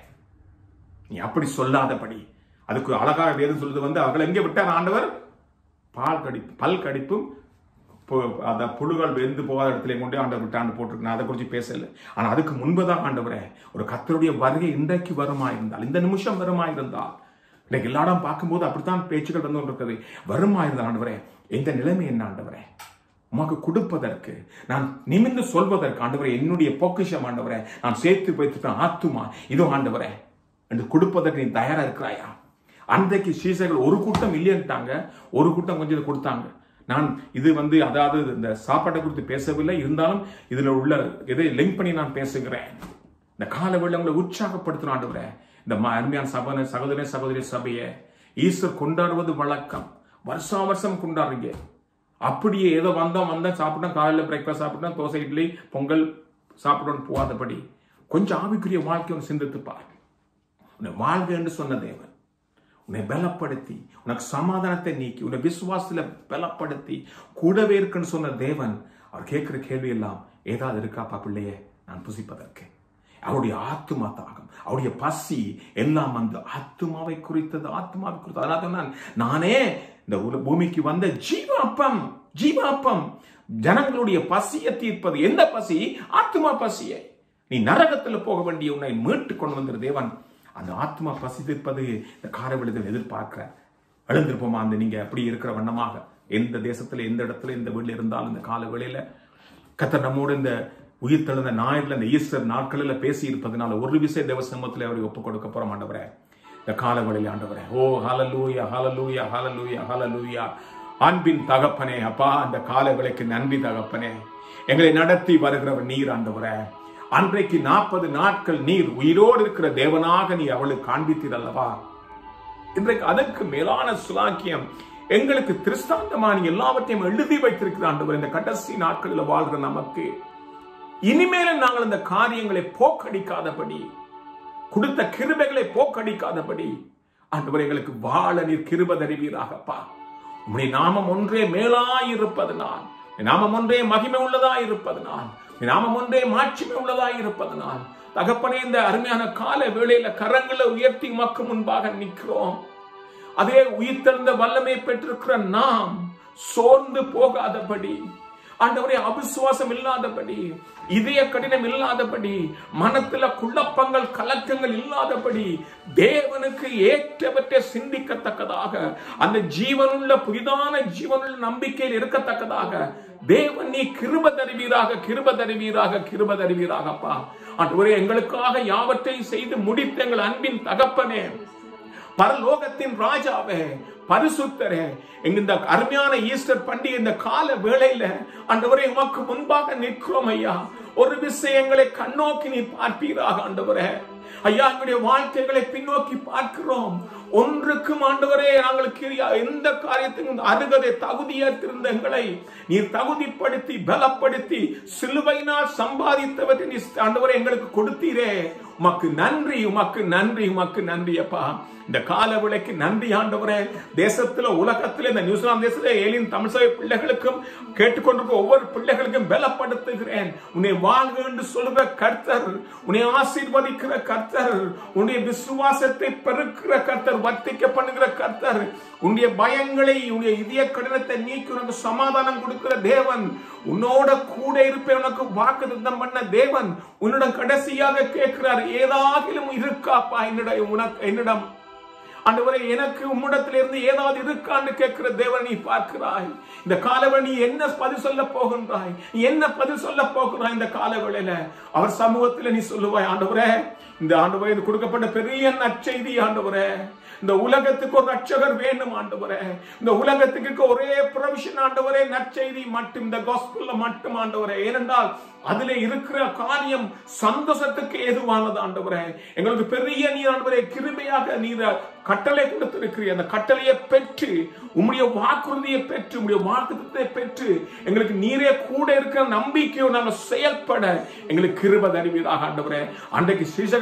நீ அப்படி சொல்லாதபடி அதுக்கு அழகாக வேதம் சொல்றது வந்து அவர்கள் எங்கே விட்டார் ஆண்டவர் பால் கடிப்பு பல் கடிப்பும் பு- அந்த புழுகள் வெந்து போகாத இடத்துல கொண்டு ஆண்டவர் விட்டாண்டு போட்டிருக்கு நான் அதை குறித்து பேசல ஆனா அதுக்கு முன்பதான் ஆண்டவரே ஒரு கத்தருடைய வருகை இன்றைக்கு வருமா இருந்தால் இந்த நிமிஷம் வருமா இருந்தால் இன்னைக்கு எல்லா இடம் பார்க்கும்போது அப்படித்தான் பேச்சுக்கள் வந்து கொண்டிருக்கிறது வருமா இருந்தால் ஆண்டவரே எந்த நிலைமை என்ன ஆண்டவரே உமக்கு கொடுப்பதற்கு நான் நிமிர்ந்து சொல்வதற்கு ஆண்டவரே என்னுடைய பொக்கிஷம் ஆண்டவரே நான் சேர்த்து வைத்துட்டேன் ஆத்துமா இதோ ஆண்டவரே என்று கொடுப்பதற்கு நீ தயாரா இருக்கிறாயா அன்றைக்கு சீசர்கள் ஒரு கூட்டம் இல்லைன்ட்டாங்க ஒரு கூட்டம் கொஞ்சம் இதை கொடுத்தாங்க நான் இது வந்து அதாவது இந்த சாப்பாட்டை குறித்து பேசவில்லை இருந்தாலும் இதுல உள்ள இதை லிங்க் பண்ணி நான் பேசுகிறேன் இந்த கால உங்களை உற்சாகப்படுத்தணும் ஆண்டவரே இந்த ம- அருமையான சபன சகோதர சகோதரி சபையை ஈஸ்டர் கொண்டாடுவது வழக்கம் வருஷா வருஷம் கொண்டாடுறீங்க அப்படியே ஏதோ வந்தோம் வந்தோம் சாப்பிட்டோம் காலையில் பிரேக்ஃபாஸ்ட் சாப்பிட்டோம் தோசை இட்லி பொங்கல் சாப்பிட்டோன்னு போகாதபடி கொஞ்சம் ஆவிக்குரிய வாழ்க்கை ஒன்று சிந்தித்து பார் உன்னை வாழ்க என்று சொன்ன தேவன் உன்னை பலப்படுத்தி உனக்கு சமாதானத்தை நீக்கி உன்னை விசுவாசத்துல பலப்படுத்தி கூடவே இருக்குன்னு சொன்ன தேவன் அவர் கேட்கிற கேள்வி எல்லாம் ஏதாவது இருக்காப்பா பிள்ளையே நான் புசிப்பதற்கு அவருடைய ஆத்துமா தாகம் அவருடைய பசி எல்லாம் வந்து ஆத்துமாவை குறித்தது ஆத்துமாவை குறித்தது அதனால தான் நான் நானே இந்த உல- பூமிக்கு வந்த ஜீவ அப்பம் ஜீவ அப்பம் ஜனங்களுடைய பசியை தீர்ப்பது எந்த பசி ஆத்துமா பசியை நீ நரகத்துல போக வேண்டிய உன்னை மீட்டு கொண்டு வந்திரு தேவன் அந்த ஆத்மா பசி தீர்ப்பது இந்த காரவிழுதல் எதிர்பார்க்கிறார் எழுந்திருப்போமா அந்த நீங்க அப்படி இருக்கிற வண்ணமாக எந்த தேசத்துல எந்த இடத்துல எந்த வீட்டில் இருந்தாலும் இந்த கால வேளையில கத்தர் நம்மோடு இந்த உயிர் தெழுந்த ஞாயிறுல இந்த ஈஸ்டர் நாட்களில் பேசி இருப்பதனால ஒரு விசை தேவசமத்தில் அவரை ஒப்புக் கொடுக்க போற ஆண்டவரே இந்த கால வேளையில ஆண்டவரே ஓ ஹalleluya ஹalleluya ஹalleluya ஹalleluya அன்பின் தகப்பனே அப்பா அந்த கால வேளைக்கு நன்றி தகப்பனே எங்களை நடத்தி வருகிறவர் நீர் ஆண்டவரே அன்றைக்கு நாற்பது நாட்கள் நீர் உயிரோடு இருக்கிற தேவனாக நீ அவளுக்கு காண்பித்தீர் அல்லவா இன்றைக்கு அதற்கு மேலான சுலாக்கியம் எங்களுக்கு திருஷ்டாந்தமா நீ எல்லாவற்றையும் எழுதி வைத்திருக்கிற ஆண்டவர் இந்த கடைசி நாட்களில் வாழ்கிற நமக்கு இனிமேலும் நாங்கள் இந்த காரியங்களை போக்கடிக்காதபடி கொடுத்த கிருபைகளை போக்கடிக்காதபடி ஆண்டவர் எங்களுக்கு வாழ நீர் கிருப தருவீராகப்பா உம்முடைய நாமம் ஒன்றே மேலாய் இருப்பதனால் உம்முடைய நாமம் ஒன்றே மகிமை உள்ளதாய் இருப்பதனால் உம்முடைய நாமம் ஒன்றே மாட்சிமை உள்ளதாய் இருப்பதனால் தகப்பனே இந்த அருமையான கால வேளையில கரங்களை உயர்த்தி உமக்கு முன்பாக நிற்கிறோம் அதே உயிர்த்தெழுந்த வல்லமை பெற்றிருக்கிற நாம் சோர்ந்து போகாதபடி ஆண்டவரே அவிசுவாசம் இல்லாதபடி இதய கடினம் இல்லாதபடி மனத்துல குழப்பங்கள் கலக்கங்கள் இல்லாதபடி தேவனுக்கு ஏற்றவற்றை சிந்திக்கத்தக்கதாக அந்த ஜீவனுள்ள புதிதான ஜீவனுள்ள நம்பிக்கையில் இருக்கத்தக்கதாக தேவன் நீ கிருப தருவீராக கிருப தருவீராக கிருப தருவீராகப்பா ஆண்டவரே எங்களுக்காக யாவற்றையும் செய்து முடித்த எங்கள் அன்பின் தகப்பனே பரலோகத்தின் ராஜாவே பரிசுத்தரே எங்க இந்த அருமையான ஈஸ்டர் பண்டிகை இந்த கால வேளையில ஆண்டவரே உமக்கு முன்பாக நிற்கிறோம் ஐயா ஒரு விஷயங்களை கண்ணோக்கி நீ பார்ப்பீராக ஆண்டவரே ஐயா எங்களுடைய வாழ்க்கைகளை பின்னோக்கி பார்க்கிறோம் ஒன்றுக்கும் ஆண்டவரே நாங்களுக்கு எந்த காரியத்துக்கும் அருகதை தகுதியற்றிருந்த எங்களை நீர் தகுதிப்படுத்தி பலப்படுத்தி சிலுவையினால் சம்பாதித்தவற்றை நீ ஆண்டவரே எங்களுக்கு கொடுத்தீரே உமக்கு நன்றி உமக்கு நன்றி உமக்கு நன்றி அப்பா இந்த கால விலைக்கு நன்றி ஆண்டவரே தேசத்துல உலகத்துல இந்த நியூசிலாந்து தேசத்துல ஏலின் தமிழ் சபை பிள்ளைகளுக்கும் கேட்டுக்கொண்டிருக்க ஒவ்வொரு பிள்ளைகளுக்கும் பலப்படுத்துகிறேன் உன்னை வாழ்க என்று சொல்லுகிற கர்த்தர் உன்னை ஆசீர்வதிக்கிற கர்த்தர் உன்னுடைய விசுவாசத்தை பெருக்கிற கர்த்தர் வர்த்திக்க பண்ணுகிற கர்த்தர் உன்னுடைய பயங்களை உன்னுடைய இதய கடினத்தை நீக்கி உனக்கு சமாதானம் கொடுக்கிற தேவன் உன்னோட கூட இருப்பேன் உனக்கு வாக்குத்தம் பண்ண தேவன் உன்னிடம் கடைசியாக கேட்கிறார் ஏதாகிலும் இருக்காப்பா என்னிடம் உனக்கு என்னிடம் ஆண்டவரே எனக்கு உம்மிடத்திலிருந்து ஏதாவது இருக்கான்னு கேட்கிற தேவன் நீ பார்க்கிறாய் இந்த காலவழி நீ என்ன பதில் சொல்ல போகின்றாய் நீ என்ன பதில் சொல்ல போகிறாய் இந்த காலவழியில அவர் சமூகத்தில் நீ சொல்லுவாய் ஆண்டவரே இந்த ஆண்டவரே இது கொடுக்கப்பட்ட பெரிய நற்செய்தி ஆண்டவரே இந்த உலகத்துக்கு ஒரு ரட்சகர் வேண்டும் ஆண்டவரே இந்த உலகத்துக்கு ஒரே ப்ரொவிஷன் ஆண்டவரே நற்செய்தி மட்டும் இந்த காஸ்பிள்ல மட்டும் ஆண்டவரே ஏனென்றால் அதிலே இருக்கிற காரியம் சந்தோஷத்துக்கு ஏதுவானது ஆண்டவரே எங்களுக்கு பெரிய நீர் ஆண்டவரே கிருபையாக நீர் கட்டளை கொடுத்திருக்கிறீர் அந்த கட்டளையை பெற்று உம்முடைய வாக்குறுதியை பெற்று உம்முடைய வாக்குத்தத்தை பெற்று எங்களுக்கு நீரே கூட இருக்கிற நம்பிக்கையோ நாங்கள் செயல்பட எங்களுக்கு கிருப தருவீராக ஆண்டவரே அன்றைக்கு சீசர்கள்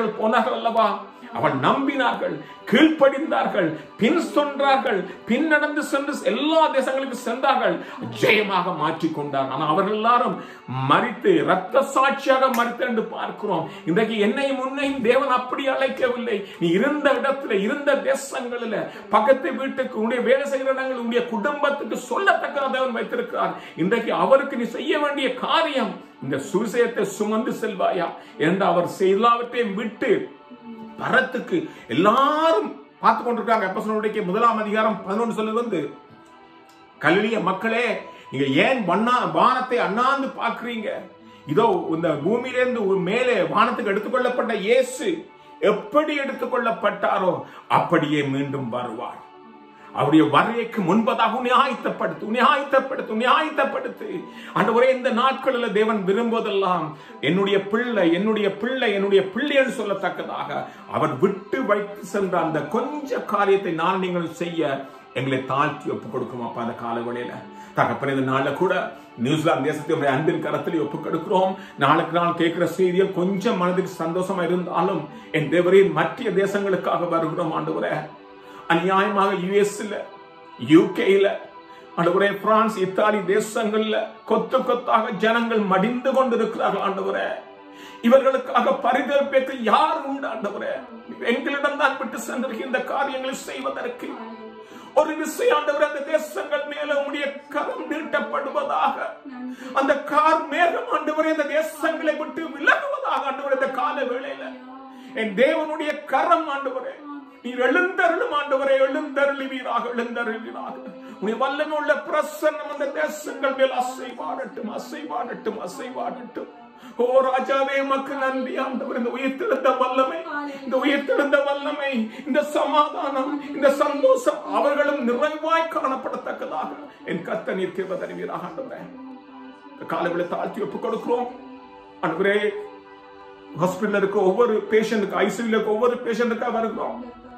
அவர்கள் போனார்கள் அல்லவா அவள் நம்பினார்கள் கீழ்ப்படிந்தார்கள் பின் சொன்னார்கள் பின் நடந்து சென்று எல்லா தேசங்களுக்கு சென்றார்கள் ஜெயமாக மாற்றிக்கொண்டார் ஆனால் அவர்கள் எல்லாரும் மறித்து ரத்த சாட்சியாக மறித்து என்று பார்க்கிறோம் இன்றைக்கு என்னையும் உன்னையும் தேவன் அப்படி அழைக்கவில்லை நீ இருந்த இடத்துல இருந்த தேசங்களில் பக்கத்து வீட்டுக்கு உன்னுடைய வேலை செய்கிற இடங்கள் உன்னுடைய குடும்பத்துக்கு சொல்லத்தக்க தேவன் வைத்திருக்கிறார் இன்றைக்கு அவருக்கு நீ செய்ய வேண்டிய காரியம் இந்த சுவிசேஷத்தை சுமந்து செல்வாயா என்று அவர் எல்லாவற்றையும் விட்டு பரத்துக்கு எல்லாரும் பார்த்து கொண்டிருக்காங்க அப்போஸ்தலர்களுடைய முதலாம் அதிகாரம் பதினொன்று சொல்லுது வந்து கலிலிய மக்களே நீங்க ஏன் வண்ணா வானத்தை அண்ணாந்து பார்க்கிறீங்க இதோ இந்த பூமியிலிருந்து ஒரு மேலே வானத்துக்கு எடுத்துக்கொள்ளப்பட்ட இயேசு எப்படி எடுத்துக்கொள்ளப்பட்டாரோ அப்படியே மீண்டும் வருவார் அவருடைய வருகைக்கு முன்பதாக உன்னை ஆயத்தப்படுத்து உன்னை ஆயத்தப்படுத்து உன்னை ஆயத்தப்படுத்து ஆண்டவரே இந்த நாட்களில் தேவன் விரும்புவதெல்லாம் என்னுடைய பிள்ளை என்னுடைய பிள்ளை என்னுடைய பிள்ளை என்று சொல்லத்தக்கதாக அவர் விட்டு வைத்து சென்ற அந்த கொஞ்ச காரியத்தை நான் நீங்கள் செய்ய எங்களை தாழ்த்தி ஒப்பு கொடுக்கிறோம் அப்பா அந்த காலவெளியில தகப்பன இந்த நாள்ல கூட நியூசிலாந்து தேசத்தை அன்பின் கரத்தில் ஒப்பு கொடுக்கிறோம் நாளுக்கு நாள் கேட்கிற செய்திகள் கொஞ்சம் மனதுக்கு சந்தோஷமா இருந்தாலும் என் தேவரின் மற்ற தேசங்களுக்காக வருகிறோம் ஆண்டவரே அநியாயமாக யுஎஸ்ல யூகேல ஆண்டவரே பிரான்ஸ் இத்தாலி தேசங்கள்ல கொத்து கொத்தாக ஜனங்கள் மடிந்து கொண்டிருக்கிறார்கள் ஆண்டவரே இவர்களுக்காக பரிதவிப்பதற்கு யார் உண்டு ஆண்டவரே எங்களிடம் தான் விட்டு சென்றிருக்கிற இந்த காரியங்களை செய்வதற்கு ஒரு விஷயம் ஆண்டவர் அந்த தேசங்கள் மேல உடைய கரம் நீட்டப்படுவதாக அந்த கார் மேகம் ஆண்டவரே அந்த தேசங்களை விட்டு விலகுவதாக ஆண்டவர் இந்த கால வேளையில என் தேவனுடைய கரம் ஆண்டவரே நீர் எழுந்தருளும் ஆண்டவரே எழுந்தருளுவீராக எழுந்தருளுவீராக உடைய வல்லமை உள்ள பிரசன்னம் அந்த தேசங்கள் மேல் அசைவாடட்டும் அசைவாடட்டும் அசைவாடட்டும் ஓ ராஜாவே மக்கு நன்றி ஆண்டவர் இந்த உயிர்த்தெழுந்த வல்லமை இந்த உயிர்த்தெழுந்த வல்லமை இந்த சமாதானம் இந்த சந்தோஷம் அவர்களும் நிறைவாய் காணப்படத்தக்கதாக என் கத்த நீர் கிருபதறிவீராக ஆண்டவரே காலங்களை தாழ்த்தி ஒப்புக் கொடுக்கிறோம் ஆண்டவரே ஹாஸ்பிட்டல் இருக்க ஒவ்வொரு பேஷண்ட்டுக்கு ஐசியூல இருக்க ஒவ்வொரு பேஷண்ட்டுக்காக வருகிறோம்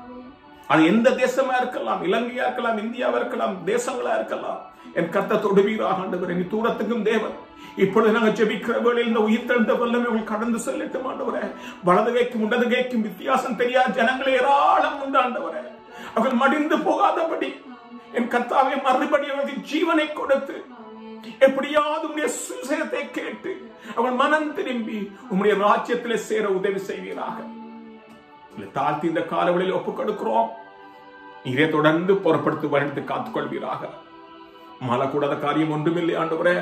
அது எந்த தேசமா இருக்கலாம் இலங்கையா இருக்கலாம் இந்தியாவா இருக்கலாம் தேசங்களா இருக்கலாம் என் கத்த தொடுவீராக ஆண்டவர் நீ தூரத்துக்கும் தேவன் இப்பொழுது நாங்கள் ஜெபிக்கிற வேளையில் இந்த உயிர் தெழுந்த வல்லமை உங்கள் கடந்து செல்லட்டும் ஆண்டவரே வலது கைக்கும் இடது கைக்கும் வித்தியாசம் தெரியாத ஜனங்கள் ஏராளம் உண்டு ஆண்டவரே அவர்கள் மடிந்து போகாதபடி என் கத்தாவை மறுபடி அவர்களுக்கு ஜீவனை கொடுத்து எப்படியாவது உடைய சுசேதத்தை கேட்டு அவன் மனம் திரும்பி உம்முடைய ராஜ்யத்திலே சேர உதவி செய்வீராக உங்களை தாழ்த்தி இந்த காலவெளியில் ஒப்புக் கொடுக்கிறோம் நீரே தொடர்ந்து புறப்படுத்தி வருடத்தை காத்துக்கொள்வீராக மலக்கூடாத காரியம் ஒன்றுமில்லை ஆண்டவரே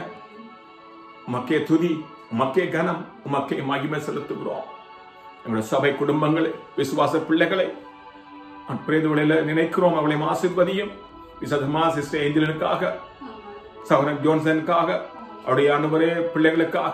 மக்கே துதி மக்கே கனம் மக்கே மகிமை செலுத்துகிறோம் எங்களுடைய சபை குடும்பங்களை விசுவாச பிள்ளைகளை பிரேதுவளையில நினைக்கிறோம் அவளை ஆசிர்வதியும் விசதமா சிஸ்டர் ஏஞ்சலனுக்காக சகோதரன் ஜோன்சனுக்காக அவருடைய ஆண்டவரே பிள்ளைகளுக்காக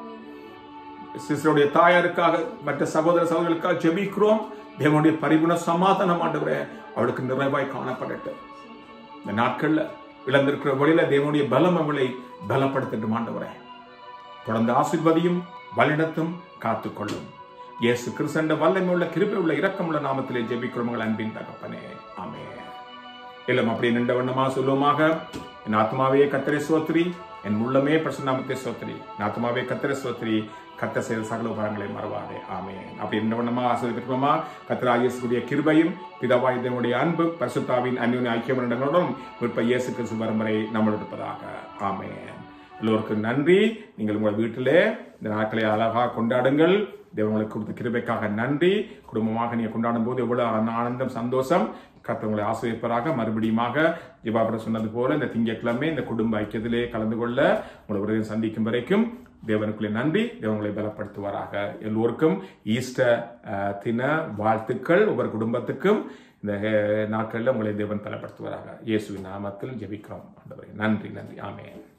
சிஸ்டருடைய தாயாருக்காக மற்ற சகோதர சகோதரர்களுக்காக ஜெபிக்கிறோம் தேவனுடைய பரிபுண சமாதானம் ஆண்டவரே அவளுக்கு நிறைவாய் காணப்படட்டும் இந்த நாட்கள்ல இழந்திருக்கிற வழியில தேவனுடைய பலம் அவளை பலப்படுத்தட்டும் ஆண்டவரே தொடர்ந்து ஆசிர்வதியும் வழிநடத்தும் காத்துக்கொள்ளும் இயேசு கிறிஸ்தண்ட வல்லமை உள்ள கிருபை உள்ள இரக்கமுள்ள நாமத்திலே ஜெபிக்கிறோம் உங்கள் அன்பின் தகப்பனே ஆமே எல்லாம் அப்படி நின்ற வண்ணமா சொல்லுவோமாக என் ஆத்மாவே கத்தரை சோத்ரி என் உள்ளமே பிரசன்னாமத்தை சோத்ரி என் ஆத்மாவே கத்தரை சோத்ரி கத்த செய்த சகல உபரங்களை மறவாதே ஆமே அப்படி நின்ற வண்ணமா ஆசிரியமா கத்தராகியசுடைய கிருபையும் பிதாவாய் தேவனுடைய அன்பு பரிசுத்தாவின் அந்யோன்ய ஐக்கியம் இடங்களுடன் விற்ப இயேசு கிறிஸ்து வரும் வரை நம்மளோட இருப்பதாக ஆமேன் எல்லோருக்கும் நன்றி நீங்கள் உங்கள் வீட்டிலே இந்த நாட்களை அழகாக கொண்டாடுங்கள் தேவங்களுக்கு கொடுத்த கிருபைக்காக நன்றி குடும்பமாக நீங்கள் கொண்டாடும் போது எவ்வளவு ஆனந்தம் சந்தோஷம் கத்தவங்களை ஆசிரியப்பராக மறுபடியுமாக ஜிபாபுரம் சொன்னது போல இந்த திங்கட்கிழமை இந்த குடும்ப ஐக்கியத்திலே கலந்து கொள்ள உங்களை உறவை சந்திக்கும் வரைக்கும் தேவனுக்குள்ளே நன்றி தேவங்களை பலப்படுத்துவாராக எல்லோருக்கும் ஈஸ்டர் அஹ், தின வாழ்த்துக்கள் ஒவ்வொரு குடும்பத்துக்கும் இந்த அஹ், நாட்களில் உங்களை தேவன் பலப்படுத்துவாராக இயேசுவின் நாமத்தில் ஜெபிக்கிறோம் ஆண்டவரே நன்றி நன்றி ஆமென்